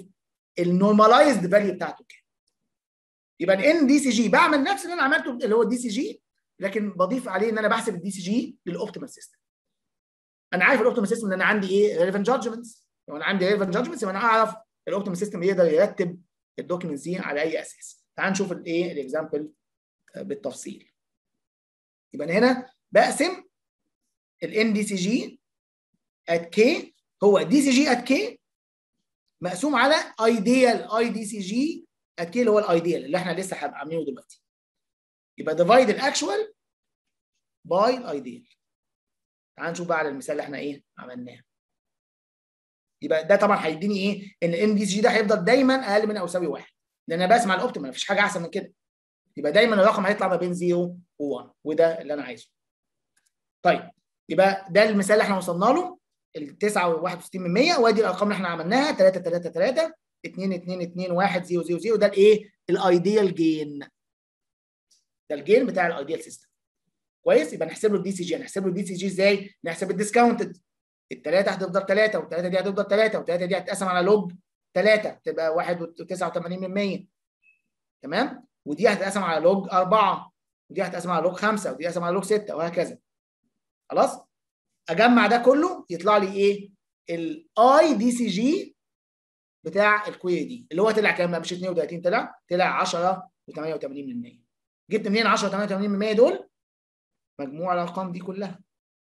Speaker 1: النورماليزد فاليو بتاعته كام يبقى الان دي سي جي بعمل نفس اللي انا عملته اللي هو الدي سي جي لكن بضيف عليه ان انا بحسب الدي سي جي للاوبتيمال سيستم انا عارف الاوبتيمال سيستم ان انا عندي ايه ريليفنت جادجمنتس لو انا عندي ريليفنت جادجمنتس يبقى انا اعرف الاوبتيمال سيستم يقدر يرتب الدوكيومنتس دي على اي اساس تعال نشوف الايه الاكزامبل بالتفصيل يبقى انا هنا بقسم الان دي سي جي ات كي هو دي سي جي ات كي مقسوم على ايديال اي دي سي جي ات كي اللي هو الايديال اللي احنا لسه عاملينه دلوقتي يبقى ديفايد الاكشوال باي الايديال تعال نشوف بقى على المثال اللي احنا ايه عملناه يبقى ده طبعا هيديني ايه ان الام دي سي جي ده هيفضل دايما اقل من او يساوي واحد لان انا بسمع الاوبتيمال مفيش حاجه احسن من كده يبقى دايما الرقم هيطلع ما بين 0 و1 وده اللي انا عايزه طيب يبقى ده المثال اللي احنا وصلنا له ال 9 من 100 وادي الارقام اللي احنا عملناها 3 3 3 2 2 2 1 0 0 0 ده الايه الايديال جين ده الجين بتاع الايديال سيستم كويس يبقى نحسب له الدي سي جي هنحسب له الدي سي جي ازاي نحسب الديسكاونتد الثلاثه هتفضل ثلاثه والثلاثه دي هتفضل ثلاثه والثلاثه دي هتتقسم على لوج ثلاثه تبقى 1.89 تمام ودي هتتقسم على لوج 4 ودي هتتقسم على لوج 5 ودي هتتقسم على لوج 6 وهكذا خلاص اجمع ده كله يطلع لي ايه الاي دي سي جي بتاع الكويري دي اللي هو طلع كام مش 32 طلع طلع 10 و88 من 100 جبت منين 10 و88 من 100 دول مجموع الارقام دي كلها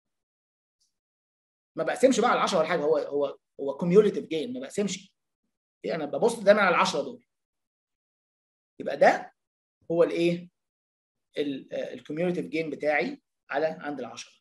Speaker 1: ما بقسمش بقى على 10 ولا حاجه هو هو هو كوميوليتيف جين ما بقسمش انا ببص دايما على ال 10 دول يبقى ده هو الايه الكوميوليتيف جين بتاعي على عند ال 10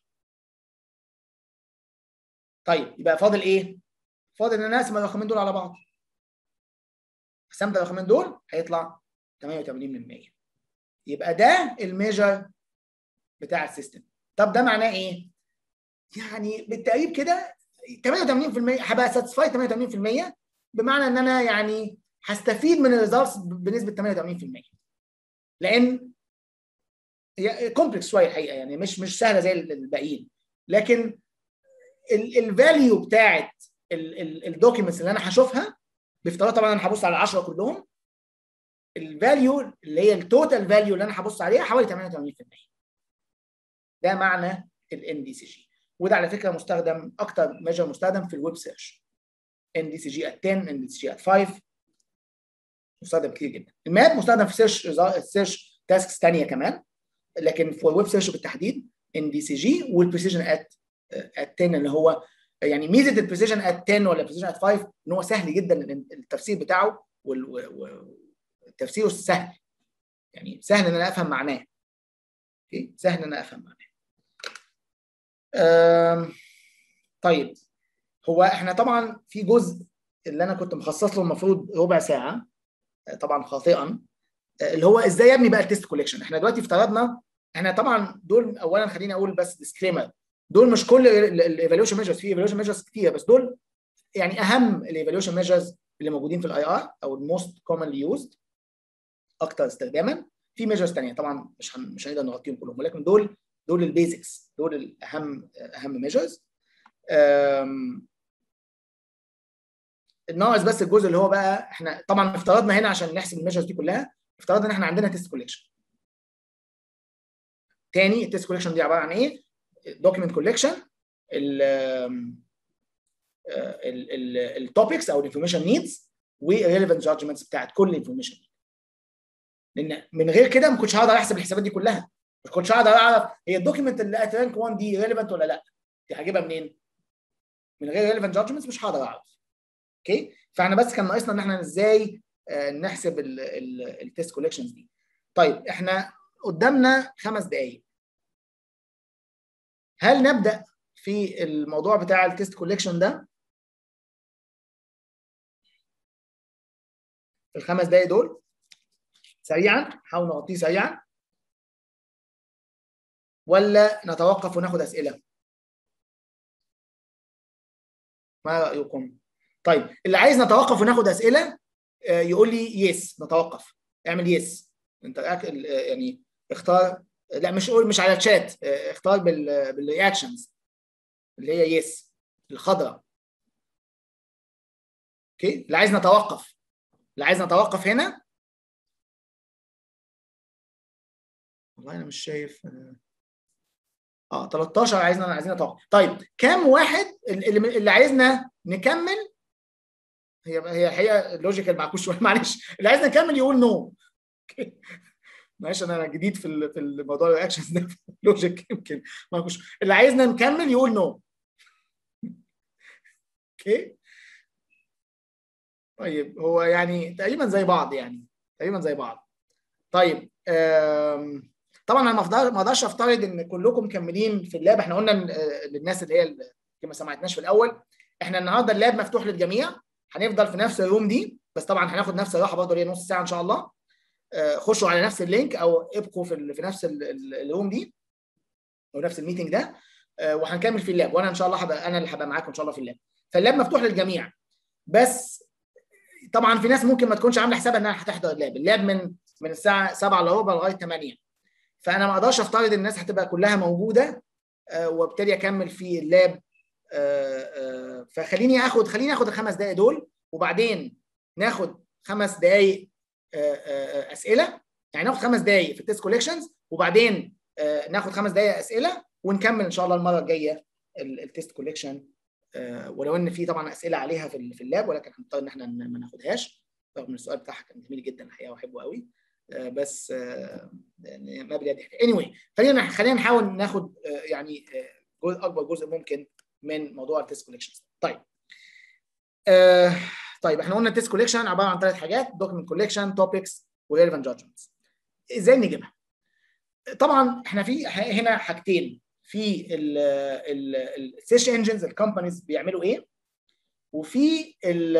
Speaker 1: طيب يبقى فاضل ايه؟ فاضل ان انا اقسم الرقمين دول على بعض. قسمت الرقمين دول هيطلع 88 من 100. يبقى ده الميجر بتاع السيستم. طب ده معناه ايه؟ يعني بالتقريب كده 88% هبقى ساتسفايد 88% بمعنى ان انا يعني هستفيد من الريزلتس بنسبه 88% لان هي كومبلكس شويه الحقيقه يعني مش مش سهله زي الباقيين لكن الفاليو بتاعت الدوكيومنتس اللي انا هشوفها بافتراض طبعا انا هبص على 10 كلهم الفاليو اللي هي التوتال فاليو اللي انا هبص عليها حوالي 88% ده معنى الان دي سي جي وده على فكره مستخدم اكتر ميجر مستخدم في الويب سيرش ان دي سي جي ات 10 ان دي سي جي ات 5 مستخدم كتير جدا الماب مستخدم في سيرش سيرش تاسكس ثانيه كمان لكن في الويب سيرش بالتحديد ان دي سي جي والبريسيجن ات ات 10 اللي هو يعني ميزه البريسيجن ات 10 ولا البريسيجن ات 5 ان هو سهل جدا التفسير بتاعه والتفسير سهل يعني سهل ان انا افهم معناه اوكي سهل ان انا افهم معناه طيب هو احنا طبعا في جزء اللي انا كنت مخصص له المفروض ربع ساعه طبعا خاطئا اللي هو ازاي ابني بقى التيست كوليكشن احنا دلوقتي افترضنا احنا طبعا دول اولا خليني اقول بس ديسكليمر دول مش كل الايفالويشن ميجرز في ايفالويشن ميجرز كتير بس دول يعني اهم الايفالويشن ميجرز اللي موجودين في الاي ار او الموست كومنلي يوزد اكتر استخداما في ميجرز ثانيه طبعا مش هن... مش هنقدر نغطيهم كلهم ولكن دول دول البيزكس دول الاهم اهم ميجرز الناقص بس الجزء اللي هو بقى احنا طبعا افترضنا هنا عشان نحسب الميجرز دي كلها افترضنا ان احنا عندنا تيست كوليكشن تاني التيست كوليكشن دي عباره عن ايه؟ دوكيمنت كوليكشن التوبكس او الانفورميشن نيدز والريليفنت جادجمنتس بتاعت كل انفورميشن لان من غير كده ما كنتش هقدر احسب الحسابات دي كلها ما كنتش هقدر اعرف هي الدوكيمنت اللي ات رانك 1 دي ريليفنت ولا لا دي هجيبها منين؟ من غير ريليفنت جادجمنتس مش هقدر اعرف اوكي فاحنا بس كان ناقصنا ان احنا ازاي نحسب التيست كوليكشنز دي طيب احنا قدامنا خمس دقائق هل نبدا في الموضوع بتاع التيست كوليكشن ده في الخمس دقائق دول سريعا نحاول نغطيه سريعا ولا نتوقف وناخد اسئله ما رايكم طيب اللي عايز نتوقف وناخد اسئله يقول لي يس نتوقف اعمل يس انت يعني اختار لا مش قول مش على الشات اختار بال بالرياكشنز اللي هي يس الخضراء اوكي اللي عايز نتوقف اللي عايز نتوقف هنا والله انا مش شايف اه 13 عايزنا عايزين نتوقع طيب كام واحد اللي, اللي عايزنا نكمل هي هي الحقيقه اللوجيكال معكوس شويه معلش اللي عايزنا نكمل يقول نو معلش انا جديد في في الموضوع الاكشنز ده لوجيك يمكن معكوس اللي عايزنا نكمل يقول نو اوكي طيب هو يعني تقريبا زي بعض يعني تقريبا زي بعض طيب طبعا انا ما اقدرش افترض ان كلكم مكملين في اللاب احنا قلنا للناس اللي هي اللي ما سمعتناش في الاول احنا النهارده اللاب مفتوح للجميع هنفضل في نفس الروم دي بس طبعا هناخد نفس الراحه برضه اللي هي نص ساعه ان شاء الله خشوا على نفس اللينك او ابقوا في في نفس الروم دي او نفس الميتنج ده وهنكمل في اللاب وانا ان شاء الله هبقى انا اللي هبقى معاكم ان شاء الله في اللاب فاللاب مفتوح للجميع بس طبعا في ناس ممكن ما تكونش عامله حسابها انها هتحضر اللاب اللاب من من الساعه 7 الا ربع لغايه 8 فانا ما اقدرش افترض الناس هتبقى كلها موجوده وابتدي اكمل في اللاب فخليني اخد خليني اخد الخمس دقائق دول وبعدين ناخد خمس دقائق اسئله يعني ناخد خمس دقائق في التست كوليكشنز وبعدين ناخد خمس دقائق اسئله ونكمل ان شاء الله المره الجايه التست كوليكشن ولو ان في طبعا اسئله عليها في في اللاب ولكن هنضطر ان احنا ما ناخدهاش رغم ان السؤال بتاعها كان جميل جدا الحقيقه واحبه قوي بس يعني ما بيد anyway خلينا خلينا نحاول ناخد يعني جزء اكبر جزء ممكن من موضوع التست كوليكشن طيب آه طيب احنا قلنا التست كوليكشن عباره عن ثلاث حاجات دوكيمنت كوليكشن توبكس وريليفنت جادجمنتس ازاي نجيبها طبعا احنا في هنا حاجتين في السيرش انجنز الكومبانيز بيعملوا ايه وفي ال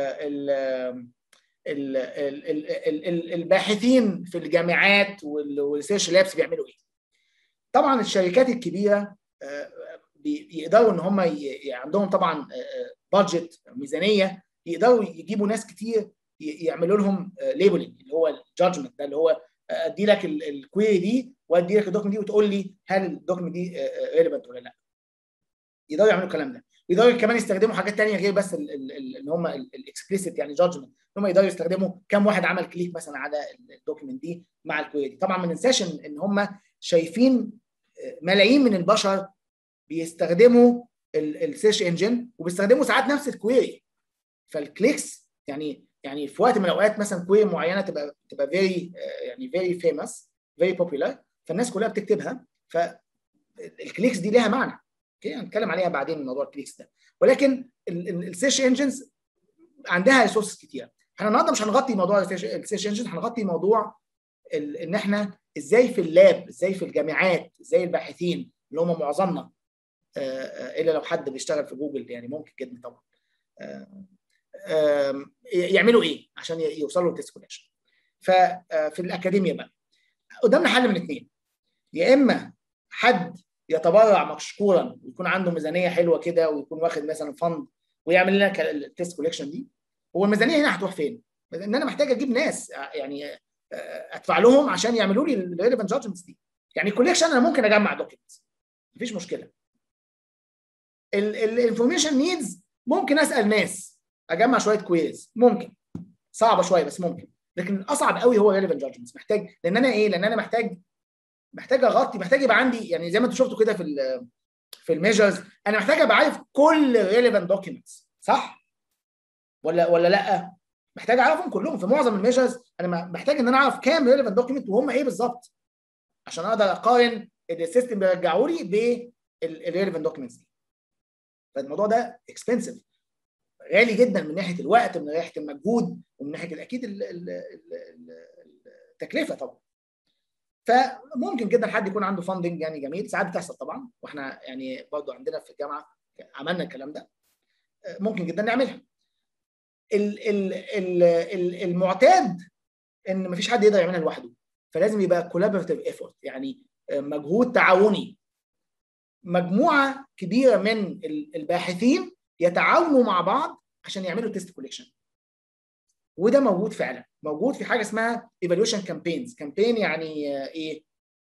Speaker 1: ال الباحثين في الجامعات والسيرش لابس بيعملوا ايه طبعا الشركات الكبيره بيقدروا ان هم عندهم طبعا بادجت ميزانيه يقدروا يجيبوا ناس كتير يعملوا لهم ليبلنج اللي هو الجادجمنت ده اللي هو ادي لك الكويري دي وادي لك الدوكمنت دي وتقول لي هل الدوكمنت دي ريليفنت ولا لا يقدروا يعملوا الكلام ده يقدروا كمان يستخدموا حاجات ثانيه غير بس اللي هم الاكسبليسيت يعني جادجمنت هم يقدروا يستخدموا كم واحد عمل كليك مثلا على الدوكيمنت دي مع الكويري ما ما ننساش ان هم شايفين ملايين من البشر بيستخدموا السيرش انجن وبيستخدموا ساعات نفس الكويري فالكليكس يعني يعني في وقت من الاوقات مثلا كويري معينه تبقى تبقى فيري يعني فيري فيموس فيري بوبيلار فالناس كلها بتكتبها فالكليكس دي ليها معنى اوكي هنتكلم عليها بعدين موضوع الكليكس ده ولكن السيرش انجنز عندها ريسورسز كتير احنا النهارده مش هنغطي موضوع السيرش انجن هنغطي موضوع ان احنا ازاي في اللاب ازاي في الجامعات ازاي الباحثين اللي هم معظمنا الا لو حد بيشتغل في جوجل يعني ممكن جدا طبعا يعملوا ايه عشان يوصلوا للتست كولكشن ففي الاكاديميا بقى قدامنا حل من اثنين يا اما حد يتبرع مشكورا ويكون عنده ميزانيه حلوه كده ويكون واخد مثلا فند ويعمل لنا التست كولكشن دي هو الميزانيه هنا هتروح فين؟ ان انا محتاج اجيب ناس يعني ادفع لهم عشان يعملوا لي الريليفنت جادجمنتس دي يعني الكوليكشن انا ممكن اجمع دوكيومنتس مفيش مشكله الانفورميشن نيدز ممكن اسال ناس اجمع شويه كويز ممكن صعبه شويه بس ممكن لكن الاصعب قوي هو ريليفنت جادجمنتس محتاج لان انا ايه لان انا محتاج محتاج اغطي محتاج يبقى عندي يعني زي ما انتم شفتوا كده في ال في الميجرز انا محتاج ابقى عارف كل ريليفنت دوكيومنتس صح ولا ولا لا محتاج اعرفهم كلهم في معظم الميجرز انا محتاج ان انا اعرف كام ريليفنت دوكيومنت وهم ايه بالظبط عشان اقدر اقارن اللي السيستم بيرجعه لي بالريليفنت دوكيومنتس دي فالموضوع ده اكسبنسيف غالي جدا من ناحيه الوقت من ناحيه المجهود ومن ناحيه اكيد التكلفه طبعا فممكن جدا حد يكون عنده فاندنج يعني جميل ساعات بتحصل طبعا واحنا يعني برضه عندنا في الجامعه عملنا الكلام ده ممكن جدا نعملها المعتاد ان مفيش حد يقدر يعملها لوحده فلازم يبقى كولابوريتيف ايفورت يعني مجهود تعاوني مجموعه كبيره من الباحثين يتعاونوا مع بعض عشان يعملوا تيست كوليكشن وده موجود فعلا موجود في حاجه اسمها ايفالويشن كامبينز كامبين يعني ايه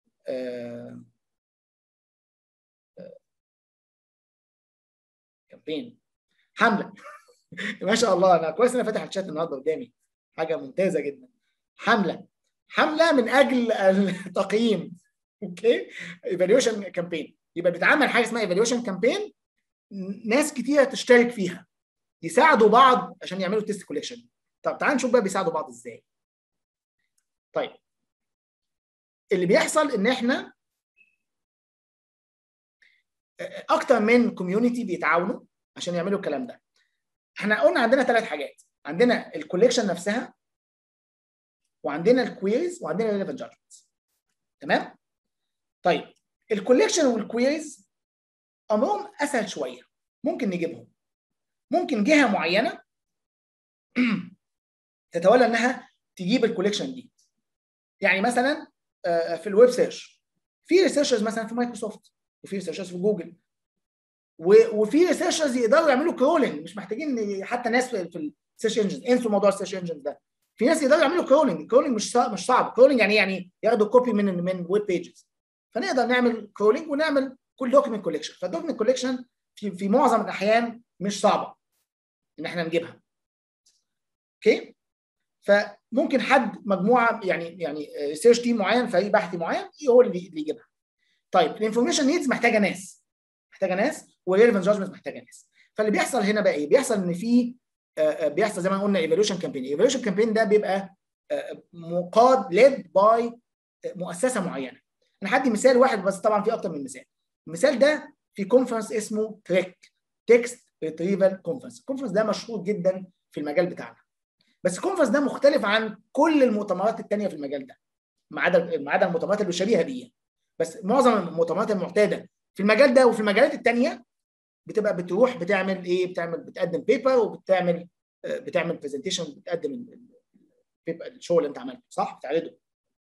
Speaker 1: كامبين حمله ما شاء الله انا كويس انا فاتح الشات النهارده قدامي حاجه ممتازه جدا حمله حمله من اجل التقييم اوكي ايفالويشن كامبين يبقى بيتعمل حاجه اسمها ايفالويشن كامبين ناس كتيره تشترك فيها يساعدوا بعض عشان يعملوا تيست كوليكشن طب تعال نشوف بقى بيساعدوا بعض ازاي طيب اللي بيحصل ان احنا اكتر من كوميونتي بيتعاونوا عشان يعملوا الكلام ده احنا قلنا عندنا ثلاث حاجات عندنا الكوليكشن نفسها وعندنا الكويريز وعندنا الريليفنت جادجمنتس تمام طيب الكوليكشن والكويريز امرهم اسهل شويه ممكن نجيبهم ممكن جهه معينه تتولى انها تجيب الكوليكشن دي يعني مثلا في الويب سيرش في ريسيرشرز مثلا في مايكروسوفت وفي ريسيرشرز في جوجل وفي ريسيرشرز يقدروا يعملوا كرولنج مش محتاجين حتى ناس في السيرش انجنز انسوا موضوع السيرش انجنز ده في ناس يقدروا يعملوا كرولنج كرولنج مش صعب مش صعب كرولنج يعني يعني ياخدوا كوبي من من ويب بيجز فنقدر نعمل كرولنج ونعمل كل دوكيمنت كوليكشن فالدوكيمنت كوليكشن في في معظم الاحيان مش صعبه ان احنا نجيبها اوكي فممكن حد مجموعه يعني يعني ريسيرش تيم معين فريق بحثي معين هو اللي اللي يجيبها طيب الانفورميشن نيدز محتاجه ناس محتاجه ناس والريليفنت جادجمنت محتاجه ناس فاللي بيحصل هنا بقى ايه بيحصل ان في بيحصل زي ما قلنا ايفالويشن كامبين الايفالويشن كامبين ده بيبقى مقاد ليد باي مؤسسه معينه انا هدي مثال واحد بس طبعا في اكتر من مثال المثال ده في كونفرنس اسمه تريك تكست ريتريفال كونفرنس الكونفرنس ده مشهور جدا في المجال بتاعنا بس الكونفرنس ده مختلف عن كل المؤتمرات الثانيه في المجال ده ما عدا ما عدا المؤتمرات اللي شبيهه بيه بس معظم المؤتمرات المعتاده في المجال ده وفي المجالات الثانيه بتبقى بتروح بتعمل ايه بتعمل بتقدم بيبر وبتعمل بتعمل برزنتيشن بتقدم الشغل اللي انت عملته صح بتعرضه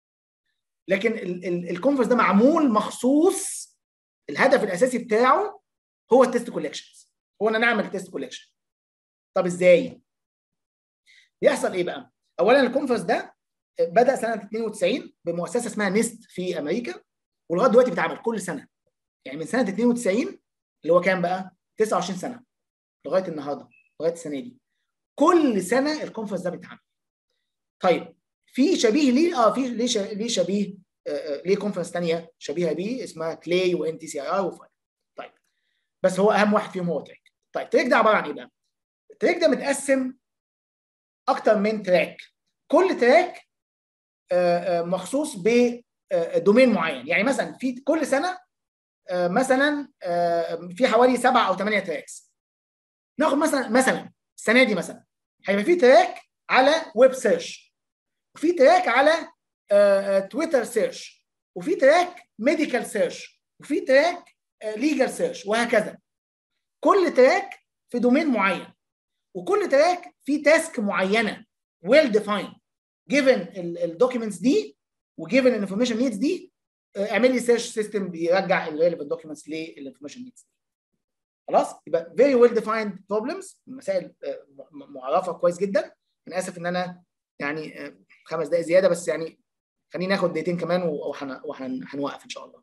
Speaker 1: لكن الكونفرنس ده معمول مخصوص الهدف الاساسي بتاعه هو التست كولكشنز هو ان نعمل تيست كولكشن طب ازاي بيحصل ايه بقى اولا الكونفرنس ده بدا سنه 92 بمؤسسه اسمها نيست في امريكا ولغايه دلوقتي بيتعمل كل سنه يعني من سنه 92 اللي هو كام بقى 29 سنه لغايه النهارده لغايه السنه دي كل سنه الكونفرنس ده بيتعمل طيب في شبيه ليه اه في ليه ش... ليه شبيه آه ليه كونفرنس ثانيه شبيهه بيه اسمها كلاي وان تي سي اي ار وفايل طيب بس هو اهم واحد فيهم هو تريك طيب تريك ده عباره عن ايه بقى التريك ده متقسم اكتر من تراك كل تراك آه آه مخصوص بدومين معين يعني مثلا في كل سنه مثلا في حوالي سبع او ثمانيه تراكس ناخد مثلا مثلا السنه دي مثلا هيبقى في تراك على ويب سيرش وفي تراك على تويتر سيرش وفي تراك ميديكال سيرش وفي تراك ليجال سيرش وهكذا كل تراك في دومين معين وكل تراك في تاسك معينه ويل ديفايند جيفن الدوكيومنتس دي وجيفن الانفورميشن نيدز دي اعمل لي سيرش سيستم بيرجع الريليفنت دوكيومنتس للانفورميشن نيدز خلاص يبقى فيري ويل ديفايند بروبلمز مسائل معرفه كويس جدا انا اسف ان انا يعني خمس دقائق زياده بس يعني خلينا ناخد دقيقتين كمان وهنوقف ان شاء الله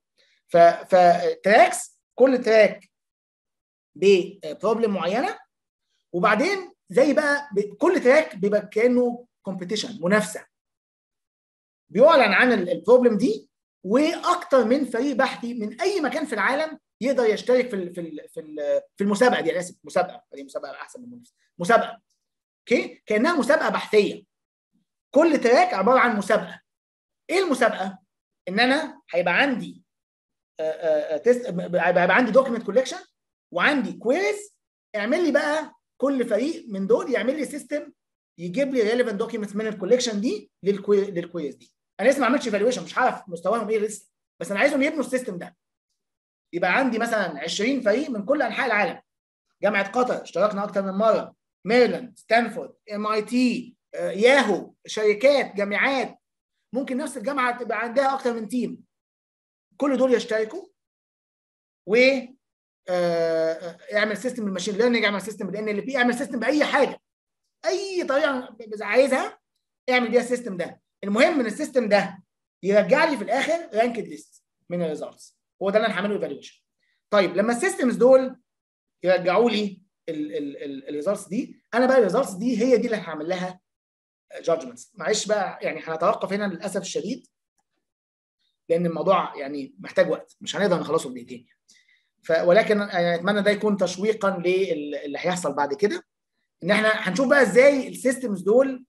Speaker 1: فتراكس كل تراك ببروبلم معينه وبعدين زي بقى كل تراك بيبقى كانه كومبيتيشن منافسه بيعلن عن البروبلم دي واكتر من فريق بحثي من اي مكان في العالم يقدر يشترك في في في في المسابقه دي انا اسف مسابقه دي مسابقه احسن من منافسه مسابقه اوكي كانها مسابقه بحثيه كل تراك عباره عن مسابقه ايه المسابقه ان انا هيبقى عندي تيست هيبقى عندي دوكيمنت كولكشن وعندي كويز اعمل لي بقى كل فريق من دول يعمل لي سيستم يجيب لي ريليفنت دوكيومنتس من الكوليكشن دي للكويز دي انا لسه ما عملتش ايفالويشن مش عارف مستواهم ايه لسه بس انا عايزهم يبنوا السيستم ده يبقى عندي مثلا 20 فريق من كل انحاء العالم جامعه قطر اشتركنا اكتر من مره ميرلاند ستانفورد ام اي تي ياهو شركات جامعات ممكن نفس الجامعه تبقى عندها اكتر من تيم كل دول يشتركوا و اعمل سيستم بالماشين ليرنينج اعمل سيستم بالان ال بي اعمل سيستم باي حاجه اي طريقه عايزها اعمل بيها السيستم ده المهم ان السيستم ده يرجع لي في الاخر رانكد ليست من الريزلتس هو ده اللي انا هعمله ايفالويشن طيب لما السيستمز دول يرجعوا لي الريزلتس دي انا بقى الريزلتس دي هي دي اللي هعمل لها جادجمنتس معلش بقى يعني هنتوقف هنا للاسف الشديد لان الموضوع يعني محتاج وقت مش هنقدر نخلصه بدقيقتين ف ولكن يعني اتمنى ده يكون تشويقا للي هيحصل بعد كده ان احنا هنشوف بقى ازاي السيستمز دول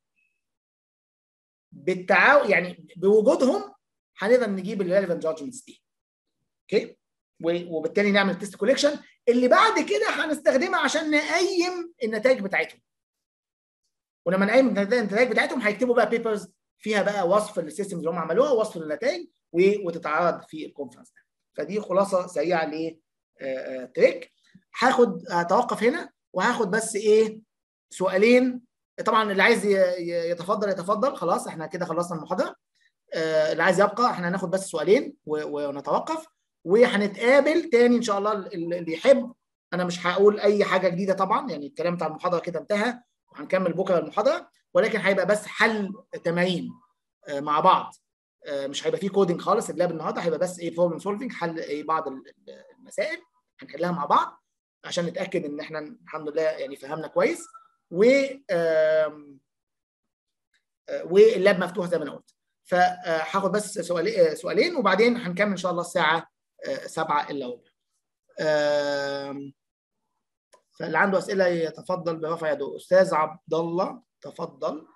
Speaker 1: بالتعاون يعني بوجودهم هنقدر نجيب الريليفنت جادجمنتس دي اوكي وبالتالي نعمل تيست كوليكشن اللي بعد كده هنستخدمها عشان نقيم النتائج بتاعتهم ولما نقيم النتائج بتاعتهم هيكتبوا بقى بيبرز فيها بقى وصف للسيستمز اللي هم عملوها ووصف للنتائج وتتعرض في الكونفرنس ده فدي خلاصه سريعه ل تريك هاخد هتوقف هنا وهاخد بس ايه سؤالين طبعا اللي عايز يتفضل يتفضل خلاص احنا كده خلصنا المحاضره اللي عايز يبقى احنا هناخد بس سؤالين ونتوقف وهنتقابل تاني ان شاء الله اللي يحب انا مش هقول اي حاجه جديده طبعا يعني الكلام بتاع المحاضره كده انتهى وهنكمل بكره المحاضره ولكن هيبقى بس حل تمارين مع بعض مش هيبقى فيه كودنج خالص اللاب النهارده هيبقى بس ايه بروبلم سولفنج حل ايه بعض المسائل هنحلها مع بعض عشان نتاكد ان احنا الحمد لله يعني فهمنا كويس و واللاب مفتوح زي ما انا قلت فهاخد بس سؤالين سؤالين وبعدين هنكمل ان شاء الله الساعه 7 الا ربع فاللي عنده اسئله يتفضل برفع يده استاذ عبد الله تفضل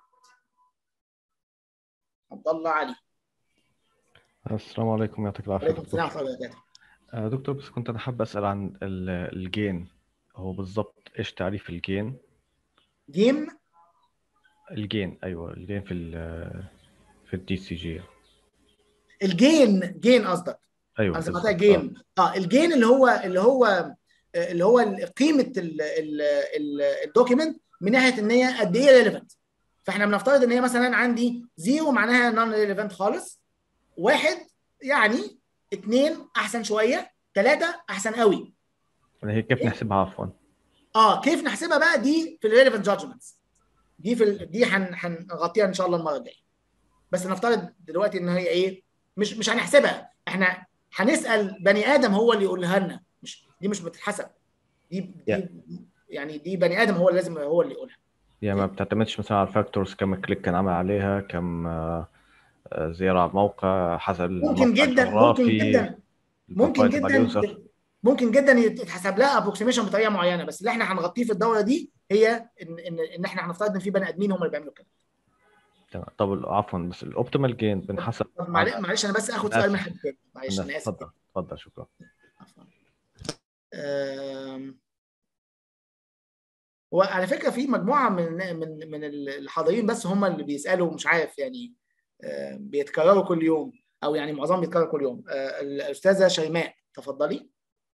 Speaker 1: عبد الله علي
Speaker 4: السلام عليكم يعطيك العافيه
Speaker 1: وعليكم السلام ورحمه الله وبركاته
Speaker 4: دكتور بس كنت انا حابب اسال عن الجين هو بالضبط ايش تعريف الجين
Speaker 1: جيم
Speaker 4: الجين ايوه الجين في ال في الدي سي جي
Speaker 1: الجين جين قصدك
Speaker 4: ايوه
Speaker 1: انا سمعتها جيم اه الجين اللي هو اللي هو اللي هو قيمه الدوكيمنت من ناحيه ان هي قد ايه ريليفنت فاحنا بنفترض ان هي مثلا عندي زيرو معناها نون ريليفنت خالص واحد يعني اثنين احسن شويه ثلاثه احسن قوي
Speaker 4: هي كيف نحسبها عفوا
Speaker 1: اه كيف نحسبها بقى دي في الريليفنت جادجمنتس دي في ال... دي هنغطيها ان شاء الله المره الجايه بس نفترض دلوقتي ان هي ايه مش مش هنحسبها احنا هنسال بني ادم هو اللي يقولها لنا مش دي مش بتتحسب دي, دي
Speaker 4: Yeah.
Speaker 1: يعني دي بني ادم هو اللي لازم هو اللي يقولها
Speaker 4: يعني ما بتعتمدش مثلا على الفاكتورز كم كليك كان عمل عليها كم آه، آه، زيارة على الموقع حسب
Speaker 1: ممكن
Speaker 4: الموقع
Speaker 1: جدا ممكن
Speaker 4: الجغرافي،
Speaker 1: جدا ممكن
Speaker 4: البروفايل تبع اليوزر.
Speaker 1: جدا ممكن جدا يتحسب لها ابروكسيميشن بطريقه معينه بس اللي احنا هنغطيه في الدوره دي هي ان ان, إن احنا هنفترض ان في بني ادمين هم اللي بيعملوا كده
Speaker 4: تمام طب عفوا بس الاوبتيمال جين بنحسب
Speaker 1: طب معلش معلش انا بس اخد سؤال من حد تاني معلش انا اسف
Speaker 4: تفضل تفضل شكرا
Speaker 1: عفواً. آم، وعلى فكره في مجموعه من من من الحاضرين بس هم اللي بيسالوا مش عارف يعني آم، بيتكرروا كل يوم او يعني معظمهم بيتكرر كل يوم آه، الاستاذه شيماء تفضلي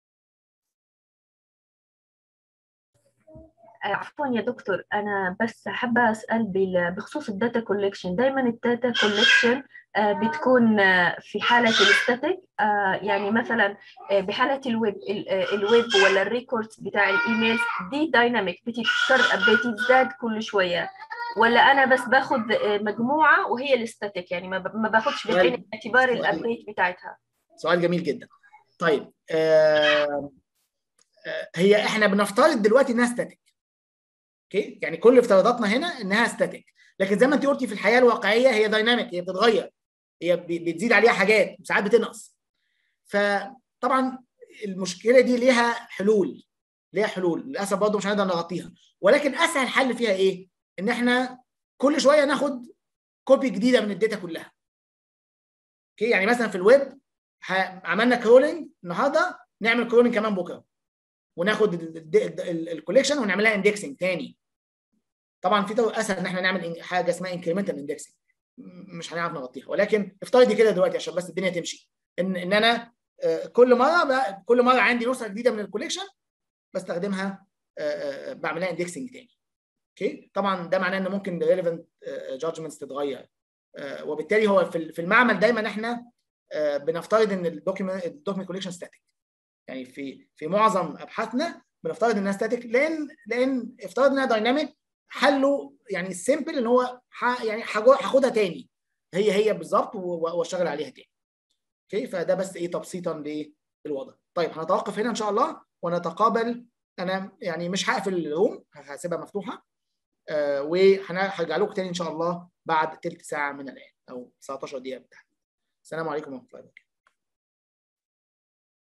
Speaker 5: عفوا يا دكتور انا بس حابه اسال بال- بخصوص الداتا كولكشن دايما الداتا كولكشن بتكون آه، في حاله الستاتيك يعني مثلا آه، بحاله الويب ال- آه، الويب ولا الريكوردز بتاع الايميل دي دايناميك بتتكرر بتزداد كل شويه ولا انا بس باخذ آه، مجموعه وهي الستاتيك يعني ما ب- ما باخذش بعين الاعتبار
Speaker 1: سؤال.
Speaker 5: الابديت بتاعتها
Speaker 1: سؤال جميل جدا طيب آه آه هي احنا بنفترض دلوقتي انها ستاتيك اوكي يعني كل افتراضاتنا هنا انها ستاتيك لكن زي ما انت قلتي في الحياه الواقعيه هي دايناميك هي بتتغير هي ب- بتزيد عليها حاجات وساعات بتنقص فطبعا المشكله دي ليها حلول ليها حلول للاسف برضه مش هنقدر نغطيها ولكن اسهل حل فيها ايه ان احنا كل شويه ناخد كوبي جديده من الداتا كلها اوكي يعني مثلا في الويب ح- عملنا كرولينج النهارده نعمل كرولينج كمان بكره وناخد الكوليكشن ونعملها اندكسنج تاني طبعا في طرق اسهل ان احنا نعمل إن- حاجه اسمها انكريمنتال اندكسنج مش هنعرف نغطيها ولكن افترضي كده دلوقتي عشان بس الدنيا تمشي ان ان انا آه، كل مره بقى- كل مره عندي نسخه جديده من الكوليكشن بستخدمها آه، آه، بعملها اندكسنج تاني اوكي طبعا ده معناه ان ممكن الريليفنت جادجمنتس تتغير آه، وبالتالي هو في ال- في المعمل دايما احنا آه، بنفترض ان الدوكيمنت الدوكيمنت كوليكشن ستاتيك يعني في في معظم ابحاثنا بنفترض انها ستاتيك لان لان افترض انها دايناميك حله يعني السيمبل ان هو ح- يعني هاخد- هاخدها تاني هي هي بالظبط و- و- واشتغل عليها تاني اوكي فده بس ايه تبسيطا للوضع طيب هنتوقف هنا ان شاء الله ونتقابل انا يعني مش هقفل الروم هسيبها مفتوحه آه وهرجع لكم تاني ان شاء الله بعد تلت ساعه من الان او 19 دقيقه بالتحديد السلام عليكم ورحمه الله وبركاته